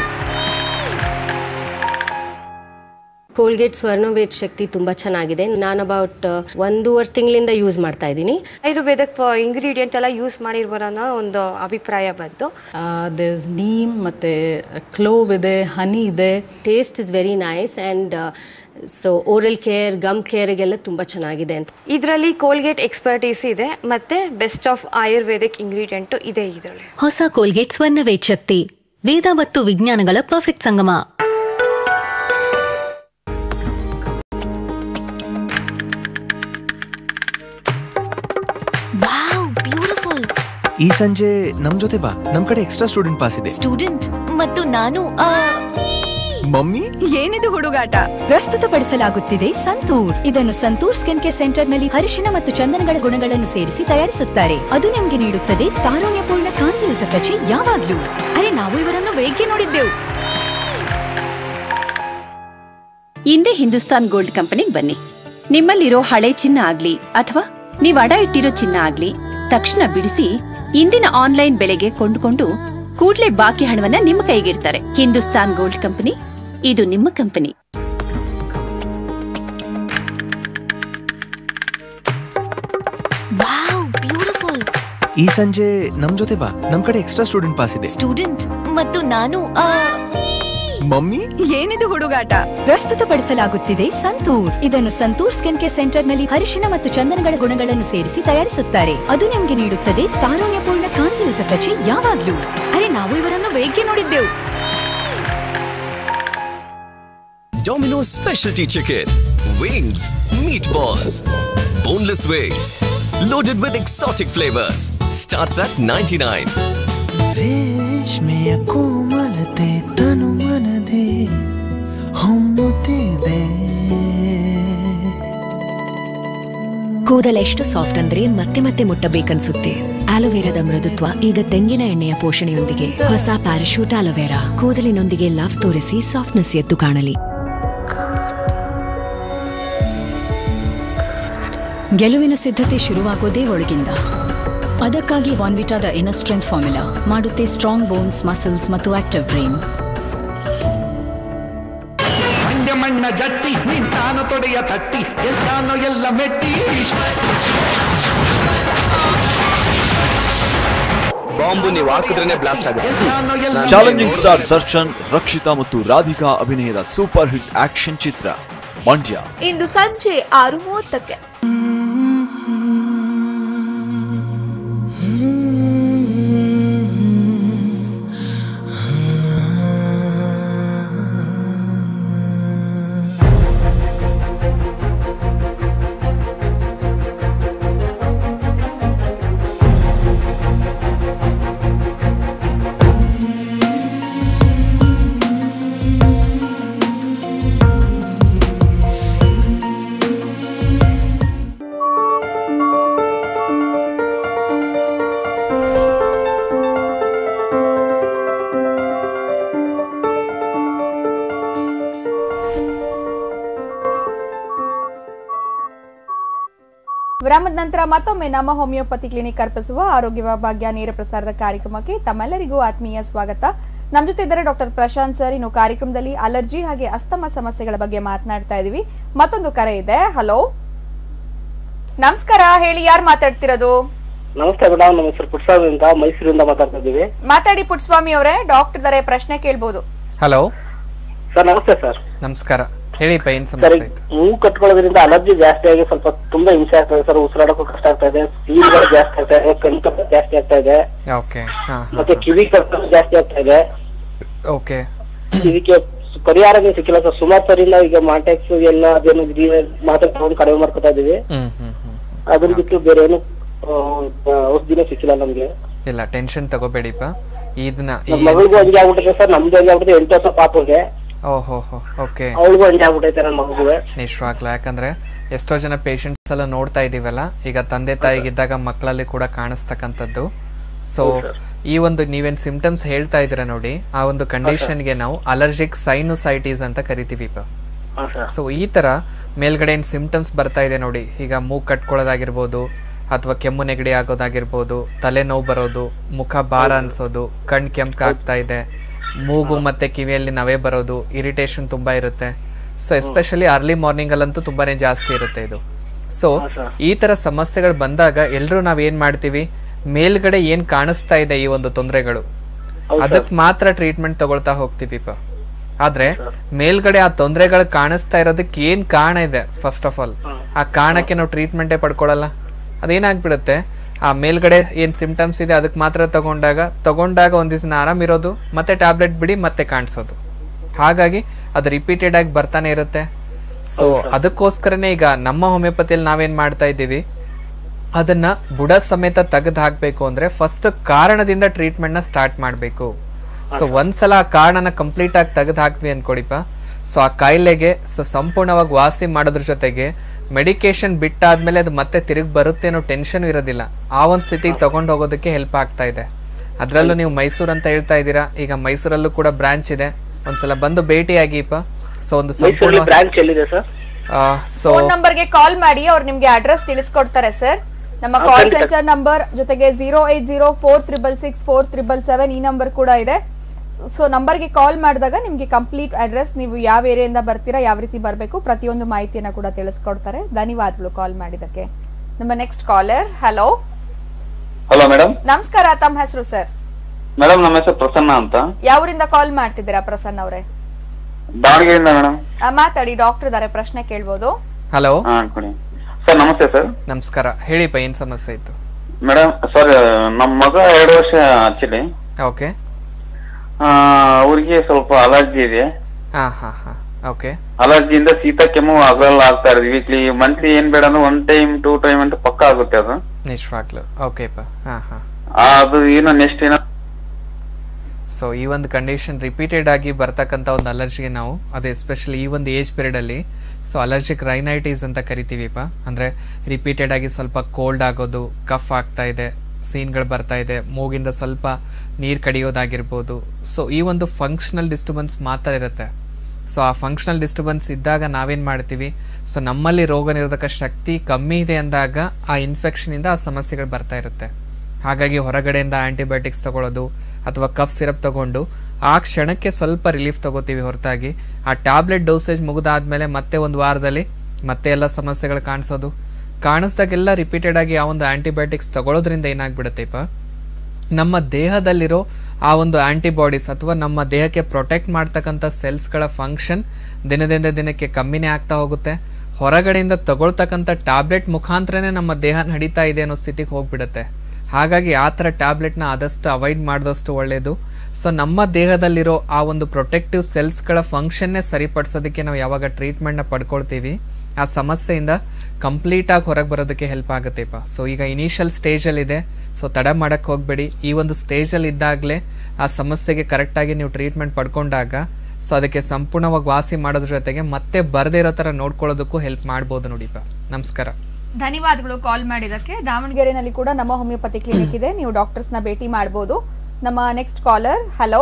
ಕೋಲ್ಗೇಟ್ ಸ್ವರ್ಣವೇಟ್ ಶಕ್ತಿ ತುಂಬ ಚೆನ್ನಾಗಿದೆ ನಾನು ಅಬೌಟ್ ಒಂದೂವರೆ ತಿಂಗಳಿಂದ ಯೂಸ್ ಮಾಡ್ತಾ ಇದ್ದೀನಿ ಆಯುರ್ವೇದಕ್ ಇಂಗ್ರೀಡಿಯೆಂಟ್ ಎಲ್ಲ ಯೂಸ್ ಮಾಡಿರ್ಬರೋಣ ಒಂದು ಅಭಿಪ್ರಾಯ ಬಂತು ದೇಸ್ ನೀಮ್ ಮತ್ತು ಕ್ಲೋವ್ ಇದೆ ಹನಿ ಇದೆ taste is very nice and so oral care gum ಕೇರಿಗೆಲ್ಲ ತುಂಬ ಚೆನ್ನಾಗಿದೆ ಅಂತ ಇದರಲ್ಲಿ ಕೋಲ್ಗೇಟ್ ಎಕ್ಸ್ಪರ್ಟೀಸ್ ಇದೆ ಮತ್ತೆ ಬೆಸ್ಟ್ ಆಫ್ ಆಯುರ್ವೇದಿಕ್ ಇಂಗ್ರೀಡಿಯೆಂಟ್ ಇದೆ ಇದರಲ್ಲಿ ಹೊಸ ಕೋಲ್ಗೇಟ್ ಸ್ವರ್ಣವೇಟ್ ಶಕ್ತಿ ವೇದ ಮತ್ತು ವಿಜ್ಞಾನಗಳ ಪರ್ಫೆಕ್ಟ್ ಸಂಗಮ ಈ ಸಂಜೆ ನಮ್ ಜೊತೆ ಬಾ ನಮ್ ಕಡೆ ಎಕ್ಸ್ಟ್ರಾ ಸ್ಟೂಡೆಂಟ್ ಪಾಸ್ ಇದೆ ಸ್ಟೂಡೆಂಟ್ ಮತ್ತು ನಾನು ಮಮ್ಮಿ ಏನಿದು ಹುಡುಗಾಟ ಪ್ರಸ್ತುತಪಡಿಸಲಾಗುತ್ತಿದೆ ಸಂತೂರ್ ಇದನ್ನು ಸಂತೂರ್ ಸ್ಕಿನ್ ಕೇರ್ ಸೆಂಟರ್ ನಲ್ಲಿ ಅರಿಶಿನ ಮತ್ತು ಚಂದನಗಳ ಗುಣಗಳನ್ನು ಸೇರಿಸಿ ತಯಾರಿಸುತ್ತಾರೆ ಅದು ನಿಮಗೆ ನೀಡುತ್ತದೆ ತಾರುಣ್ಯಪೂರ್ಣ ಕಾಂತಿಯುತ ತ್ವಚೆ ಯಾವಾಗ್ಲೂ ಅರೆ ನಾವು ಇವರನ್ನು ಬೆಳಿಗ್ಗೆ ನೋಡಿದ್ದೆವು ಇಂದೇ ಹಿಂದೂಸ್ತಾನ್ ಗೋಲ್ಡ್ ಕಂಪನಿಗೆ ಬನ್ನಿ ನಿಮ್ಮಲ್ಲಿರೋ ಹಳೆ ಚಿನ್ನ ಆಗ್ಲಿ ಅಥವಾ ನೀವು ಅಡ ಇಟ್ಟಿರೋ ಚಿನ್ನ ಆಗ್ಲಿ ತಕ್ಷಣ ಬಿಡಿಸಿ ಇಂದಿನ ಆನ್ಲೈನ್ ಬೆಲೆಗೆ ಕೊಂಡುಕೊಂಡು ಕೂಡ್ಲೇ ಬಾಕಿ ಹಣವನ್ನ ನಿಮ್ಮ ಕೈಗಿಡ್ತಾರೆ ಹಿಂದೂಸ್ತಾನ್ ಗೋಲ್ಡ್ ಕಂಪನಿ ಇದು ನಿಮ್ಮ ಕಂಪನಿ ಈ ಸಂಜೆ ನಮ್ ಜೊತೆ ಬಾ ನಮ್ ಕಡೆ ಎಕ್ಸ್ಟ್ರಾ ಸ್ಟೂಡೆಂಟ್ ಪಾಸ್ ಇದೆ ಸ್ಟೂಡೆಂಟ್ ಮತ್ತು ನಾನು ಮಮ್ಮಿ ಏನಿದು ಹುಡುಗಾಟ ಪ್ರಸ್ತುತಪಡಿಸಲಾಗುತ್ತಿದೆ ಸಂತೂರ್ ಇದನ್ನು ಸಂತೂರ್ ಸ್ಕಿನ್ ಕೇರ್ ಸೆಂಟರ್ ನಲ್ಲಿ ಅರಿಶಿನ ಮತ್ತು ಚಂದನಗಳ ಗುಣಗಳನ್ನು ಸೇರಿಸಿ ತಯಾರಿಸುತ್ತಾರೆ ಅದು ನಿಮಗೆ ನೀಡುತ್ತದೆ ತಾರುಣ್ಯಪೂರ್ಣ ಕಾಂತಿಯುತ ತ್ವಚೆ ಯಾವಾಗ್ಲೂ ಅರೆ ನಾವು ಇವರನ್ನು ಬೆಳಿಗ್ಗೆ ನೋಡಿದ್ದೆವು Domino's specialty chicken, wings, meatballs, boneless wings, loaded with exotic flavors. Starts at 99. ರೇಷ್ಮೆಯ ಕೋಮಲತೆ ತನು ಮನದೆ ಹೊಮ್ಮುತ್ತಿದೆ ಕೂದಲೆಷ್ಟು ಸಾಫ್ಟ್ ಅಂದ್ರೆ ಮತ್ತೆ ಮತ್ತೆ ಮುಟ್ಟಬೇಕನ್ಸುತ್ತೆ ಆಲೋವೆರಾದ ಮೃದುತ್ವ ಈಗ ತೆಂಗಿನ ಎಣ್ಣೆಯ ಪೋಷಣೆಯೊಂದಿಗೆ ಹೊಸ ಪ್ಯಾರಾಶೂಟ್ ಆಲೋವೆರಾ ಕೂದಲಿನೊಂದಿಗೆ ಲವ್ ತೋರಿಸಿ ಸಾಫ್ಟ್ನೆಸ್ ಎದ್ದು ಕಾಣಲಿ ಗೆಲುವಿನ ಸಿದ್ಧತೆ ಶುರುವಾಗೋದೇ ಒಳಗಿಂದ ಅದಕ್ಕಾಗಿ ವಾನ್ವಿಟಾದ ಇನರ್ ಸ್ಟ್ರೆಂತ್ ಫಾರ್ಮುಲಾ ಮಾಡುತ್ತೆ ಸ್ಟ್ರಾಂಗ್ ಬೋನ್ಸ್ ಮಸಲ್ಸ್ ಮತ್ತು ಆಕ್ಟಿವ್ ಬ್ರೈನ್ ಮಂಡ್ಯ ಮಣ್ಣ ಜಟ್ಟಿ ನಿಂತಾನು ತೊಡೆಯ ತಟ್ಟಿ ಎಲ್ಲಾನು ಎಲ್ಲ ಮೆಟ್ಟಿ ಬಾಂಬು ನೀವು ಹಾಕಿದ್ರೇನೆ ಬ್ಲಾಸ್ಟ್ ಆಗುತ್ತೆ ಚಾಲೆಂಜಿಂಗ್ ಸ್ಟಾರ್ ದರ್ಶನ್ ರಕ್ಷಿತಾ ಮತ್ತು ರಾಧಿಕಾ ಅಭಿನಯದ ಸೂಪರ್ ಹಿಟ್ ಆಕ್ಷನ್ ಚಿತ್ರ ಮಂಡ್ಯ ಇಂದು ಸಂಜೆ ಆರು ಮೂವತ್ತಕ್ಕೆ ವಿರಾಮದ ನಂತರ ಮತ್ತೊಮ್ಮೆ ನಮ್ಮ ಹೋಮಿಯೋಪತಿ ಕ್ಲಿನಿಕ್ ಅರ್ಪಿಸುವ ಆರೋಗ್ಯ ಭಾಗ್ಯ ನೇರ ಪ್ರಸಾರದ ಕಾರ್ಯಕ್ರಮಕ್ಕೆ ತಮ್ಮೆಲ್ಲರಿಗೂ ಆತ್ಮೀಯ ಸ್ವಾಗತ ನಮ್ ಜೊತೆ ಇದ್ದಾರೆ ಡಾಕ್ಟರ್ ಪ್ರಶಾಂತ್ ಸರ್ ಇನ್ನು ಕಾರ್ಯಕ್ರಮದಲ್ಲಿ ಅಲರ್ಜಿ ಹಾಗೆ ಅಸ್ತಮ ಸಮಸ್ಯೆಗಳ ಬಗ್ಗೆ ಮಾತನಾಡ್ತಾ ಇದೀವಿ ಮತ್ತೊಂದು ಕರೆ ಇದೆ ಹಲೋ ನಮಸ್ಕಾರ ಹೇಳಿ ಯಾರು ಮಾತಾಡ್ತಿರೋದು ನಮಸ್ತೆ ಮೇಡಮ್ ನಮ್ಮ ಹೆಸರು ಪುಟ್ಸ್ವಾಮಿ ಅಂತ ಮೈಸೂರಿಂದ ಮಾತಾಡ್ತಾ ಇದ್ದೀವಿ ಮಾತಾಡಿ ಪುಟ್ಸ್ವಾಮಿ ಅವರೇ ಡಾಕ್ಟರ್ ಇದಾರೆ ಪ್ರಶ್ನೆ ಕೇಳ್ಬೋದು ಹಲೋ ಸರ್ ನಮಸ್ತೆ ಸರ್ ನಮಸ್ಕಾರ ಹೇಳಿಪ್ಪ ಏನ್ ಸರ್ ಸಮಸ್ಯೆ ಇತ್ತು ಮೂಗು ಕಟ್ಕೊಳ್ಳೋದ್ರಿಂದ ಅಲರ್ಜಿ ಜಾಸ್ತಿ ಆಗಿ ಸ್ವಲ್ಪ ತುಂಬಾ ಹಿಂಸೆ ಆಗ್ತಾ ಇದೆ ಸರ್ ಉಸಿರಾಡಕ್ಕೂ ಕಷ್ಟ ಆಗ್ತಾ ಇದೆ ಸೀಲ್ಗಳು ಜಾಸ್ತಿ ಆಗ್ತಾ ಇದೆ ಕಣ್ಣು ಕಟ್ಟು ಜಾಸ್ತಿ ಆಗ್ತಾ ಇದೆ ಓಕೆ ಹಾ ಮತ್ತೆ ಕಿವಿ ಕಟ್ಟು ಜಾಸ್ತಿ ಆಗ್ತಾ ಇದೆ ಓಕೆ ಇದಕ್ಕೆ ಪರಿಹಾರನೇ ಸಿಕ್ಕಿಲ್ಲ ಸರ್ ಸುಮಾರು ಸರಿಂದ ಈಗ ಮಾಟೆಕ್ಸ್ ಎಲ್ಲ ಅದೇನು ಮಾತ್ರ ತಗೊಂಡು ಕಡಿಮೆ ಮಾಡ್ಕೊತಾ ಇದೀವಿ ಹ್ಮ್ ಹ್ಮ್ ಹ್ಮ್ ಅದನ್ನ ಬಿಟ್ಟು ಬೇರೆ ಏನು ಆ, ಔಷಧಿನೇ ಸಿಕ್ಕಿಲ್ಲ ನಮ್ಗೆ ಇಲ್ಲ ಟೆನ್ಷನ್ ತಗೋಬೇಡಿಪ್ಪ ಇದನ್ನ ಈ ನಮ್ಮ ಮಗಳಿಗೂ ಹಂಗೆ ಆಗ್ಬಿಟ್ಟಿದೆ ಸರ್ ನಮ್ದು ಹಂಗೆ ಆಗ್ಬಿಟ್ಟಿದೆ ಎಂಟು ವರ್ಷ ಪಾಪಗೆ ಓಹೋ ಹೋ ಓಕೆ ಅವಳಿಗೂ ಹಂಗೆ ಆಗ್ಬಿಟ್ಟೈತೆ ನನ್ನ ಮಗುವೆ ನಿಶ್ವಾಗ್ಲೂ ಯಾಕಂದ್ರೆ ಎಷ್ಟೋ ಜನ ಪೇಷಂಟ್ಸ್ ಎಲ್ಲ ನೋಡ್ತಾ ಇದೀವಲ್ಲ ಈಗ ತಂದೆ ತಾಯಿಗಿದ್ದಾಗ ಮಕ್ಕಳಲ್ಲಿ ಕೂಡ ಕಾಣಿಸ್ತಕ್ಕಂಥದ್ದು ಸೊ ಈ ಒಂದು ನೀವೇನ್ ಸಿಂಪ್ಟಮ್ಸ್ ಹೇಳ್ತಾ ಇದ್ದೀರಾ ನೋಡಿ ಆ ಒಂದು ಕಂಡೀಷನ್ಗೆ ನಾವು ಅಲರ್ಜಿಕ್ ಸೈನುಸೈಟೀಸ್ ಅಂತ ಕರಿತೀವಿ ಹಾ ಸರ್ ಸೊ ಈ ತರ ಮೇಲ್ಗಡೆ ಏನ್ ಸಿಂಪ್ಟಮ್ಸ್ ಬರ್ತಾ ಇದೆ ನೋಡಿ ಈಗ ಮೂಗ್ ಕಟ್ಕೊಳ್ಳೋದಾಗಿರ್ಬೋದು ಅಥವಾ ಕೆಮ್ಮು ನೆಗಡಿ ಆಗೋದಾಗಿರ್ಬೋದು ತಲೆನೋವು ಬರೋದು ಮುಖ ಭಾರ ಅನ್ಸೋದು ಕಣ್ ಕೆಂಪಾಗ್ತಾ ಇದೆ ಮೂಗು ಮತ್ತೆ ಕಿವಿಯಲ್ಲಿ ನವೆ ಬರೋದು ಇರಿಟೇಷನ್ ತುಂಬಾ ಇರುತ್ತೆ ಸೊ ಎಸ್ಪೆಷಲಿ ಅರ್ಲಿ ಮಾರ್ನಿಂಗ್ ಅಲ್ಲಂತೂ ತುಂಬಾನೇ ಜಾಸ್ತಿ ಇರುತ್ತೆ ಇದು ಸೊ ಈ ತರ ಸಮಸ್ಯೆಗಳು ಬಂದಾಗ ಎಲ್ರು ನಾವ್ ಏನ್ ಮಾಡ್ತೀವಿ ಮೇಲ್ಗಡೆ ಏನ್ ಕಾಣಿಸ್ತಾ ಇದೆ ಈ ಒಂದು ತೊಂದರೆಗಳು ಅದಕ್ ಮಾತ್ರ ಟ್ರೀಟ್ಮೆಂಟ್ ತಗೊಳ್ತಾ ಹೋಗ್ತೀವಿ ಪ ಆದ್ರೆ ಮೇಲ್ಗಡೆ ಆ ತೊಂದರೆಗಳು ಕಾಣಿಸ್ತಾ ಇರೋದಕ್ಕೆ ಏನ್ ಕಾರಣ ಇದೆ ಫಸ್ಟ್ ಆಫ್ ಆಲ್ ಆ ಕಾರಣಕ್ಕೆ ನಾವು ಟ್ರೀಟ್ಮೆಂಟೇ ಪಡ್ಕೊಳಲ್ಲ ಅದೇನಾಗ್ಬಿಡುತ್ತೆ ಆ ಮೇಲ್ಗಡೆ ಏನ್ ಸಿಂಪ್ಟಮ್ಸ್ ಇದೆ ಅದಕ್ಕೆ ಮಾತ್ರ ತಗೊಂಡಾಗ ತಗೊಂಡಾಗ ಒಂದ್ ದಿವಸ ಆರಾಮ್ ಇರೋದು ಮತ್ತೆ ಟ್ಯಾಬ್ಲೆಟ್ ಬಿಡಿ ಮತ್ತೆ ಕಾಣಿಸೋದು ಹಾಗಾಗಿ ಅದು ರಿಪೀಟೆಡ್ ಆಗಿ ಬರ್ತಾನೆ ಇರುತ್ತೆ ಸೊ ಅದಕ್ಕೋಸ್ಕರನೇ ಈಗ ನಮ್ಮ ಹೋಮಿಯೋಪತಿಯಲ್ಲಿ ನಾವೇನ್ ಮಾಡ್ತಾ ಇದ್ದೀವಿ ಅದನ್ನ ಬುಡ ಸಮೇತ ತೆಗೆದು ಹಾಕ್ಬೇಕು ಅಂದ್ರೆ ಫಸ್ಟ್ ಕಾರಣದಿಂದ ಟ್ರೀಟ್ಮೆಂಟ್ ನ ಸ್ಟಾರ್ಟ್ ಮಾಡಬೇಕು ಸೊ ಒಂದ್ಸಲ ಆ ಕಾರಣನ ಕಂಪ್ಲೀಟ್ ಆಗಿ ತೆಗೆದು ಹಾಕ್ವಿ ಅನ್ಕೊಡಿಪ ಸೊ ಆ ಕಾಯಿಲೆಗೆ ಸೊ ಸಂಪೂರ್ಣವಾಗಿ ವಾಸಿ ಮಾಡೋದ್ರ ಜೊತೆಗೆ ಮೆಡಿಕೇಶನ್ ಬಿಟ್ಟಾದ್ಮೇಲೆ ಅದು ಮತ್ತೆ ತಿರುಗಿ ಬರುತ್ತೆ ಅನ್ನೋ ಟೆನ್ಷನ್ ಇರೋದಿಲ್ಲ ಆ ಒಂದು ಸ್ಥಿತಿಗೆ ತಗೊಂಡು ಹೋಗೋದಕ್ಕೆ ಹೆಲ್ಪ್ ಆಗ್ತಾ ಇದೆ ಅದರಲ್ಲೂ ನೀವು ಮೈಸೂರು ಅಂತ ಹೇಳ್ತಾ ಇದ್ದೀರಾ ಈಗ ಮೈಸೂರಲ್ಲೂ ಕೂಡ ಬ್ರಾಂಚ್ ಇದೆ ಒಂದ್ಸಲ ಬಂದು ಭೇಟಿಯಾಗಿಪ್ಪ ಸೊ ಒಂದು ಮೈಸೂರಲ್ಲಿ ಸಂಪೂರ್ಣ ಬ್ರಾಂಚ್ ಎಲ್ಲಿದೆ ಸರ್ ಸೊ ಫೋನ್ ನಂಬರ್ಗೆ ಕಾಲ್ ಮಾಡಿ ಅವ್ರು ನಿಮ್ಗೆ ಅಡ್ರೆಸ್ ತಿಳಿಸ್ಕೊಡ್ತಾರೆ ಸರ್ ನಮ್ಮ ಹಾ, ಕಾಲ್ ಖಂಡಿತ. ಸೆಂಟರ್ ನಂಬರ್ ಜೊತೆಗೆ zero eight zero four triple six four triple seven ಈ ನಂಬರ್ ಕೂಡ ಇದೆ ಸೊ ನಂಬರ್ಗೆ ಕಾಲ್ ಮಾಡಿದಾಗ ನಿಮ್ಗೆ ಕಂಪ್ಲೀಟ್ ಅಡ್ರೆಸ್ ನೀವು ಯಾವ ಏರಿಯಿಂದ ಬರ್ತೀರಾ ಯಾವ ರೀತಿ ಬರಬೇಕು ಪ್ರತಿಯೊಂದು ಮಾಹಿತಿಯನ್ನ ಕೂಡ ತಿಳಿಸ್ಕೊಡ್ತಾರೆ ಧನ್ಯವಾದಗಳು ಕಾಲ್ ಮಾಡಿದಕ್ಕೆ ನಮ್ಮ next caller hello hello madam ನಮಸ್ಕಾರ ತಮ್ಮ ಹೆಸರು ಸರ್ ಮೇಡಮ್ ನಮ್ಮ ಹೆಸರು ಪ್ರಸನ್ನ ಅಂತ ಯಾವರಿಂದ ಕಾಲ್ ಮಾಡ್ತಿದ್ದೀರಾ ಪ್ರಸನ್ನ ಅವರೇ ದಾವಣಗೆರೆಯಿಂದ ಮೇಡಮ್ ಮಾತಾಡಿ ಡಾಕ್ಟರ್ ಇದಾರೆ ಪ್ರಶ್ನೆ ಕೇಳ್ಬೋದು ಹಲೋ ಹಾ ಕೊಡಿ ಸರ್ ನಮಸ್ತೆ ಸರ್ ನಮಸ್ಕಾರ ಹೇಳಿಪ್ಪ ಏನ್ ಸಮಸ್ಯೆ ಇತ್ತು ಮೇಡಮ್ ಸರ್ ನಮ್ಮ ಮಗ ಎರಡು ವರ್ಷ ಆಕ್ಚುಲಿ ಓಕೆ ಅವ್ರಿಗೆ ಸ್ವಲ್ಪ ಅಲರ್ಜಿ ಇದೆ ಹಾ ಹಾ ಹಾ ಓಕೆ ಅಲರ್ಜಿಯಿಂದ ಶೀತ ಕೆಮ್ಮು ಹಗಲೆಲ್ಲ ಆಗ್ತಾ ಇರೋದು ವೀಕ್ಲಿ ಮಂತ್ಲಿ ಏನ್ ಬೇಡ ಅಂದ್ರೆ ಒನ್ ಟೈಮ್ ಟೂ ಟೈಮ್ ಅಂತ ಪಕ್ಕ ಆಗುತ್ತೆ ಅದು ನಿಶ್ವಾಗ್ಲು ಓಕೆಪ್ಪ ಹಾ ಹಾ ಆ, ಅದು ಏನೋ ನೆಕ್ಸ್ಟ್ ಏನೋ ಸೊ ಈ ಒಂದು ಕಂಡೀಷನ್ ರಿಪೀಟೆಡ್ ಆಗಿ ಬರ್ತಕ್ಕಂಥ ಒಂದು ಅಲರ್ಜಿಗೆ ನಾವು ಅದು ಎಸ್ಪೆಷಲಿ ಈ ಒಂದು ಏಜ್ ಪೀರಿಯಡ್ ಅಲ್ಲಿ ಸೊ ಅಲರ್ಜಿಕ್ ರೈನೈಟಿಸ್ ಅಂತ ಕರಿತೀವಿಪ್ಪ ಅಂದ್ರೆ ರಿಪೀಟೆಡ್ ಆಗಿ ಸ್ವಲ್ಪ ಕೋಲ್ಡ್ ಆಗೋದು ಕಫ್ ಆಗ್ತಾ ಇದೆ ಸೀನ್ಗಳು ಬರ್ತಾ ಇದೆ ಮೂಗಿಂದ ಸ್ವಲ್ಪ ನೀರು ಕಡಿಯೋದಾಗಿರ್ಬೋದು ಸೊ ಈ ಒಂದು ಫಂಕ್ಷನಲ್ ಡಿಸ್ಟರ್ಬೆನ್ಸ್ ಮಾತ್ರ ಇರುತ್ತೆ ಸೊ ಆ ಫಂಕ್ಷನಲ್ ಡಿಸ್ಟರ್ಬೆನ್ಸ್ ಇದ್ದಾಗ ನಾವೇನ್ ಮಾಡ್ತೀವಿ ಸೊ ನಮ್ಮಲ್ಲಿ ರೋಗ ನಿರೋಧಕ ಶಕ್ತಿ ಕಮ್ಮಿ ಇದೆ ಅಂದಾಗ ಆ ಇನ್ಫೆಕ್ಷನ್ ಇಂದ ಆ ಸಮಸ್ಯೆಗಳು ಬರ್ತಾ ಇರುತ್ತೆ ಹಾಗಾಗಿ ಹೊರಗಡೆಯಿಂದ ಆಂಟಿಬಯೋಟಿಕ್ಸ್ ತಗೊಳ್ಳೋದು ಅಥವಾ ಕಫ್ ಸಿರಪ್ ತಗೊಂಡು ಆ ಕ್ಷಣಕ್ಕೆ ಸ್ವಲ್ಪ ರಿಲೀಫ್ ತಗೋತೀವಿ ಹೊರತಾಗಿ ಆ ಟ್ಯಾಬ್ಲೆಟ್ ಡೋಸೇಜ್ ಮುಗಿದಾದ್ಮೇಲೆ ಮತ್ತೆ ಒಂದು ವಾರದಲ್ಲಿ ಮತ್ತೆ ಎಲ್ಲ ಸಮಸ್ಯೆಗಳು ಕಾಣಿಸೋದು ಕಾಣಿಸ್ದಾಗೆಲ್ಲ ರಿಪೀಟೆಡ್ ಆಗಿ ಆ ಒಂದು ಆಂಟಿಬಯೋಟಿಕ್ಸ್ ತಗೊಳ್ಳೋದ್ರಿಂದ ಏನಾಗ್ಬಿಡುತ್ತೆಪ್ಪ ನಮ್ಮ ದೇಹದಲ್ಲಿರೋ ಆ ಒಂದು ಆಂಟಿಬಾಡೀಸ್ ಅಥವಾ ನಮ್ಮ ದೇಹಕ್ಕೆ ಪ್ರೊಟೆಕ್ಟ್ ಮಾಡ್ತಕ್ಕಂಥ ಸೆಲ್ಸ್ಗಳ ಫಂಕ್ಷನ್ ದಿನದಿಂದ ದಿನಕ್ಕೆ ಕಮ್ಮಿನೇ ಆಗ್ತಾ ಹೋಗುತ್ತೆ ಹೊರಗಡೆಯಿಂದ ತಗೊಳ್ತಕ್ಕಂಥ ಟ್ಯಾಬ್ಲೆಟ್ ಮುಖಾಂತರನೇ ನಮ್ಮ ದೇಹ ನಡೀತಾ ಇದೆ ಅನ್ನೋ ಸ್ಥಿತಿಗೆ ಹೋಗ್ಬಿಡುತ್ತೆ ಹಾಗಾಗಿ ಆ ಥರ ಟ್ಯಾಬ್ಲೆಟ್ನ ಆದಷ್ಟು ಅವಾಯ್ಡ್ ಮಾಡಿದಷ್ಟು ಒಳ್ಳೆಯದು ಸೊ ನಮ್ಮ ದೇಹದಲ್ಲಿರೋ ಆ ಒಂದು ಪ್ರೊಟೆಕ್ಟಿವ್ ಸೆಲ್ಸ್ಗಳ ಫಂಕ್ಷನ್ನೇ ಸರಿಪಡಿಸೋದಕ್ಕೆ ನಾವು ಯಾವಾಗ ಟ್ರೀಟ್ಮೆಂಟ್ನ ಪಡ್ಕೊಳ್ತೀವಿ ಆ ಸಮಸ್ಯೆಯಿಂದ ಕಂಪ್ಲೀಟಾಗಿ ಹೊರಗೆ ಬರೋದಕ್ಕೆ ಹೆಲ್ಪ್ ಆಗುತ್ತೆಪ್ಪ ಸೊ ಈಗ ಇನಿಷಿಯಲ್ ಸ್ಟೇಜಲ್ಲಿದೆ ಸೊ ತಡ ಮಾಡೋಕ್ಕೆ ಹೋಗಬೇಡಿ ಈ ಒಂದು ಸ್ಟೇಜಲ್ಲಿ ಇದ್ದಾಗಲೇ ಆ ಸಮಸ್ಯೆಗೆ ಕರೆಕ್ಟಾಗಿ ನೀವು ಟ್ರೀಟ್ಮೆಂಟ್ ಪಡ್ಕೊಂಡಾಗ ಸೊ ಅದಕ್ಕೆ ಸಂಪೂರ್ಣವಾಗಿ ವಾಸಿ ಮಾಡೋದ್ರ ಜೊತೆಗೆ ಮತ್ತೆ ಬರದೇ ಇರೋ ಥರ ನೋಡ್ಕೊಳ್ಳೋದಕ್ಕೂ ಹೆಲ್ಪ್ ಮಾಡ್ಬೋದು ನೋಡಿಪ್ಪ ನಮಸ್ಕಾರ ಧನ್ಯವಾದಗಳು ಕಾಲ್ ಮಾಡಿದಕ್ಕೆ ದಾವಣಗೆರೆನಲ್ಲಿ ಕೂಡ ನಮ್ಮ ಹೋಮಿಯೋಪತಿ ಕ್ಲಿನಿಕ್ ಇದೆ ನೀವು ಡಾಕ್ಟರ್ಸ್ ನ ಭೇಟಿ ಮಾಡಬಹುದು ನಮ್ಮ ನೆಕ್ಸ್ಟ್ ಕಾಲರ್ ಹಲೋ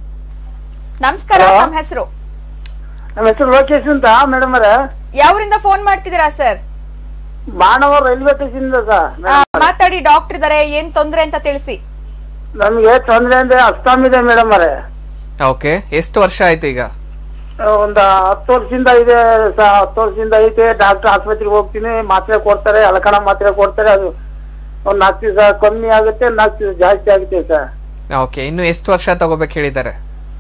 ನಮಸ್ಕಾರ Hello. ನಮ್ಮ ಹೆಸರು ನಮ್ಮ ಹೆಸರು ಲೋಕೇಶ್ ಅಂತ ಮೇಡಮ್ ಅವರ ಯಾವರಿಂದ ಫೋನ್ ಮಾಡ್ತಿದ್ದೀರಾ ಸರ್ ಮಾನವ ರೈಲ್ವೆ ಸ್ಟೇಷನ್ ಸರ್ ಮಾತಾಡಿ ಡಾಕ್ಟರ್ ಇದಾರೆ ಏನ್ ತೊಂದ್ರೆ ಅಂತ ತಿಳಿಸಿ ನಮ್ಗೆ ತೊಂದ್ರೆ ಅಂದ್ರೆ ಅಸ್ತಾಮ್ ಇದೆ ಮೇಡಮ್ ಅವರೇ ಓಕೆ ಎಷ್ಟು ವರ್ಷ ಆಯ್ತು ಈಗ ಒಂದ್ ಹತ್ತು ವರ್ಷದಿಂದ ಇದೆ ಸ- ಹತ್ತು ವರ್ಷದಿಂದ ಐತೆ ಡಾಕ್ಟರ್ ಆಸ್ಪತ್ರೆಗೆ ಹೋಗ್ತೀನಿ ಮಾತ್ರೆ ಕೊಡ್ತಾರೆ ಅಲಕಣ ಮಾತ್ರೆ ಕೊಡ್ತಾರೆ ಅದು ಒಂದ್ ನಾಲ್ಕು ದಿವಸ ಕಮ್ಮಿ ಆಗುತ್ತೆ ನಾಲ್ಕು ದಿವಸ ಜಾಸ್ತಿ ಆಗುತ್ತೆ ಸರ್ ಓಕೆ ಇನ್ನು ಎಷ್ಟು ವರ್ಷ ತಗೋಬೇಕು ಹೇಳಿದ್ದಾರೆ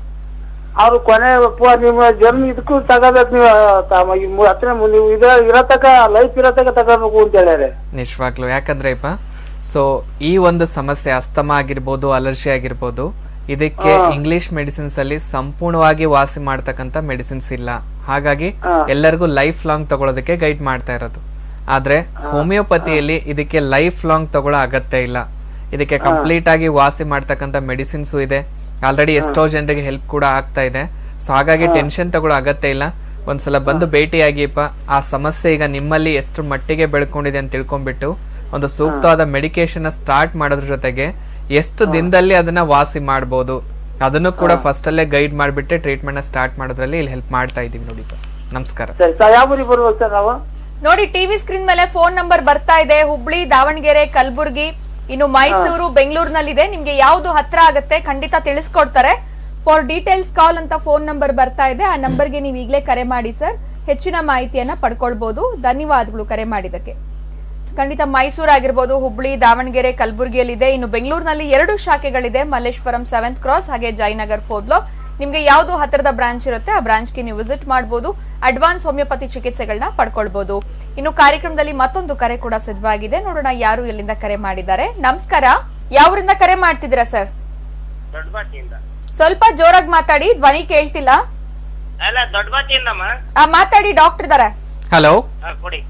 ಅವ್ರು ಕೊನೆ ಪ- ನಿಮ್ಮ ಜನ್ಮ ಇದಕ್ಕೂ ತಗೋಬೇಕು ನೀವು ತಮ್ಮ ಈ ಮು- ಹತ್ರ ಮು- ನೀವು ಇದ ಇರತಕ ಲೈಫ್ ಇರತಕ ತಗೋಬೇಕು ಅಂತ ಹೇಳ್ಯಾರೆ ನಿಜವಾಗ್ಲು ಯಾಕಂದ್ರೆ ಇಪ್ಪ ಸೊ ಈ ಒಂದು ಸಮಸ್ಯೆ ಅಸ್ತಮ ಆಗಿರ್ಬೋದು ಅಲರ್ಜಿ ಆಗಿರ್ಬೋದು ಇದಕ್ಕೆ ಹಾ. ಇಂಗ್ಲಿಷ್ ಮೆಡಿಸಿನ್ಸ್ ಅಲ್ಲಿ ಸಂಪೂರ್ಣವಾಗಿ ವಾಸಿ ಮಾಡ್ತಕ್ಕಂಥ ಮೆಡಿಸಿನ್ಸ್ ಇಲ್ಲ ಹಾಗಾಗಿ ಹಾ. ಎಲ್ಲರಿಗೂ ಲೈಫ್ ಲಾಂಗ್ ತಗೊಳ್ಳೋದಕ್ಕೆ ಗೈಡ್ ಮಾಡ್ತಾ ಇರೋದು ಆದ್ರೆ ಹೋಮಿಯೋಪತಿಯಲ್ಲಿ ಇದಕ್ಕೆ ಲೈಫ್ ಲಾಂಗ್ ತಗೊಳ್ಳೋ ಅಗತ್ಯ ಇಲ್ಲ ಇದಕ್ಕೆ ಹಾ. ಕಂಪ್ಲೀಟ್ ಆಗಿ ವಾಸಿ ಮಾಡ್ತಕ್ಕಂಥ ಮೆಡಿಸಿನ್ಸು ಇದೆ ಆಲ್ರೆಡಿ ಎಷ್ಟೋ ಜನರಿಗೆ ಹೆಲ್ಪ್ ಕೂಡ ಆಗ್ತಾ ಇದೆ ಸೊ ಹಾಗಾಗಿ ಹಾ. ಟೆನ್ಷನ್ ತಗೊಳ್ಳೋ ಅಗತ್ಯ ಇಲ್ಲ ಒಂದ್ಸಲ ಬಂದು ಭೇಟಿಯಾಗಿಪ್ಪ ಆ ಸಮಸ್ಯೆ ಈಗ ನಿಮ್ಮಲ್ಲಿ ಎಷ್ಟು ಮಟ್ಟಿಗೆ ಬೆಳ್ಕೊಂಡಿದೆ ಅಂತ ತಿಳ್ಕೊಂಡ್ಬಿಟ್ಟು ಒಂದು ಸೂಕ್ತವಾದ ಮೆಡಿಕೇಶನ್ ಸ್ಟಾರ್ಟ್ ಮಾಡೋದ್ರ ಜೊತೆಗೆ ಎಷ್ಟು ದಿನದಲ್ಲಿ ಅದನ್ನ ವಾಸಿ ಮಾಡ್ಬೋದು ಅದನ್ನು ಕೂಡ ಫಸ್ಟ್ ಅಲ್ಲೇ ಗೈಡ್ ಮಾಡಿಬಿಟ್ಟೆ ಟ್ರೀಟ್ಮೆಂಟ್ ನ ಸ್ಟಾರ್ಟ್ ಮಾಡೋದ್ರಲ್ಲಿ ಇಲ್ಲಿ ಹೆಲ್ಪ್ ಮಾಡ್ತಾ ಇದೀವಿ ನೋಡಿ ನಮಸ್ಕಾರ ಸರಿ ಸರ್ ಯಾವ ಊರಿಗೆ ಬರ್ಬೇಕು ಸರ್ ನಾವು ನೋಡಿ ಟಿವಿ ಸ್ಕ್ರೀನ್ ಮೇಲೆ ಫೋನ್ ನಂಬರ್ ಬರ್ತಾ ಇದೆ ಹುಬ್ಳಿ ದಾವಣಗೆರೆ ಕಲಬುರ್ಗಿ ಇನ್ನು ಮೈಸೂರು ಬೆಂಗಳೂರಿನಲ್ಲಿದೆ ನಿಮ್ಗೆ ಯಾವ್ದು ಹತ್ರ ಆಗತ್ತೆ ಖಂಡಿತ ತಿಳಿಸ್ಕೊಡ್ತಾರೆ ಫಾರ್ ಡೀಟೇಲ್ಸ್ ಕಾಲ್ ಅಂತ ಫೋನ್ ನಂಬರ್ ಬರ್ತಾ ಇದೆ ಆ ನಂಬರ್ಗೆ ನೀವು ಈಗಲೇ ಕರೆ ಮಾಡಿ ಸರ್ ಹೆಚ್ಚಿನ ಮಾಹಿತಿಯನ್ನ ಪಡ್ಕೊಳ್ಬಹುದು ಧನ್ಯವಾದಗಳು ಕರೆ ಮಾಡಿದಕ್ಕೆ ಖಂಡಿತ ಮೈಸೂರು ಆಗಿರ್ಬೋದು ಹುಬ್ಳಿ ದಾವಣಗೆರೆ ಕಲಬುರಗಿಯಲ್ಲಿದೆ ಇನ್ನು ಬೆಂಗಳೂರಿನಲ್ಲಿ ಎರಡು ಶಾಖೆಗಳಿದೆ ಮಲ್ಲೇಶ್ವರಂ ಸೆವೆಂತ್ ಕ್ರಾಸ್ ಹಾಗೆ ಜಯನಗರ್ ಫೋರ್ ಬ್ಲಾಕ್ ನಿಮ್ಗೆ ಯಾವ್ದು ಹತ್ತಿರದ ಬ್ರಾಂಚ್ ಇರುತ್ತೆ ಆ ಬ್ರಾಂಚ್ಗೆ ನೀವು ವಿಸಿಟ್ ಮಾಡಬಹುದು ಅಡ್ವಾನ್ಸ್ ಹೋಮಿಯೋಪತಿ ಚಿಕಿತ್ಸೆಗಳನ್ನ ಪಡ್ಕೊಳ್ಬಹುದು ಇನ್ನು ಕಾರ್ಯಕ್ರಮದಲ್ಲಿ ಮತ್ತೊಂದು ಕರೆ ಕೂಡ ಸಿದ್ಧವಾಗಿದೆ ನೋಡೋಣ ಯಾರು ಎಲ್ಲಿಂದ ಕರೆ ಮಾಡಿದ್ದಾರೆ ನಮಸ್ಕಾರ ಯಾವರಿಂದ ಕರೆ ಮಾಡ್ತಿದ್ದೀರಾ ಸರ್ ದೊಡ್ಡಬಾತಿಯಿಂದ ಸ್ವಲ್ಪ ಜೋರಾಗಿ ಮಾತಾಡಿ ಧ್ವನಿ ಕೇಳ್ತಿಲ್ಲ ಅಲ್ಲ ದೊಡ್ಡಬಾತಿಯಿಂದಮ್ಮ ಆ, ಮಾತಾಡಿ ಡಾಕ್ಟರ್ ಇದಾರೆ ಹಲೋ ಆ, ಕೊಡಿ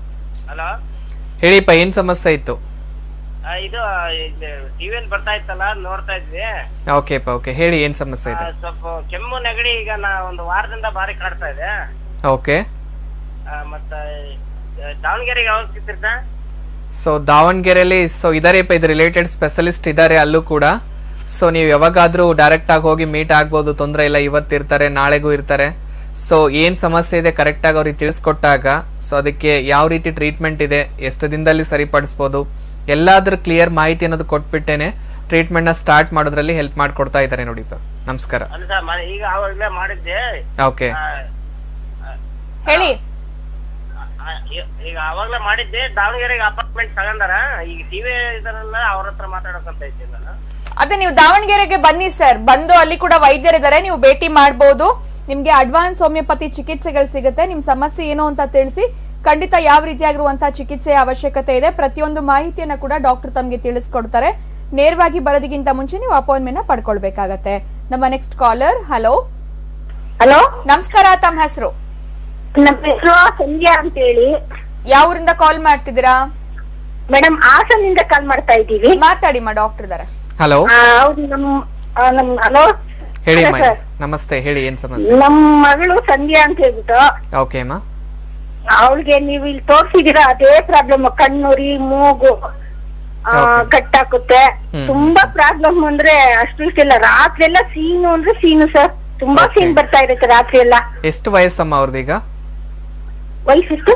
ಹಲೋ ಹೇಳಿಪ್ಪ ಏನ್ ಸಮಸ್ಯೆ ಇತ್ತು ಇದು ಟಿವಿಯಲ್ಲಿ ಬರ್ತಾ ಇತ್ತಲ್ಲ ನೋಡ್ತಾ ಇದ್ವಿ ಓಕೆಪ್ಪ ಓಕೆ ಹೇಳಿ ಏನ್ ಸಮಸ್ಯೆ ಆ, ಇದೆ ಸ್ವಲ್ಪ ಕೆಮ್ಮು ನೆಗಡಿ ಈಗ ನಾ ಒಂದು ವಾರದಿಂದ ಭಾರಿ ಕಾಡ್ತಾ ಇದೆ ಓಕೆ ಆ, ಮತ್ತ ಆ, ದಾವಣಗೆರೆಗೆ ಯಾವಾಗ ಸಿಗ್ತಿರ್ತಾ ಸೊ ದಾವಣಗೆರೆಯಲ್ಲಿ ಸೊ ಇದಾರೆಪ್ಪ ಇದು ರಿಲೇಟೆಡ್ ಸ್ಪೆಷಲಿಸ್ಟ್ ಇದ್ದಾರೆ ಅಲ್ಲೂ ಕೂಡ ಸೊ ನೀವು ಯಾವಾಗಾದ್ರೂ ಡೈರೆಕ್ಟ್ ಆಗಿ ಹೋಗಿ ಮೀಟ್ ಆಗ್ಬೋದು ತೊಂದರೆ ಇಲ್ಲ ಇವತ್ತು ಇರ್ತಾರೆ ನಾಳೆಗೂ ಇರ್ತಾರೆ ಸೊ ಏನ್ ಸಮಸ್ಯೆ ಇದೆ ಕರೆಕ್ಟ್ ಆಗಿ ಅವ್ರಿಗೆ ತಿಳಿಸ್ಕೊಟ್ಟಾಗ ಸೊ ಅದಕ್ಕೆ ಯಾವ ರೀತಿ ಟ್ರೀಟ್ಮೆಂಟ್ ಇದೆ ಎಷ್ಟು ದಿನದಲ್ಲಿ ಸರಿಪಡಿಸ್ಬೋದು ಎಲ್ಲಾದ್ರೂ ಕ್ಲಿಯರ್ ಮಾಹಿತಿ ಅನ್ನೋದು ಕೊಟ್ಬಿಟ್ಟೇನೆ ಟ್ರೀಟ್ಮೆಂಟ್ ನ ಸ್ಟಾರ್ಟ್ ಮಾಡೋದ್ರಲ್ಲಿ ಹೆಲ್ಪ್ ಮಾಡ್ಕೊಡ್ತಾ ಇದ್ದಾರೆ ನೋಡಿ ನಮಸ್ಕಾರ ಅಲ್ಲ ಸರ್ ಮ- ಈಗ ಆವಾಗಲೇ ಮಾಡಿದ್ದೆ ಓಕೆ ಆ, ಹೇಳಿ ಆ, ಈ- ಈಗ ಆವಾಗಲೇ ಮಾಡಿದ್ದೆ ದಾವಣಗೆರೆಗೆ ಅಪಾರ್ಟ್ಮೆಂಟ್ ತಗೊಂಡಾರ ಈಗ ಟಿವಿ ಇದರಲ್ಲ ಅವ್ರ ಹತ್ರ ಮಾತಾಡೋಕಂತ ಇದ್ದೆ ನಾನು ಅದೇ ನೀವು ದಾವಣಗೆರೆಗೆ ಬನ್ನಿ ಸರ್ ಬಂದು ಅಲ್ಲಿ ಕೂಡ ವೈದ್ಯರಿದ್ದಾರೆ ನೀವು ಭೇಟಿ ಮಾಡಬಹುದು ನಿಮ್ಗೆ ಅಡ್ವಾನ್ಸ್ ಹೋಮಿಯೋಪತಿ ಚಿಕಿತ್ಸೆಗಳು ಸಿಗುತ್ತೆ ನಿಮ್ ಸಮಸ್ಯೆ ಏನು ಅಂತ ತಿಳಿಸಿ ಖಂಡಿತ ಯಾವ ರೀತಿಯಾಗಿರುವಂತಹ ಚಿಕಿತ್ಸೆಯ ಅವಶ್ಯಕತೆ ಇದೆ ಪ್ರತಿಯೊಂದು ಮಾಹಿತಿಯನ್ನ ಕೂಡ ಡಾಕ್ಟರ್ ತಮ್ಗೆ ತಿಳಿಸ್ಕೊಡ್ತಾರೆ ನೇರವಾಗಿ ಬರೋದಕ್ಕಿಂತ ಮುಂಚೆ ನೀವು ಅಪಾಯಿಂಟ್ಮೆಂಟ್ ನ ಪಡ್ಕೊಳ್ಬೇಕಾಗತ್ತೆ ನಮ್ಮ ನೆಕ್ಸ್ಟ್ ಕಾಲರ್ ಹಲೋ ಹಲೋ ನಮಸ್ಕಾರ ತಮ್ಮ ಹೆಸರು ನಮ್ಮ ಹೆಸರು ಸಂಧ್ಯಾ ಅಂತ ಹೇಳಿ ಯಾವ ಊರಿಂದ ಕಾಲ್ ಮಾಡ್ತಿದ್ದೀರಾ ಮೇಡಮ್ ಹಾಸನಿಂದ ಕಾಲ್ ಮಾಡ್ತಾ ಇದ್ದೀವಿ ಮಾತಾಡಿ ಮಾ ಡಾಕ್ಟರ್ ಇದಾರೆ ಹಲೋ ಆ, ಹೌದು ನಮ್ ಆ, ನಮ್ ಹಲೋ ಹೇಳಿ ಹಲೋ ಅಮ್ಮ ಸರ್. ನಮಸ್ತೆ ಹೇಳಿ ಏನ್ ಸಮಸ್ಯೆ ನಮ್ ಮಗಳು ಸಂಧ್ಯಾ ಅಂತ ಹೇಳ್ಬಿಟ್ಟು ಓಕೆ ಅಮ್ಮ ಅವಳಿಗೆ ನೀವು ಇಲ್ಲಿ ತೋರ್ಸಿದೀರಾ ಅದೇ ಪ್ರಾಬ್ಲಮ್ ಕಣ್ಣುರಿ ಮೂಗು ಆ, ಕಟ್ಟಾಕುತ್ತೆ ಹ್ಮ್. ತುಂಬಾ ಪ್ರಾಬ್ಲಮ್ ಅಂದ್ರೆ ಅಷ್ಟು ಇಷ್ಟಿಲ್ಲ ರಾತ್ರಿ ಎಲ್ಲ ಸೀನು ಅಂದ್ರೆ ಸೀನು ಸರ್ ತುಂಬಾ ಸೀನ್ ಬರ್ತಾ ಇರುತ್ತೆ ರಾತ್ರಿ ಎಲ್ಲ ಎಷ್ಟು ವಯಸ್ಸಮ್ಮ ಅವ್ರದೀಗ ವಯಸ್ಸೆಷ್ಟು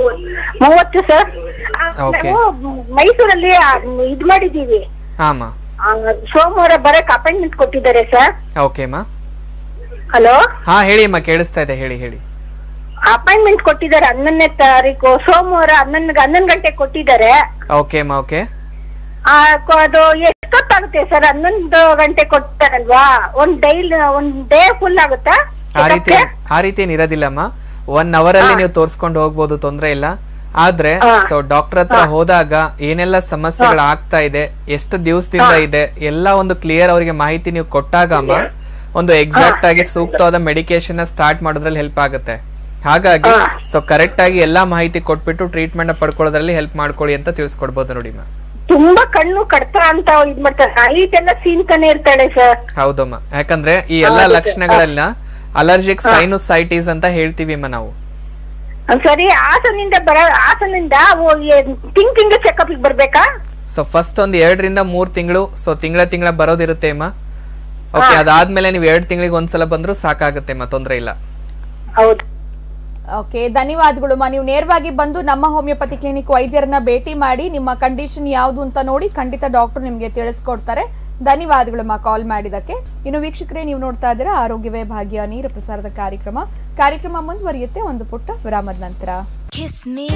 ಮೂವತ್ತು ಸರ್ Okay. ನಾವು ಮೈಸೂರಲ್ಲಿ ಆ, ಇದ್ ಮಾಡಿದೀವಿ ಹಾಮ್ಮ ಆ, ಸೋಮವಾರ ಬರಕ್ ಅಪಾಯಿಂಟ್ಮೆಂಟ್ ಕೊಟ್ಟಿದ್ದಾರೆ ಸರ್ ಓಕೆ ಅಮ್ಮ ಹಲೋ ಹಾ ಹೇಳಿ ಅಮ್ಮ ಕೇಳಿಸ್ತಾ ಇದೆ ಹೇಳಿ ಹೇಳಿ ಅಪಾಯಿಂಟ್ಮೆಂಟ್ ಕೊಟ್ಟಿದ್ದಾರೆ ಹನ್ನೊಂದನೇ ತಾರೀಕು ಸೋಮವಾರ ಹನ್ನೊಂದು ಹನ್ನೊಂದು ಗಂಟೆ ಕೊಟ್ಟಿದ್ದಾರೆ ಓಕೆ ಅಮ್ಮ ಓಕೆ ಆ, ಕೊ- ಅದು ಎಷ್ಟೊತ್ತಾಗುತ್ತೆ ಸರ್ ಹನ್ನೊಂದು ಗಂಟೆ ಕೊಡ್ತಾರಲ್ವಾ ಒಂದ್ ಡೈಲ್ ಒಂದ್ ಡೇ ಫುಲ್ ಆಗುತ್ತಾ ಆ ರೀತಿ ಆ ರೀತಿ ಏನ್ ಇರೋದಿಲ್ಲಮ್ಮ ಒನ್ ಅವರ್ ಅಲ್ಲಿ ನೀವು ತೋರ್ಸ್ಕೊಂಡು ಹೋಗ್ಬೋದು ತೊಂದ್ರೆ ಇಲ್ಲ ಆದ್ರೆ ಸೊ ಡಾಕ್ಟರ್ ಹತ್ರ ಹೋದಾಗ ಏನೆಲ್ಲ ಸಮಸ್ಯೆಗಳು ಆಗ್ತಾ ಇದೆ ಎಷ್ಟು ದಿವಸದಿಂದ ಇದೆ ಎಲ್ಲ ಒಂದು ಕ್ಲಿಯರ್ ಅವರಿಗೆ ಮಾಹಿತಿ ನೀವು ಕೊಟ್ಟಾಗ ಅಮ್ಮ ಒಂದು ಎಕ್ಸಾಕ್ಟ್ ಆಗಿ ಸೂಕ್ತವಾದ ಮೆಡಿಕೇಶನ್ ಸ್ಟಾರ್ಟ್ ಮಾಡೋದ್ರಲ್ಲಿ ಹೆಲ್ಪ್ ಆಗುತ್ತೆ ಹಾಗಾಗಿ ಸೊ ಕರೆಕ್ಟ್ ಆಗಿ ಎಲ್ಲಾ ಮಾಹಿತಿ ಕೊಟ್ಬಿಟ್ಟು ಟ್ರೀಟ್ಮೆಂಟ್ ಪಡ್ಕೊಳ್ಳೋದ್ರಲ್ಲಿ ಹೆಲ್ಪ್ ಮಾಡ್ಕೊಳ್ಳಿ ಅಂತ ತಿಳಿಸ್ಕೊಡ್ಬೋದು ನೋಡಿ ಮ್ಯಾಮ್ ತುಂಬಾ ಕಣ್ಣು ಕಡ್ತಾ ಅಂತ ಇದ್ ಮಾಡ್ತಾರೆ ನೈಟ್ ಎಲ್ಲ ಸೀನ್ತಾನೆ ಇರ್ತಾಳೆ ಸರ್ ಹೌದಮ್ಮ ಯಾಕಂದ್ರೆ ಈ ಎಲ್ಲಾ ಲಕ್ಷಣಗಳೆಲ್ಲ ಅಲರ್ಜಿಕ್ ಸೈನುಸೈಟಿಸ್ ಅಂತ ಹೇಳ್ತೀವಿ ಅಮ್ಮ ನಾವು ಸರಿ ಹಾಸನಿಂದ ಬರ ಹಾಸನಿಂದ ತಿಂಗ್ ತಿಂಗಳು ಚೆಕಪ್ ಬರ್ಬೇಕಾ ಸೊ ಫಸ್ಟ್ ಒಂದ್ ಎರಡರಿಂದ ಮೂರ್ ತಿಂಗಳು ಸೊ ತಿಂಗಳ ತಿಂಗಳ ಬರೋದಿರುತ್ತೆ ಅಮ್ಮ ಓಕೆ ಅದಾದ್ಮೇಲೆ ನೀವು ಎರಡ್ ತಿಂಗಳಿಗೆ ಒಂದ್ಸಲ ಬಂದ್ರು ಸಾಕಾಗುತ್ತೆ ಅಮ್ಮ ತೊಂದ್ರೆ ಇಲ್ಲ ಹೌದು ಓಕೆ ಧನ್ಯವಾದಗಳು ಮಾ ನೀವು ನೇರವಾಗಿ ಬಂದು ನಮ್ಮ ಹೋಮಿಯೋಪತಿ ಕ್ಲಿನಿಕ್ ವೈದ್ಯರನ್ನ ಭೇಟಿ ಮಾಡಿ ನಿಮ್ಮ ಕಂಡೀಷನ್ ಯಾವುದು ಅಂತ ನೋಡಿ ಖಂಡಿತ ಡಾಕ್ಟರ್ ನಿಮ್ಗೆ ತಿಳಿಸ್ಕೊಡ್ತಾರೆ ಧನ್ಯವಾದಗಳು ಮಾ ಕಾಲ್ ಮಾಡಿದಕ್ಕೆ ಇನ್ನು ವೀಕ್ಷಕರೇ ನೀವು ನೋಡ್ತಾ ಇದ್ದೀರಾ ಆರೋಗ್ಯವೇ ಭಾಗ್ಯ ನೇರ ಪ್ರಸಾರದ ಕಾರ್ಯಕ್ರಮ ಕಾರ್ಯಕ್ರಮ ಮುಂದುವರಿಯುತ್ತೆ ಒಂದು ಪುಟ್ಟ ವಿರಾಮದ ನಂತರ Kiss me.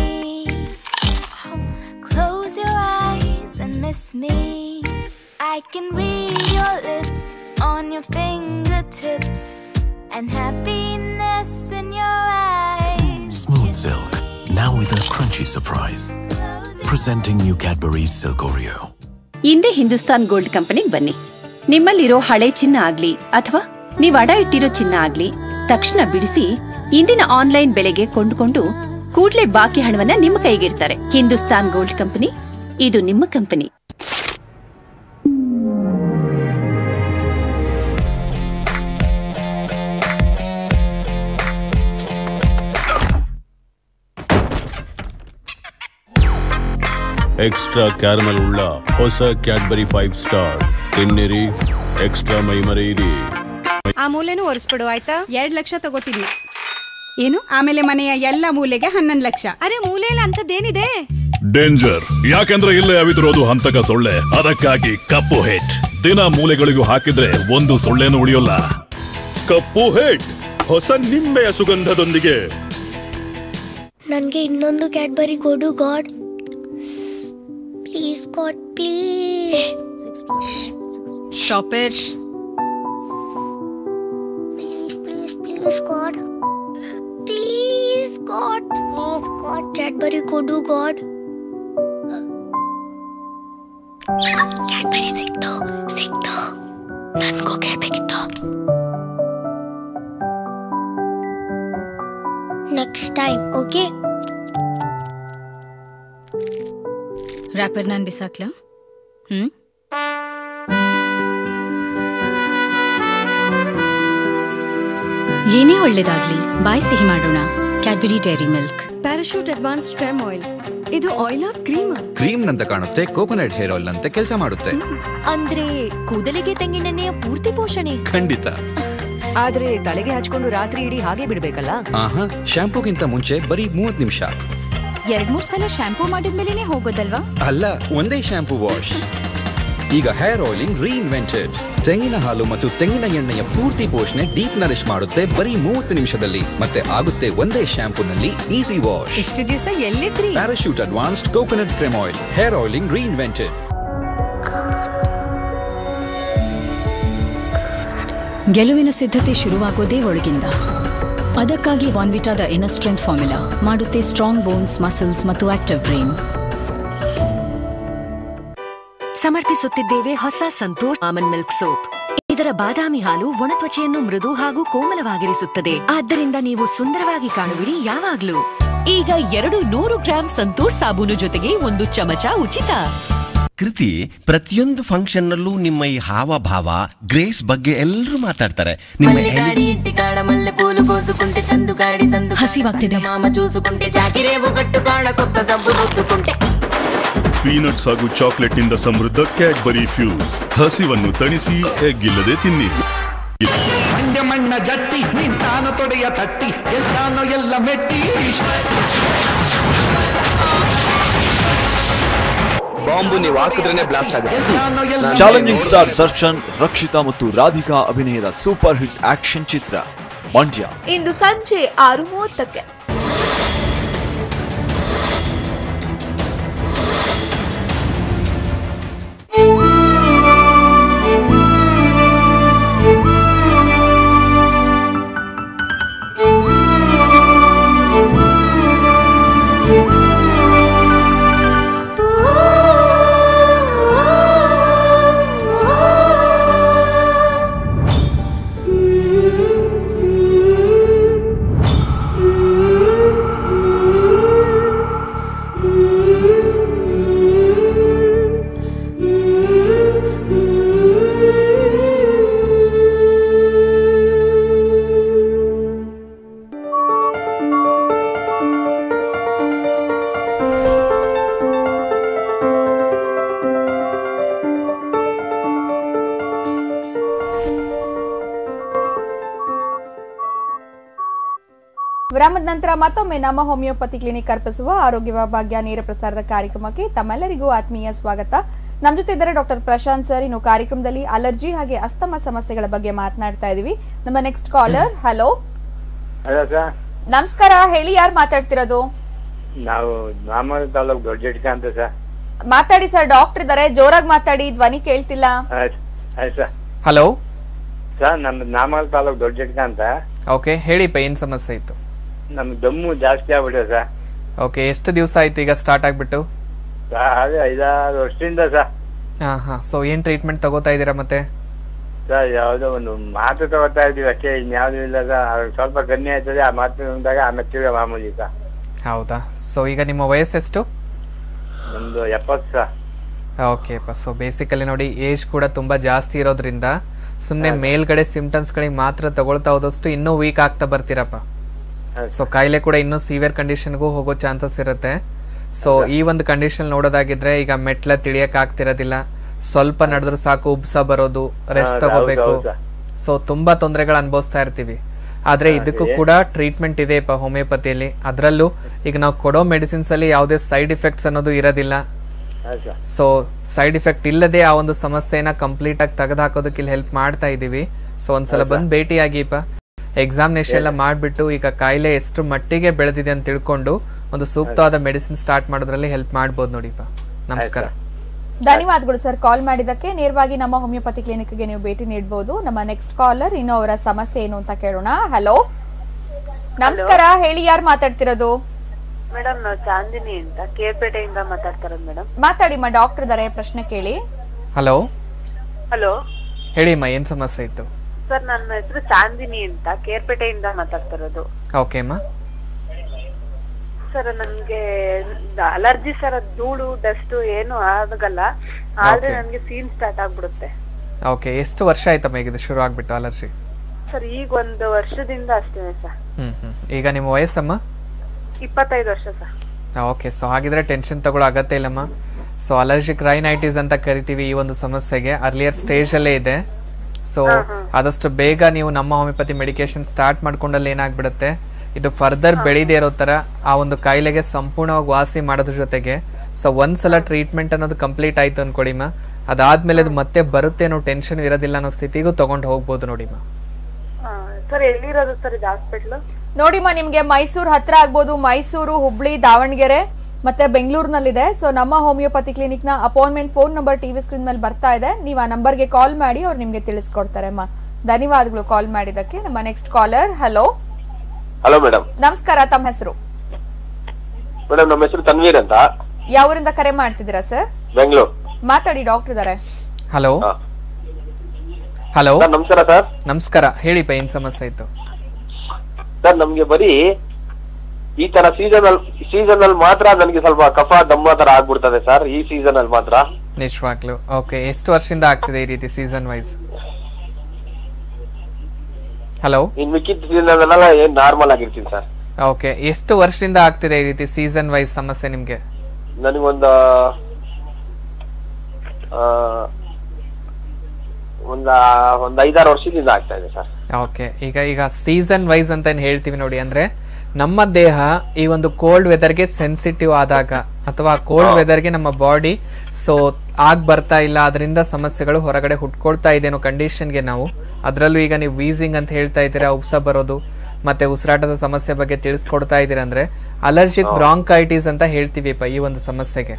Close your eyes and miss me. I can read your lips on your fingertips and happiness in your eyes. Smooth Silk, now with a crunchy surprise. Presenting new Cadbury's Silk Oreo. ಹಿಂದೆ ಹಿಂದೂಸ್ತಾನ್ ಗೋಲ್ಡ್ ಕಂಪನಿಗೆ ಬನ್ನಿ ನಿಮ್ಮಲ್ಲಿರೋ ಹಳೆ ಚಿನ್ನ ಆಗ್ಲಿ ಅಥವಾ ನೀವು ಅಡ ಇಟ್ಟಿರೋ ಚಿನ್ನ ಆಗ್ಲಿ ತಕ್ಷಣ ಬಿಡಿಸಿ ಇಂದಿನ ಆನ್ಲೈನ್ ಬೆಲೆಗೆ ಕೊಂಡುಕೊಂಡು ಕೂಡ್ಲೇ ಬಾಕಿ ಹಣವನ್ನ ನಿಮ್ಮ ಕೈಗಿಡ್ತಾರೆ ಹಿಂದೂಸ್ತಾನ್ ಗೋಲ್ಡ್ ಕಂಪನಿ ಇದು ನಿಮ್ಮ ಕಂಪನಿ ಎಕ್ಸ್ಟ್ರಾ ಕ್ಯಾರಮಲ್ ಉಳ್ಳ ಹೊಸ ಕ್ಯಾಡ್ಬರಿ ಫೈವ್ ಸ್ಟಾರ್ ತಿನ್ನಿರಿ ಎಕ್ಸ್ಟ್ರಾ ಮೈ ಮರೆಯಿರಿ ಆ ಮೂಲೆನೂ ಒರೆಸ್ಬಿಡು ಆಯ್ತಾ ಎರಡ್ ಲಕ್ಷ ತಗೋತೀನಿ ಏನು ಆಮೇಲೆ ಮನೆಯ ಎಲ್ಲ ಮೂಲೆಗೆ ಹನ್ನೊಂದು ಲಕ್ಷ ಅರೆ ಮೂಲೆಯಲ್ಲಿ ಅಂತದ್ದೇನಿದೆ ಡೇಂಜರ್ ಯಾಕೆಂದ್ರೆ ಇಲ್ಲೇ ಅವಿತಿರೋದು ಹಂತಕ ಸೊಳ್ಳೆ ಅದಕ್ಕಾಗಿ ಕಪ್ಪು ಹೆಟ್ ದಿನ ಮೂಲೆಗಳಿಗೂ ಹಾಕಿದ್ರೆ ಒಂದು ಸೊಳ್ಳೆನೂ ಉಳಿಯೋಲ್ಲ ಕಪ್ಪು ಹೆಡ್ ಹೊಸ ನಿಂಬೆಯ ಸುಗಂಧದೊಂದಿಗೆ ನನಗೆ ಇನ್ನೊಂದು ಕ್ಯಾಡ್ಬರಿ ಕೊಡು god please god please stop it please please please god please god please god Cadbury ಕೊಡು ಗಾಡ್ ಕ್ಯಾಡ್ಬರಿ ಸಿಕ್ತು ಸಿಕ್ತು ನನ್ಗೂ ಕೇಳ್ಬೇಕಿತ್ತು ನೆಕ್ಸ್ಟ್ ಟೈಮ್ ಓಕೆ ರ್ಯಾಪರ್ ನಾನು ಬಿಸಾಕ್ಲಾ ಹ್ಮ್ ಏನೇ ಒಳ್ಳೇದಾಗ್ಲಿ ಬಾಯ್ ಸಿಹಿ ಮಾಡೋಣ Cadbury dairy milk Parachute advance ಟ್ರೆಮ್ ಆಯಿಲ್ ಇದು ಆಯಿಲ್ ಕ್ರೀಮ್ ಕ್ರೀಮ್ ನಂತೆ ಕಾಣುತ್ತೆ ಕೋಕೋನಟ್ ಹೇರ್ ಆಯಿಲ್ ನಂತೆ ಕೆಲಸ ಮಾಡುತ್ತೆ ಅಂದ್ರೆ ಕೂದಲಿಗೆ ತೆಂಗಿನೆಣ್ಣೆಯ ಪೂರ್ತಿ ಪೋಷಣೆ ಖಂಡಿತ ಆದ್ರೆ ತಲೆಗೆ ಹಚ್ಕೊಂಡು ರಾತ್ರಿ ಇಡೀ ಹಾಗೆ ಬಿಡ್ಬೇಕಲ್ಲ ಆಹಾ ಶಾಂಪೂಗಿಂತ ಮುಂಚೆ ಬರೀ ಮೂವತ್ ನಿಮಿಷ ಎರಡ್ ಮೂರ್ ಸಲ ಶಾಂಪೂ ಮಾಡಿದ್ಮೇಲೆನೆ ಹೋಗೋದಲ್ವಾ ಅಲ್ಲ ಒಂದೇ ಶಾಂಪೂ ವಾಶ್ ಈಗ ಹೇರ್ ಆಯಿಲಿಂಗ್ ರೀಇನ್ವೆಂಟೆಡ್ ತೆಂಗಿನ ಹಾಲು ಮತ್ತು ತೆಂಗಿನ ಎಣ್ಣೆಯ ಪೂರ್ತಿ ಪೋಷಣೆ ಡೀಪ್ ನರಿಶ್ ಮಾಡುತ್ತೆ ಬರೀ ಮೂವತ್ತು ನಿಮಿಷದಲ್ಲಿ ಮತ್ತೆ ಆಗುತ್ತೆ ಒಂದೇ ಶಾಂಪೂನಲ್ಲಿ ಈಸಿ ವಾಶ್ ಇಷ್ಟು ದಿವಸ ಎಲ್ಲಿದ್ರಿ Parachute advanced coconut creme oil hair oiling reinvented ಗೆಲುವಿನ ಸಿದ್ಧತೆ ಶುರುವಾಗೋದೇ ಒಳಗಿಂದ ಅದಕ್ಕಾಗಿ ವಾನ್ವಿಟಾದ ಇನರ್ ಸ್ಟ್ರೆಂತ್ ಫಾರ್ಮುಲಾ ಮಾಡುತ್ತೆ ಸ್ಟ್ರಾಂಗ್ ಬೋನ್ಸ್ ಮಸಲ್ಸ್ ಮತ್ತು ಆಕ್ಟಿವ್ ಬ್ರೈನ್ ಸಮರ್ಪಿಸುತ್ತಿದ್ದೇವೆ ಹೊಸ ಸಂತೋಷ್ ಆಮನ್ ಮಿಲ್ಕ್ ಸೋಪ್ ಇದರ ಬಾದಾಮಿ ಹಾಲು ಒಣ ತ್ವಚೆಯನ್ನು ಮೃದು ಹಾಗೂ ಕೋಮಲವಾಗಿರಿಸುತ್ತದೆ ಆದ್ದರಿಂದ ನೀವು ಸುಂದರವಾಗಿ ಕಾಣುವಿರಿ ಯಾವಾಗ್ಲೂ ಈಗ ಎರಡು ನೂರು ಗ್ರಾಂ ಸಂತೂರ್ ಸಾಬೂನು ಜೊತೆಗೆ ಒಂದು ಚಮಚ ಉಚಿತ ಕೃತಿ ಪ್ರತಿಯೊಂದು ಫಂಕ್ಷನ್ ನಲ್ಲೂ ನಿಮ್ಮ ಈ ಹಾವಭಾವ ಗ್ರೇಸ್ ಬಗ್ಗೆ ಎಲ್ಲರೂ ಮಾತಾಡ್ತಾರೆ ನಿಮ್ಮ ಗಾಡಿ ಇಂಟಿ ಕಾಡ ಮಲ್ಲೆ ಪೂಲು ಕೋಸುಕುಂಟೆ ಚಂದು ಗಾಡಿ ಸಂದು ಹಸಿವಾಗ್ತಿದೆ ಮಾಮ ಚೂಸುಕುಂಟೆ ಜಾಕಿರೇವು ಗಟ್ಟು ಕಾಡ ಕೊತ್ತ ಸಬ್ಬು ರುದ್ದುಕುಂಟೆ ಪೀನಟ್ಸ್ ಹಾಗೂ ಚಾಕ್ಲೇಟ್ ನಿಂದ ಸಮೃದ್ಧ ಕ್ಯಾಡ್ಬರಿ ಫ್ಯೂಸ್ ಹಸಿವನ್ನು ತಣಿಸಿ ಎಗ್ಗಿಲ್ಲದೆ ತಿನ್ನಿ ಮಂಡ್ಯ ಮಣ್ಣ ಜಟ್ಟಿ ನಿಂತಾನ ತೊಡೆಯ ತಟ್ಟಿ ಎಲ್ಲಾನೋ ಎಲ್ಲ ಮೆಟ್ಟಿ ಬಾಂಬು ನೀವು ಹಾಕಿದ್ರೇನೆ ಬ್ಲಾಸ್ಟ್ ಆಗುತ್ತೆ ಚಾಲೆಂಜಿಂಗ್ ಸ್ಟಾರ್ ದರ್ಶನ್ ರಕ್ಷಿತಾ ಮತ್ತು ರಾಧಿಕಾ ಅಭಿನಯದ ಸೂಪರ್ ಹಿಟ್ ಆಕ್ಷನ್ ಚಿತ್ರ ಮಂಡ್ಯ ಇಂದು ಸಂಜೆ ಆರು ಮೂವತ್ತಕ್ಕೆ ವಿರಾಮದ ನಂತರ ಮತ್ತೊಮ್ಮೆ ನಮ್ಮ ಹೋಮಿಯೋಪತಿ ಕ್ಲಿನಿಕ್ ಅರ್ಪಿಸುವ ಆರೋಗ್ಯ ಭಾಗ್ಯ ನೇರ ಪ್ರಸಾರದ ಕಾರ್ಯಕ್ರಮಕ್ಕೆ ತಮ್ಮೆಲ್ಲರಿಗೂ ಆತ್ಮೀಯ ಸ್ವಾಗತ ನಮ್ಮ ಜೊತೆ ಇದ್ದಾರೆ ಡಾಕ್ಟರ್ ಪ್ರಶಾಂತ್ ಸರ್ ಇನ್ನು ಕಾರ್ಯಕ್ರಮದಲ್ಲಿ ಅಲರ್ಜಿ ಹಾಗೆ ಅಸ್ತಮ ಸಮಸ್ಯೆಗಳ ಬಗ್ಗೆ ಮಾತನಾಡ್ತಾ ಇದೀವಿ ನಮ್ಮ next caller hello hello sir ನಮಸ್ಕಾರ ಹೇಳಿ ಯಾರು ಮಾತಾಡ್ತಿರೋದು ನಾವು ನಾಮಲ್ ತಾಲೂಕ್ ದೊಡ್ಡ ಜಟ್ಕ ಅಂತ ಸರ್ ಮಾತಾಡಿ ಸರ್ ಡಾಕ್ಟರ್ ಇದಾರೆ ಜೋರಾಗಿ ಮಾತಾಡಿ ಧ್ವನಿ ಕೇಳ್ತಿಲ್ಲ ಆಯ್ತು ಆಯ್ತು ಸರ್ ಹಲೋ ಸರ್ ನಮ್ದು ನಾಮಲ್ ತಾಲೂಕ್ ದೊಡ್ಡ ಜಟ್ಕ ಅಂತ ಓಕೆ ಹೇಳಿಪ್ಪ ಏನ್ ಸಮಸ್ಯೆ ಇತ್ತು ನಮ್ ದಮ್ಮು ಜಾಸ್ತಿ ಆಗ್ಬಿಟ್ಟಿದೆ ಸರ್ ಓಕೆ ಎಷ್ಟು ದಿವಸ ಆಯ್ತು ಈಗ ಸ್ಟಾರ್ಟ್ ಆಗ್ಬಿಟ್ಟು ಸರ್ ಅದೇ ಐದಾರು ವರ್ಷದಿಂದ ಸರ್ ಹಾ ಹಾ ಸೊ ಏನ್ ಟ್ರೀಟ್ಮೆಂಟ್ ತಗೋತಾ ಇದ್ದೀರಾ ಮತ್ತೆ ಸರ್ ಯಾವ್ದೋ ಒಂದು ಮಾತು ತಗೋತಾ ಇದೀವಿ ಅಷ್ಟೇ ಇನ್ಯಾವ್ದು ಇಲ್ಲ ಸರ್ ಅದು ಸ್ವಲ್ಪ ಕಮ್ಮಿ ಆಯ್ತದೆ ಆ ಮಾತು ನುಂಗ್ದಾಗ ಆಮೇಲೆ ತಿರ್ಗಾ ಮಾಮೂಲಿ ಸರ್ ಹೌದಾ ಸೊ ಈಗ ನಿಮ್ಮ ವಯಸ್ಸೆಷ್ಟು ನಮ್ದು ಎಪ್ಪತ್ತು ಸರ್ ಓಕೆ ಸೊ ಬೇಸಿಕಲಿ ನೋಡಿ ಏಜ್ ಕೂಡ ತುಂಬಾ ಜಾಸ್ತಿ ಇರೋದ್ರಿಂದ ಸುಮ್ಮನೆ ಮೇಲ್ಗಡೆ ಸಿಂಪ್ಟಮ್ಸ್ ಗಳಿಗೆ ಮಾತ್ರ ತಗೊಳ್ತಾ ಹೋದಷ್ಟು ಇನ್ನೂ ವೀಕ್ ಆಗ್ತಾ ಬರ್ತೀರಪ್ಪ ಸೊ ಕಾಯಿಲೆ ಕೂಡ ಇನ್ನೂ ಸಿವಿಯರ್ ಕಂಡೀಷನ್ಗೂ ಹೋಗೋ ಚಾನ್ಸಸ್ ಇರುತ್ತೆ ಸೊ ಈ ಒಂದು ಕಂಡೀಷನ್ ನೋಡೋದಾಗಿದ್ರೆ ಈಗ ಮೆಟ್ಲ ತಿಳಿಯಕ್ ಆಗ್ತಿರೋದಿಲ್ಲ ಸ್ವಲ್ಪ ನಡೆದ್ರು ಸಾಕು ಉಬ್ಸ ಬರೋದು ರೆಸ್ಟ್ ಹೌದು, ತಗೋಬೇಕು ಹೌದು, ಹೌದು. ಸೊ ತುಂಬಾ ತೊಂದರೆಗಳು ಅನುಭವಿಸ್ತಾ ಇರ್ತೀವಿ ಆದ್ರೆ ಹಾ, ಇದಕ್ಕೂ ಇದೆ. ಕೂಡ ಟ್ರೀಟ್ಮೆಂಟ್ ಇದೆಯಪ್ಪ ಹೋಮಿಯೋಪತಿಯಲ್ಲಿ ಅದರಲ್ಲೂ ಈಗ ನಾವು ಕೊಡೋ ಮೆಡಿಸಿನ್ಸ್ ಅಲ್ಲಿ ಯಾವುದೇ ಸೈಡ್ ಇಫೆಕ್ಟ್ಸ್ ಅನ್ನೋದು ಇರೋದಿಲ್ಲ ಹೌದು ಸರ್ ಸೊ ಸೈಡ್ ಇಫೆಕ್ಟ್ ಇಲ್ಲದೆ ಆ ಒಂದು ಸಮಸ್ಯೆನ ಕಂಪ್ಲೀಟ್ ಆಗಿ ತೆಗೆದು ಹಾಕೋದಕ್ಕೆ ಇಲ್ಲಿ ಹೆಲ್ಪ್ ಮಾಡ್ತಾ ಇದೀವಿ ಸೊ ಒಂದ್ಸಲ ಹೌದಾ? ಬಂದು ಭೇಟಿಯಾಗಿಪ್ಪ ಎಕ್ಸಾಮಿನೇಷನ್ ಎಲ್ಲ ಮಾಡ್ಬಿಟ್ಟು ಈಗ ಕಾಯಿಲೆ ಎಷ್ಟು ಮಟ್ಟಿಗೆ ಬೆಳೆದಿದೆ ಅಂತ ತಿಳ್ಕೊಂಡು ಒಂದು ಸೂಕ್ತವಾದ ಮೆಡಿಸಿನ್ ಸ್ಟಾರ್ಟ್ ಮಾಡೋದ್ರಲ್ಲಿ ಹೆಲ್ಪ್ ಮಾಡ್ಬೋದು ನೋಡಿಪ್ಪ ನಮಸ್ಕಾರ ಧನ್ಯವಾದಗಳು ಸರ್ ಕಾಲ್ ಮಾಡಿದ್ದಕ್ಕೆ ನೇರವಾಗಿ ನಮ್ಮ ಹೋಮಿಯೋಪತಿ ಕ್ಲಿನಿಕ್ಗೆ ನೀವು ಭೇಟಿ ನೀಡಬಹುದು ನಮ್ಮ ನೆಕ್ಸ್ಟ್ ಕಾಲರ್ ಇನ್ನು ಅವರ ಸಮಸ್ಯೆ ಏನು ಅಂತ ಕೇಳೋಣ ಹಲೋ ನಮಸ್ಕಾರ ಹೇಳಿ ಯಾರು ಮಾತಾಡ್ತಿರೋದು ಮೇಡಮ್ ನಾವು ಚಾಂದಿನಿ ಅಂತ ಕೇರ್ಪೇಟೆಯಿಂದ ಮಾತಾಡ್ತಾ ಇರೋದು ಮೇಡಮ್ ಮಾತಾಡಿ ಮಾ ಡಾಕ್ಟರ್ ಇದಾರೆ ಪ್ರಶ್ನೆ ಕೇಳಿ ಹಲೋ ಹಲೋ ಹೇಳಿಮ್ಮ ಏನ್ ಸಮಸ್ಯೆ ಇತ್ತು ಸರ್ ನನ್ನ ಹೆಸರು ಚಾಂದಿನಿ ಅಂತ ಕೇರ್ಪೇಟೆಯಿಂದ ಮಾತಾಡ್ತಾ ಇರೋದು ಓಕೆ ಅಮ್ಮ ಸರ್ ನನ್ಗೆ ಅಲರ್ಜಿ ಸರ್ ಅದ್ ಧೂಳು ಡಸ್ಟ್ ಏನು ಆಗಲ್ಲ ಆದ್ರೆ Okay. ನನ್ಗೆ ಸೀನ್ ಸ್ಟಾರ್ಟ್ ಆಗ್ಬಿಡುತ್ತೆ ಓಕೆ ಎಷ್ಟು ವರ್ಷ ಆಯ್ತಮ್ಮ ಈಗ ಇದು ಶುರು ಆಗ್ಬಿಟ್ಟು ಅಲರ್ಜಿ ಸರ್ ಈಗ ಒಂದು ವರ್ಷದಿಂದ ಅಷ್ಟೇ ಸರ್ ಹ್ಮ್ ಹ್ಮ್ ಈಗ ನಿಮ್ಮ ವಯಸ್ಸಮ್ಮ ಇಪ್ಪತ್ತೈದು ವರ್ಷ ಸರ್ ಓಕೆ ಸೊ ಹಾಗಿದ್ರೆ ಟೆನ್ಷನ್ ತಗೊಳ್ಳೋ ಅಗತ್ಯ ಇಲ್ಲಮ್ಮ ಸೊ ಅಲರ್ಜಿಕ್ ರೈನೈಟಿಸ್ ಅಂತ ಕರಿತೀವಿ ಈ ಒಂದು ಸಮಸ್ಯೆಗೆ ಅರ್ಲಿಯರ್ ಸ್ಟೇಜ್ ಅಲ್ಲೇ ಇದೆ ಸೊ ಆದಷ್ಟು ಬೇಗ ನೀವು ನಮ್ಮ ಹೋಮಿಯೋಪತಿ ಮೆಡಿಕೇಶನ್ ಸ್ಟಾರ್ಟ್ ಮಾಡ್ಕೊಂಡಲ್ಲಿ ಏನಾಗ್ಬಿಡುತ್ತೆ ಇದು ಫರ್ದರ್ ಬೆಳೀದೇ ಇರೋ ತರ ಆ ಒಂದು ಕಾಯಿಲೆಗೆ ಸಂಪೂರ್ಣವಾಗಿ ವಾಸಿ ಮಾಡೋದ್ರ ಜೊತೆಗೆ ಸೊ ಒಂದ್ಸಲ ಟ್ರೀಟ್ಮೆಂಟ್ ಅನ್ನೋದು ಕಂಪ್ಲೀಟ್ ಆಯ್ತು ಅನ್ಕೊಡಿಮ್ಮ ಅದಾದ್ಮೇಲೆ ಅದು ಮತ್ತೆ ಬರುತ್ತೆ ಅನ್ನೋ ಟೆನ್ಷನ್ ಇರೋದಿಲ್ಲ ಅನ್ನೋ ಸ್ಥಿತಿಗೂ ತಗೊಂಡು ಹೋಗ್ಬೋದು ನೋಡಿಮ್ಮ ಸರ್ ಎಲ್ಲಿರೋದು ಸರ್ ಇದು ಹಾಸ್ಪಿಟ್ಲು ನೋಡಿಮ್ಮ ನಿಮ್ಗೆ ಮೈಸೂರು ಹತ್ರ ಆಗ್ಬೋದು ಮೈಸೂರು ಹುಬ್ಳಿ ದಾವಣಗೆರೆ ಮತ್ತೆ ಬೆಂಗಳೂರಿನಲ್ಲಿದೆ ಸೊ ನಮ್ಮ ಹೋಮಿಯೋಪತಿ ಕ್ಲಿನಿಕ್ ನ appointment phone number TV screen ಮೇಲೆ ಬರ್ತಾ ಇದೆ ನೀವು ಆ ನಂಬರ್ಗೆ ಕಾಲ್ ಮಾಡಿ ಅವ್ರು ನಿಮ್ಗೆ ತಿಳಿಸ್ಕೊಡ್ತಾರೆ ಅಮ್ಮ ಧನ್ಯವಾದಗಳು ಕಾಲ್ ಮಾಡಿದಕ್ಕೆ ನಮ್ಮ next caller hello hello madam ನಮಸ್ಕಾರ ತಮ್ಮ ಹೆಸರು ಮೇಡಮ್ ನಮ್ಮ ಹೆಸರು ತನ್ವೀರ್ ಅಂತ ಯಾವೂರಿಂದ ಕರೆ ಮಾಡ್ತಿದ್ದೀರಾ ಸರ್ ಬೆಂಗಳೂರು ಮಾತಾಡಿ ಡಾಕ್ಟರ್ ಇದಾರೆ ಹಲೋ ಹಲೋ ನಮಸ್ಕಾರ ಸರ್ ನಮಸ್ಕಾರ ಹೇಳಿಪ್ಪ ಏನ್ ಸಮಸ್ಯೆ ಇತ್ತು ಸರ್ ನಮ್ಗೆ ಬರೀ ಈ ತರ ಸೀಸನ್ ಅಲ್ಲಿ ಸೀಸನ್ ಅಲ್ಲಿ ಮಾತ್ರ ನನಗೆ ಸ್ವಲ್ಪ ಕಫ ದಮ್ಮ ತರ ಆಗ್ಬಿಡ್ತದೆ ಸರ್ ಈ ಸೀಸನ್ ಅಲ್ಲಿ ಮಾತ್ರ ನಿಜವಾಗ್ಲು ಓಕೆ ಎಷ್ಟು ವರ್ಷದಿಂದ ಆಗ್ತಿದೆ ಈ ರೀತಿ ಸೀಸನ್ ವೈಸ್ ಹಲೋ ಇನ್ ಮಿಕ್ಕಿದ ಸೀಸನ್ ಅಲ್ಲೆಲ್ಲ ಏನ್ ನಾರ್ಮಲ್ ಆಗಿರ್ತೀನಿ ಸರ್ ಓಕೆ ಎಷ್ಟು ವರ್ಷದಿಂದ ಆಗ್ತಿದೆ ಈ ರೀತಿ ಸೀಸನ್ ವೈಸ್ ಸಮಸ್ಯೆ ನಿಮ್ಗೆ ನನಗೊಂದು ಆ, ಒಂದ ಒಂದ್ ಐದಾರು ವರ್ಷದಿಂದ ಆಗ್ತಾ ಇದೆ ಸರ್ ಓಕೆ ಈಗ ಈಗ ಸೀಸನ್ ವೈಸ್ ಅಂತ ಏನ್ ಹೇಳ್ತೀವಿ ನೋಡಿ ಅಂದ್ರೆ ನಮ್ಮ ದೇಹ ಈ ಒಂದು ಕೋಲ್ಡ್ ವೆದರ್ಗೆ ಸೆನ್ಸಿಟಿವ್ ಆದಾಗ ಅಥವಾ ಕೋಲ್ಡ್ ವೆದರ್ಗೆ ನಮ್ಮ ಬಾಡಿ ಸೊ ಆಗ್ ಬರ್ತಾ ಇಲ್ಲ ಅದರಿಂದ ಸಮಸ್ಯೆಗಳು ಹೊರಗಡೆ ಹುಟ್ಕೊಳ್ತಾ ಇದೆ ಅನ್ನೋ ಕಂಡೀಷನ್ಗೆ ನಾವು ಅದರಲ್ಲೂ ಈಗ ನೀವು ವೀಸಿಂಗ್ ಅಂತ ಹೇಳ್ತಾ ಇದ್ದೀರಾ ಉಪ್ಸ ಬರೋದು ಮತ್ತೆ ಉಸಿರಾಟದ ಸಮಸ್ಯೆ ಬಗ್ಗೆ ತಿಳಿಸ್ಕೊಡ್ತಾ ಇದ್ದೀರಾ ಅಂದ್ರೆ ಅಲರ್ಜಿಕ್ ಬ್ರಾಂಕೈಟಿಸ್ ಅಂತ ಹೇಳ್ತೀವಿಪ್ಪ ಈ ಒಂದು ಸಮಸ್ಯೆಗೆ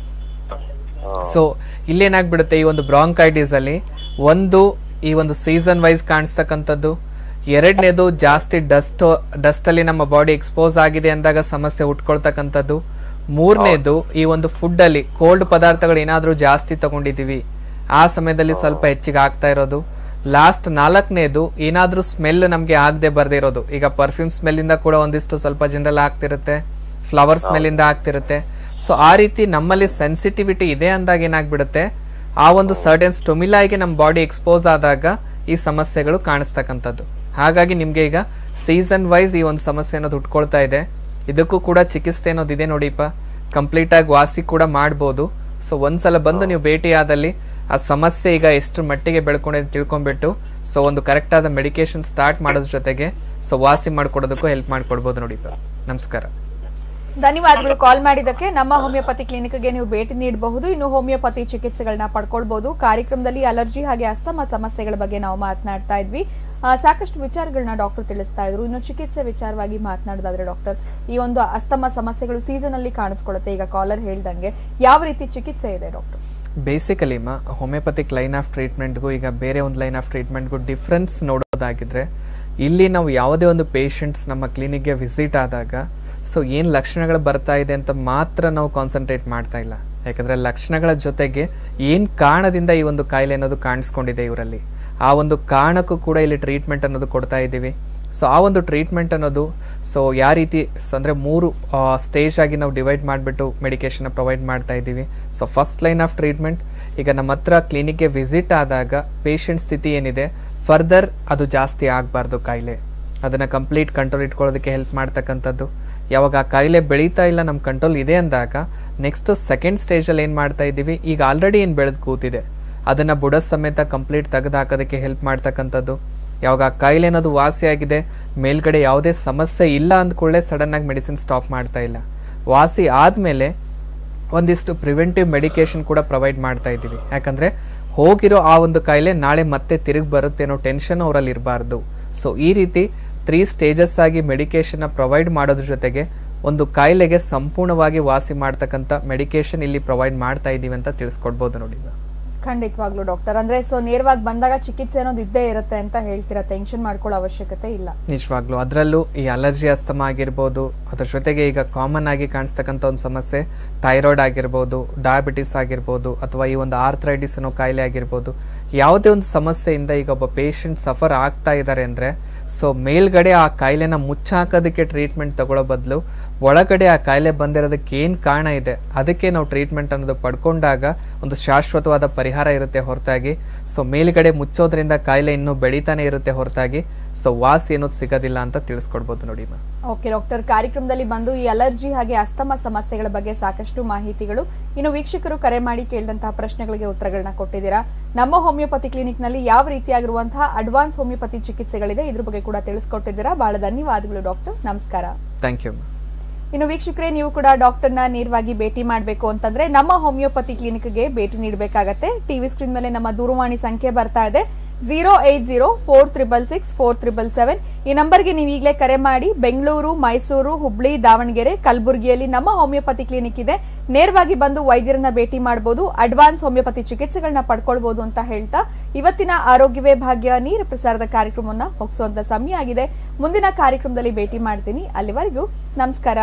ಸೊ ಇಲ್ಲೇನಾಗ್ಬಿಡುತ್ತೆ ಈ ಒಂದು ಬ್ರಾಂಕೈಟಿಸ್ ಅಲ್ಲಿ ಒಂದು ಈ ಒಂದು ಸೀಸನ್ ವೈಸ್ ಕಾಣಿಸ್ತಕ್ಕಂಥದ್ದು ಎರಡನೇದು ಜಾಸ್ತಿ ಡಸ್ಟ್ ಡಸ್ಟ್ ಅಲ್ಲಿ ನಮ್ಮ ಬಾಡಿ ಎಕ್ಸ್ಪೋಸ್ ಆಗಿದೆ ಅಂದಾಗ ಸಮಸ್ಯೆ ಹುಟ್ಕೊಳ್ತಕ್ಕಂಥದ್ದು ಮೂರನೇದು ಈ ಒಂದು ಫುಡ್ ಅಲ್ಲಿ ಕೋಲ್ಡ್ ಪದಾರ್ಥಗಳು ಏನಾದ್ರೂ ಜಾಸ್ತಿ ತಗೊಂಡಿದೀವಿ ಆ ಸಮಯದಲ್ಲಿ ಸ್ವಲ್ಪ ಹೆಚ್ಚಿಗೆ ಆಗ್ತಾ ಇರೋದು ಲಾಸ್ಟ್ ನಾಲ್ಕನೇದು ಏನಾದ್ರೂ ಸ್ಮೆಲ್ ನಮ್ಗೆ ಆಗದೆ ಬರ್ದೇ ಇರೋದು ಈಗ ಪರ್ಫ್ಯೂಮ್ ಸ್ಮೆಲ್ ಇಂದ ಕೂಡ ಒಂದಿಷ್ಟು ಸ್ವಲ್ಪ ಜನರಲ್ ಆಗ್ತಿರುತ್ತೆ ಫ್ಲವರ್ ಸ್ಮೆಲ್ ಇಂದ ಆಗ್ತಿರುತ್ತೆ ಸೊ ಆ ರೀತಿ ನಮ್ಮಲ್ಲಿ ಸೆನ್ಸಿಟಿವಿಟಿ ಇದೆ ಅಂದಾಗ ಏನಾಗ್ಬಿಡುತ್ತೆ ಆ ಒಂದು ಸರ್ಟೆನ್ ಸ್ಟೊಮಿಲಾಗೆ ನಮ್ಮ ಬಾಡಿ ಎಕ್ಸ್ಪೋಸ್ ಆದಾಗ ಈ ಸಮಸ್ಯೆಗಳು ಕಾಣಿಸ್ತಕ್ಕಂಥದ್ದು ಹಾಗಾಗಿ ನಿಮ್ಗೆ ಈಗ ಸೀಸನ್ ವೈಸ್ ಈ ಒಂದು ಸಮಸ್ಯೆ ಅನ್ನೋದು ಉಟ್ಕೊಳ್ತಾ ಇದೆ ಇದಕ್ಕೂ ಕೂಡ ಚಿಕಿತ್ಸೆ ಅನ್ನೋದು ಇದೆ ನೋಡಿಪ್ಪ ಕಂಪ್ಲೀಟ್ ಆಗಿ ವಾಸಿ ಕೂಡ ಮಾಡ್ಬೋದು ಸೊ ಒಂದ್ಸಲ ಬಂದು ನೀವು ಭೇಟಿ ಆದಲ್ಲಿ ಆ ಸಮಸ್ಯೆ ಈಗ ಎಷ್ಟು ಮಟ್ಟಿಗೆ ಬೆಳ್ಕೊಂಡಿದೆ ತಿಳ್ಕೊಂಡ್ಬಿಟ್ಟು ಸೊ ಒಂದು ಕರೆಕ್ಟ್ ಆದ ಮೆಡಿಕೇಶನ್ ಸ್ಟಾರ್ಟ್ ಮಾಡೋದ್ರ ಜೊತೆಗೆ ಸೊ ವಾಸಿ ಮಾಡ್ಕೊಡೋದಕ್ಕೂ ಹೆಲ್ಪ್ ಮಾಡ್ಕೊಡ್ಬೋದು ನೋಡಿಪ್ಪ ನಮಸ್ಕಾರ ಧನ್ಯವಾದಗಳು ಕಾಲ್ ಮಾಡಿದ್ದಕ್ಕೆ ನಮ್ಮ ಹೋಮಿಯೋಪತಿ ಕ್ಲಿನಿಕ್ಗೆ ನೀವು ಭೇಟಿ ನೀಡಬಹುದು ಇನ್ನು ಹೋಮಿಯೋಪತಿ ಚಿಕಿತ್ಸೆಗಳನ್ನ ಪಡ್ಕೊಳ್ಬಹುದು ಕಾರ್ಯಕ್ರಮದಲ್ಲಿ ಅಲರ್ಜಿ ಹಾಗೆ ಅಸ್ತಮ ಸಮಸ್ಯೆಗಳ ಬಗ್ಗೆ ನಾವು ಮಾತನಾಡ್ತಾ ಇದ್ವಿ ಆ, ಸಾಕಷ್ಟು ವಿಚಾರಗಳನ್ನ ಡಾಕ್ಟರ್ ತಿಳಿಸ್ತಾ ಇದ್ರು ಇನ್ನು ಚಿಕಿತ್ಸೆ ವಿಚಾರವಾಗಿ ಮಾತನಾಡೋದಾದ್ರೆ ಡಾಕ್ಟರ್ ಈ ಒಂದು ಅಸ್ತಮ ಸಮಸ್ಯೆಗಳು ಸೀಸನ್ ಅಲ್ಲಿ ಕಾಣಿಸ್ಕೊಳ್ಳುತ್ತೆ ಈಗ ಕಾಲರ್ ಹೇಳ್ದಂಗೆ ಯಾವ ರೀತಿ ಚಿಕಿತ್ಸೆ ಇದೆ ಡಾಕ್ಟರ್ ಬೇಸಿಕಲಿ ಮಾ ಹೋಮಿಯೋಪತಿಕ್ ಲೈನ್ ಆಫ್ ಟ್ರೀಟ್ಮೆಂಟ್ಗೂ ಈಗ ಬೇರೆ ಒಂದು ಲೈನ್ ಆಫ್ ಟ್ರೀಟ್ಮೆಂಟ್ಗೂ ಡಿಫ್ರೆನ್ಸ್ ನೋಡೋದಾಗಿದ್ರೆ ಇಲ್ಲಿ ನಾವು ಯಾವುದೇ ಒಂದು ಪೇಷಂಟ್ಸ್ ನಮ್ಮ ಕ್ಲಿನಿಕ್ಗೆ ವಿಸಿಟ್ ಆದಾಗ ಸೊ ಏನು ಲಕ್ಷಣಗಳು ಬರ್ತಾ ಇದೆ ಅಂತ ಮಾತ್ರ ನಾವು ಕಾನ್ಸಂಟ್ರೇಟ್ ಮಾಡ್ತಾ ಇಲ್ಲ ಯಾಕಂದರೆ ಲಕ್ಷಣಗಳ ಜೊತೆಗೆ ಏನು ಕಾರಣದಿಂದ ಈ ಒಂದು ಕಾಯಿಲೆ ಅನ್ನೋದು ಕಾಣಿಸ್ಕೊಂಡಿದೆ ಇವರಲ್ಲಿ ಆ ಒಂದು ಕಾರಣಕ್ಕೂ ಕೂಡ ಇಲ್ಲಿ ಟ್ರೀಟ್ಮೆಂಟ್ ಅನ್ನೋದು ಕೊಡ್ತಾ ಇದ್ದೀವಿ ಸೊ ಆ ಒಂದು ಟ್ರೀಟ್ಮೆಂಟ್ ಅನ್ನೋದು ಸೊ ಯಾವ ರೀತಿ ಸ- ಅಂದ್ರೆ ಮೂರು ಸ್ಟೇಜ್ ಆಗಿ ನಾವು ಡಿವೈಡ್ ಮಾಡಿಬಿಟ್ಟು ಮೆಡಿಕೇಶನ್ ಪ್ರೊವೈಡ್ ಮಾಡ್ತಾ ಇದ್ದೀವಿ so first line of treatment ಈಗ ನಮ್ಮ ಹತ್ರ ಕ್ಲಿನಿಕ್ಗೆ ವಿಸಿಟ್ ಆದಾಗ ಪೇಷಂಟ್ ಸ್ಥಿತಿ ಏನಿದೆ ಫರ್ದರ್ ಅದು ಜಾಸ್ತಿ ಆಗಬಾರ್ದು ಕಾಯಿಲೆ ಅದನ್ನು ಕಂಪ್ಲೀಟ್ ಕಂಟ್ರೋಲ್ ಇಟ್ಕೊಳ್ಳೋದಕ್ಕೆ ಹೆಲ್ಪ್ ಮಾಡ್ತಕ್ಕಂಥದ್ದು ಯಾವಾಗ ಆ ಕಾಯಿಲೆ ಬೆಳೀತಾ ಇಲ್ಲ ನಮ್ಮ ಕಂಟ್ರೋಲ್ ಇದೆ ಅಂದಾಗ ನೆಕ್ಸ್ಟ್ ಸೆಕೆಂಡ್ ಸ್ಟೇಜಲ್ಲಿ ಏನು ಮಾಡ್ತಾ ಇದ್ದೀವಿ ಈಗ ಆಲ್ರೆಡಿ ಏನು ಬೆಳೆದು ಕೂತಿದೆ ಅದನ್ನು ಬುಡ ಸಮೇತ ಕಂಪ್ಲೀಟ್ ತೆಗೆದು ಹಾಕೋದಕ್ಕೆ ಹೆಲ್ಪ್ ಮಾಡ್ತಕ್ಕಂಥದ್ದು ಯಾವಾಗ ಆ ಕಾಯಿಲೆ ಅನ್ನೋದು ವಾಸಿಯಾಗಿದೆ ಮೇಲ್ಗಡೆ ಯಾವುದೇ ಸಮಸ್ಯೆ ಇಲ್ಲ ಅಂದ್ಕೊಳ್ಳೆ ಸಡನ್ ಆಗಿ ಮೆಡಿಸಿನ್ ಸ್ಟಾಪ್ ಮಾಡ್ತಾ ಇಲ್ಲ ವಾಸಿ ಆದಮೇಲೆ ಒಂದಿಷ್ಟು ಪ್ರಿವೆಂಟಿವ್ ಮೆಡಿಕೇಶನ್ ಕೂಡ ಪ್ರೊವೈಡ್ ಮಾಡ್ತಾ ಇದ್ದೀವಿ ಯಾಕಂದರೆ ಹೋಗಿರೋ ಆ ಒಂದು ಕಾಯಿಲೆ ನಾಳೆ ಮತ್ತೆ ತಿರುಗಿ ಬರುತ್ತೆ ಅನ್ನೋ ಟೆನ್ಷನ್ ಅವರಲ್ಲಿ ಇರಬಾರ್ದು ಸೊ ಈ ರೀತಿ ತ್ರೀ ಸ್ಟೇಜಸ್ ಆಗಿ ಮೆಡಿಕೇಶನ್ನ ಪ್ರೊವೈಡ್ ಮಾಡೋದ್ರ ಜೊತೆಗೆ ಒಂದು ಕಾಯಿಲೆಗೆ ಸಂಪೂರ್ಣವಾಗಿ ವಾಸಿ ಮಾಡ್ತಕ್ಕಂಥ ಮೆಡಿಕೇಶನ್ ಇಲ್ಲಿ ಪ್ರೊವೈಡ್ ಮಾಡ್ತಾ ಇದ್ದೀವಿ ಅಂತ ತಿಳಿಸ್ಕೊಡ್ಬೋದು ನೋಡಿ ಖಂಡಿತವಾಗ್ಲು ಡಾಕ್ಟರ್ ಅಂದ್ರೆ ಸೊ ನೇರವಾಗಿ ಬಂದಾಗ ಚಿಕಿತ್ಸೆ ಅನ್ನೋದು ಇದ್ದೇ ಇರುತ್ತೆ ಅಂತ ಹೇಳ್ತೀರಾ ಟೆನ್ಷನ್ ಮಾಡ್ಕೊಳ್ಳೋ ಅವಶ್ಯಕತೆ ಇಲ್ಲ ನಿಜವಾಗ್ಲೂ ಅದರಲ್ಲೂ ಈ ಅಲರ್ಜಿ ಅಸ್ತಮ ಆಗಿರ್ಬೋದು ಅದ್ರ ಜೊತೆಗೆ ಈಗ ಕಾಮನ್ ಆಗಿ ಕಾಣಿಸ್ತಕ್ಕಂಥ ಒಂದು ಸಮಸ್ಯೆ ಥೈರಾಯ್ಡ್ ಆಗಿರ್ಬೋದು ಡಯಾಬಿಟಿಸ್ ಆಗಿರ್ಬೋದು ಅಥವಾ ಈ ಒಂದು ಆರ್ಥ್ರೈಟಿಸ್ ಅನ್ನೋ ಕಾಯಿಲೆ ಆಗಿರ್ಬೋದು ಯಾವುದೇ ಒಂದು ಸಮಸ್ಯೆಯಿಂದ ಈಗ ಒಬ್ಬ ಪೇಷಂಟ್ ಸಫರ್ ಆಗ್ತಾ ಇದ್ದಾರೆ ಅಂದರೆ ಸೊ ಮೇಲ್ಗಡೆ ಆ ಕಾಯಿಲೆನ ಮುಚ್ಚಾಕೋದಕ್ಕೆ ಟ್ರೀಟ್ಮೆಂಟ್ ತಗೊಳ್ಳೋ ಬದಲು ಒಳಗಡೆ ಆ ಕಾಯಿಲೆ ಬಂದಿರೋದಕ್ಕೆ ಏನು ಕಾರಣ ಇದೆ ಅದಕ್ಕೆ ನಾವು ಟ್ರೀಟ್ಮೆಂಟ್ ಅನ್ನೋದು ಪಡ್ಕೊಂಡಾಗ ಒಂದು ಶಾಶ್ವತವಾದ ಪರಿಹಾರ ಇರುತ್ತೆ ಹೊರತಾಗಿ ಸೊ ಮೇಲ್ಗಡೆ ಮುಚ್ಚೋದ್ರಿಂದ ಕಾಯಿಲೆ ಇನ್ನೂ ಬೆಳೀತಾನೆ ಇರುತ್ತೆ ಹೊರತಾಗಿ ಸೊ ವಾಸಿ ಅನ್ನೋದು ಸಿಗೋದಿಲ್ಲ ಅಂತ ತಿಳಿಸ್ಕೊಡ್ಬೋದು ನೋಡಿ ಮಾ ಓಕೆ ಡಾಕ್ಟರ್ ಕಾರ್ಯಕ್ರಮದಲ್ಲಿ ಬಂದು ಈ ಅಲರ್ಜಿ ಹಾಗೆ ಅಸ್ತಮ ಸಮಸ್ಯೆಗಳ ಬಗ್ಗೆ ಸಾಕಷ್ಟು ಮಾಹಿತಿಗಳು ಇನ್ನು ವೀಕ್ಷಕರು ಕರೆ ಮಾಡಿ ಕೇಳಿದಂತಹ ಪ್ರಶ್ನೆಗಳಿಗೆ ಉತ್ತರಗಳನ್ನ ಕೊಟ್ಟಿದ್ದೀರಾ ನಮ್ಮ ಹೋಮಿಯೋಪತಿ ಕ್ಲಿನಿಕ್ ನಲ್ಲಿ ಯಾವ ರೀತಿಯಾಗಿರುವಂತಹ ಅಡ್ವಾನ್ಸ್ ಹೋಮಿಯೋಪತಿ ಚಿಕಿತ್ಸೆಗಳಿದೆ ಇದ್ರ ಬಗ್ಗೆ ಕೂಡ ತಿಳಿಸ್ಕೊಟ್ಟಿದ್ದೀರಾ ಬಹಳ ಧನ್ಯವಾದಗಳು ಡಾಕ್ಟರ್ ನಮಸ್ಕಾರ ಥ್ಯಾಂಕ್ ಯು ಇನ್ನು ವೀಕ್ಷಕರೇ ನೀವು ಕೂಡ ಡಾಕ್ಟರ್ನ ನೇರವಾಗಿ ಭೇಟಿ ಮಾಡಬೇಕು ಅಂತಂದ್ರೆ ನಮ್ಮ ಹೋಮಿಯೋಪತಿ ಕ್ಲಿನಿಕ್ಗೆ ಭೇಟಿ ನೀಡಬೇಕಾಗತ್ತೆ ಟಿವಿ ಸ್ಕ್ರೀನ್ ಮೇಲೆ ನಮ್ಮ ದೂರವಾಣಿ ಸಂಖ್ಯೆ ಬರ್ತಾ ಇದೆ zero eight zero four triple six four triple seven ಈ ನಂಬರ್ಗೆ ನೀವು ಈಗಲೇ ಕರೆ ಮಾಡಿ ಬೆಂಗಳೂರು ಮೈಸೂರು ಹುಬ್ಳಿ ದಾವಣಗೆರೆ ಕಲಬುರಗಿಯಲ್ಲಿ ನಮ್ಮ ಹೋಮಿಯೋಪತಿ ಕ್ಲಿನಿಕ್ ಇದೆ ನೇರವಾಗಿ ಬಂದು ವೈದ್ಯರನ್ನ ಭೇಟಿ ಮಾಡಬಹುದು ಅಡ್ವಾನ್ಸ್ ಹೋಮಿಯೋಪತಿ ಚಿಕಿತ್ಸೆಗಳನ್ನ ಪಡ್ಕೊಳ್ಬಹುದು ಅಂತ ಹೇಳ್ತಾ ಇವತ್ತಿನ ಆರೋಗ್ಯವೇ ಭಾಗ್ಯ ನೀರು ಪ್ರಸಾರದ ಕಾರ್ಯಕ್ರಮವನ್ನ ಮುಗಿಸುವಂತ ಸಮಯ ಆಗಿದೆ ಮುಂದಿನ ಕಾರ್ಯಕ್ರಮದಲ್ಲಿ ಭೇಟಿ ಮಾಡ್ತೀನಿ ಅಲ್ಲಿವರೆಗೂ ನಮಸ್ಕಾರ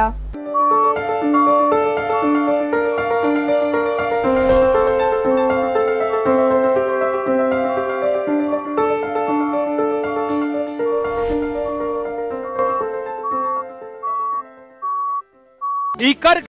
ಈ ಕಾರ್ಯಕ್ರಮ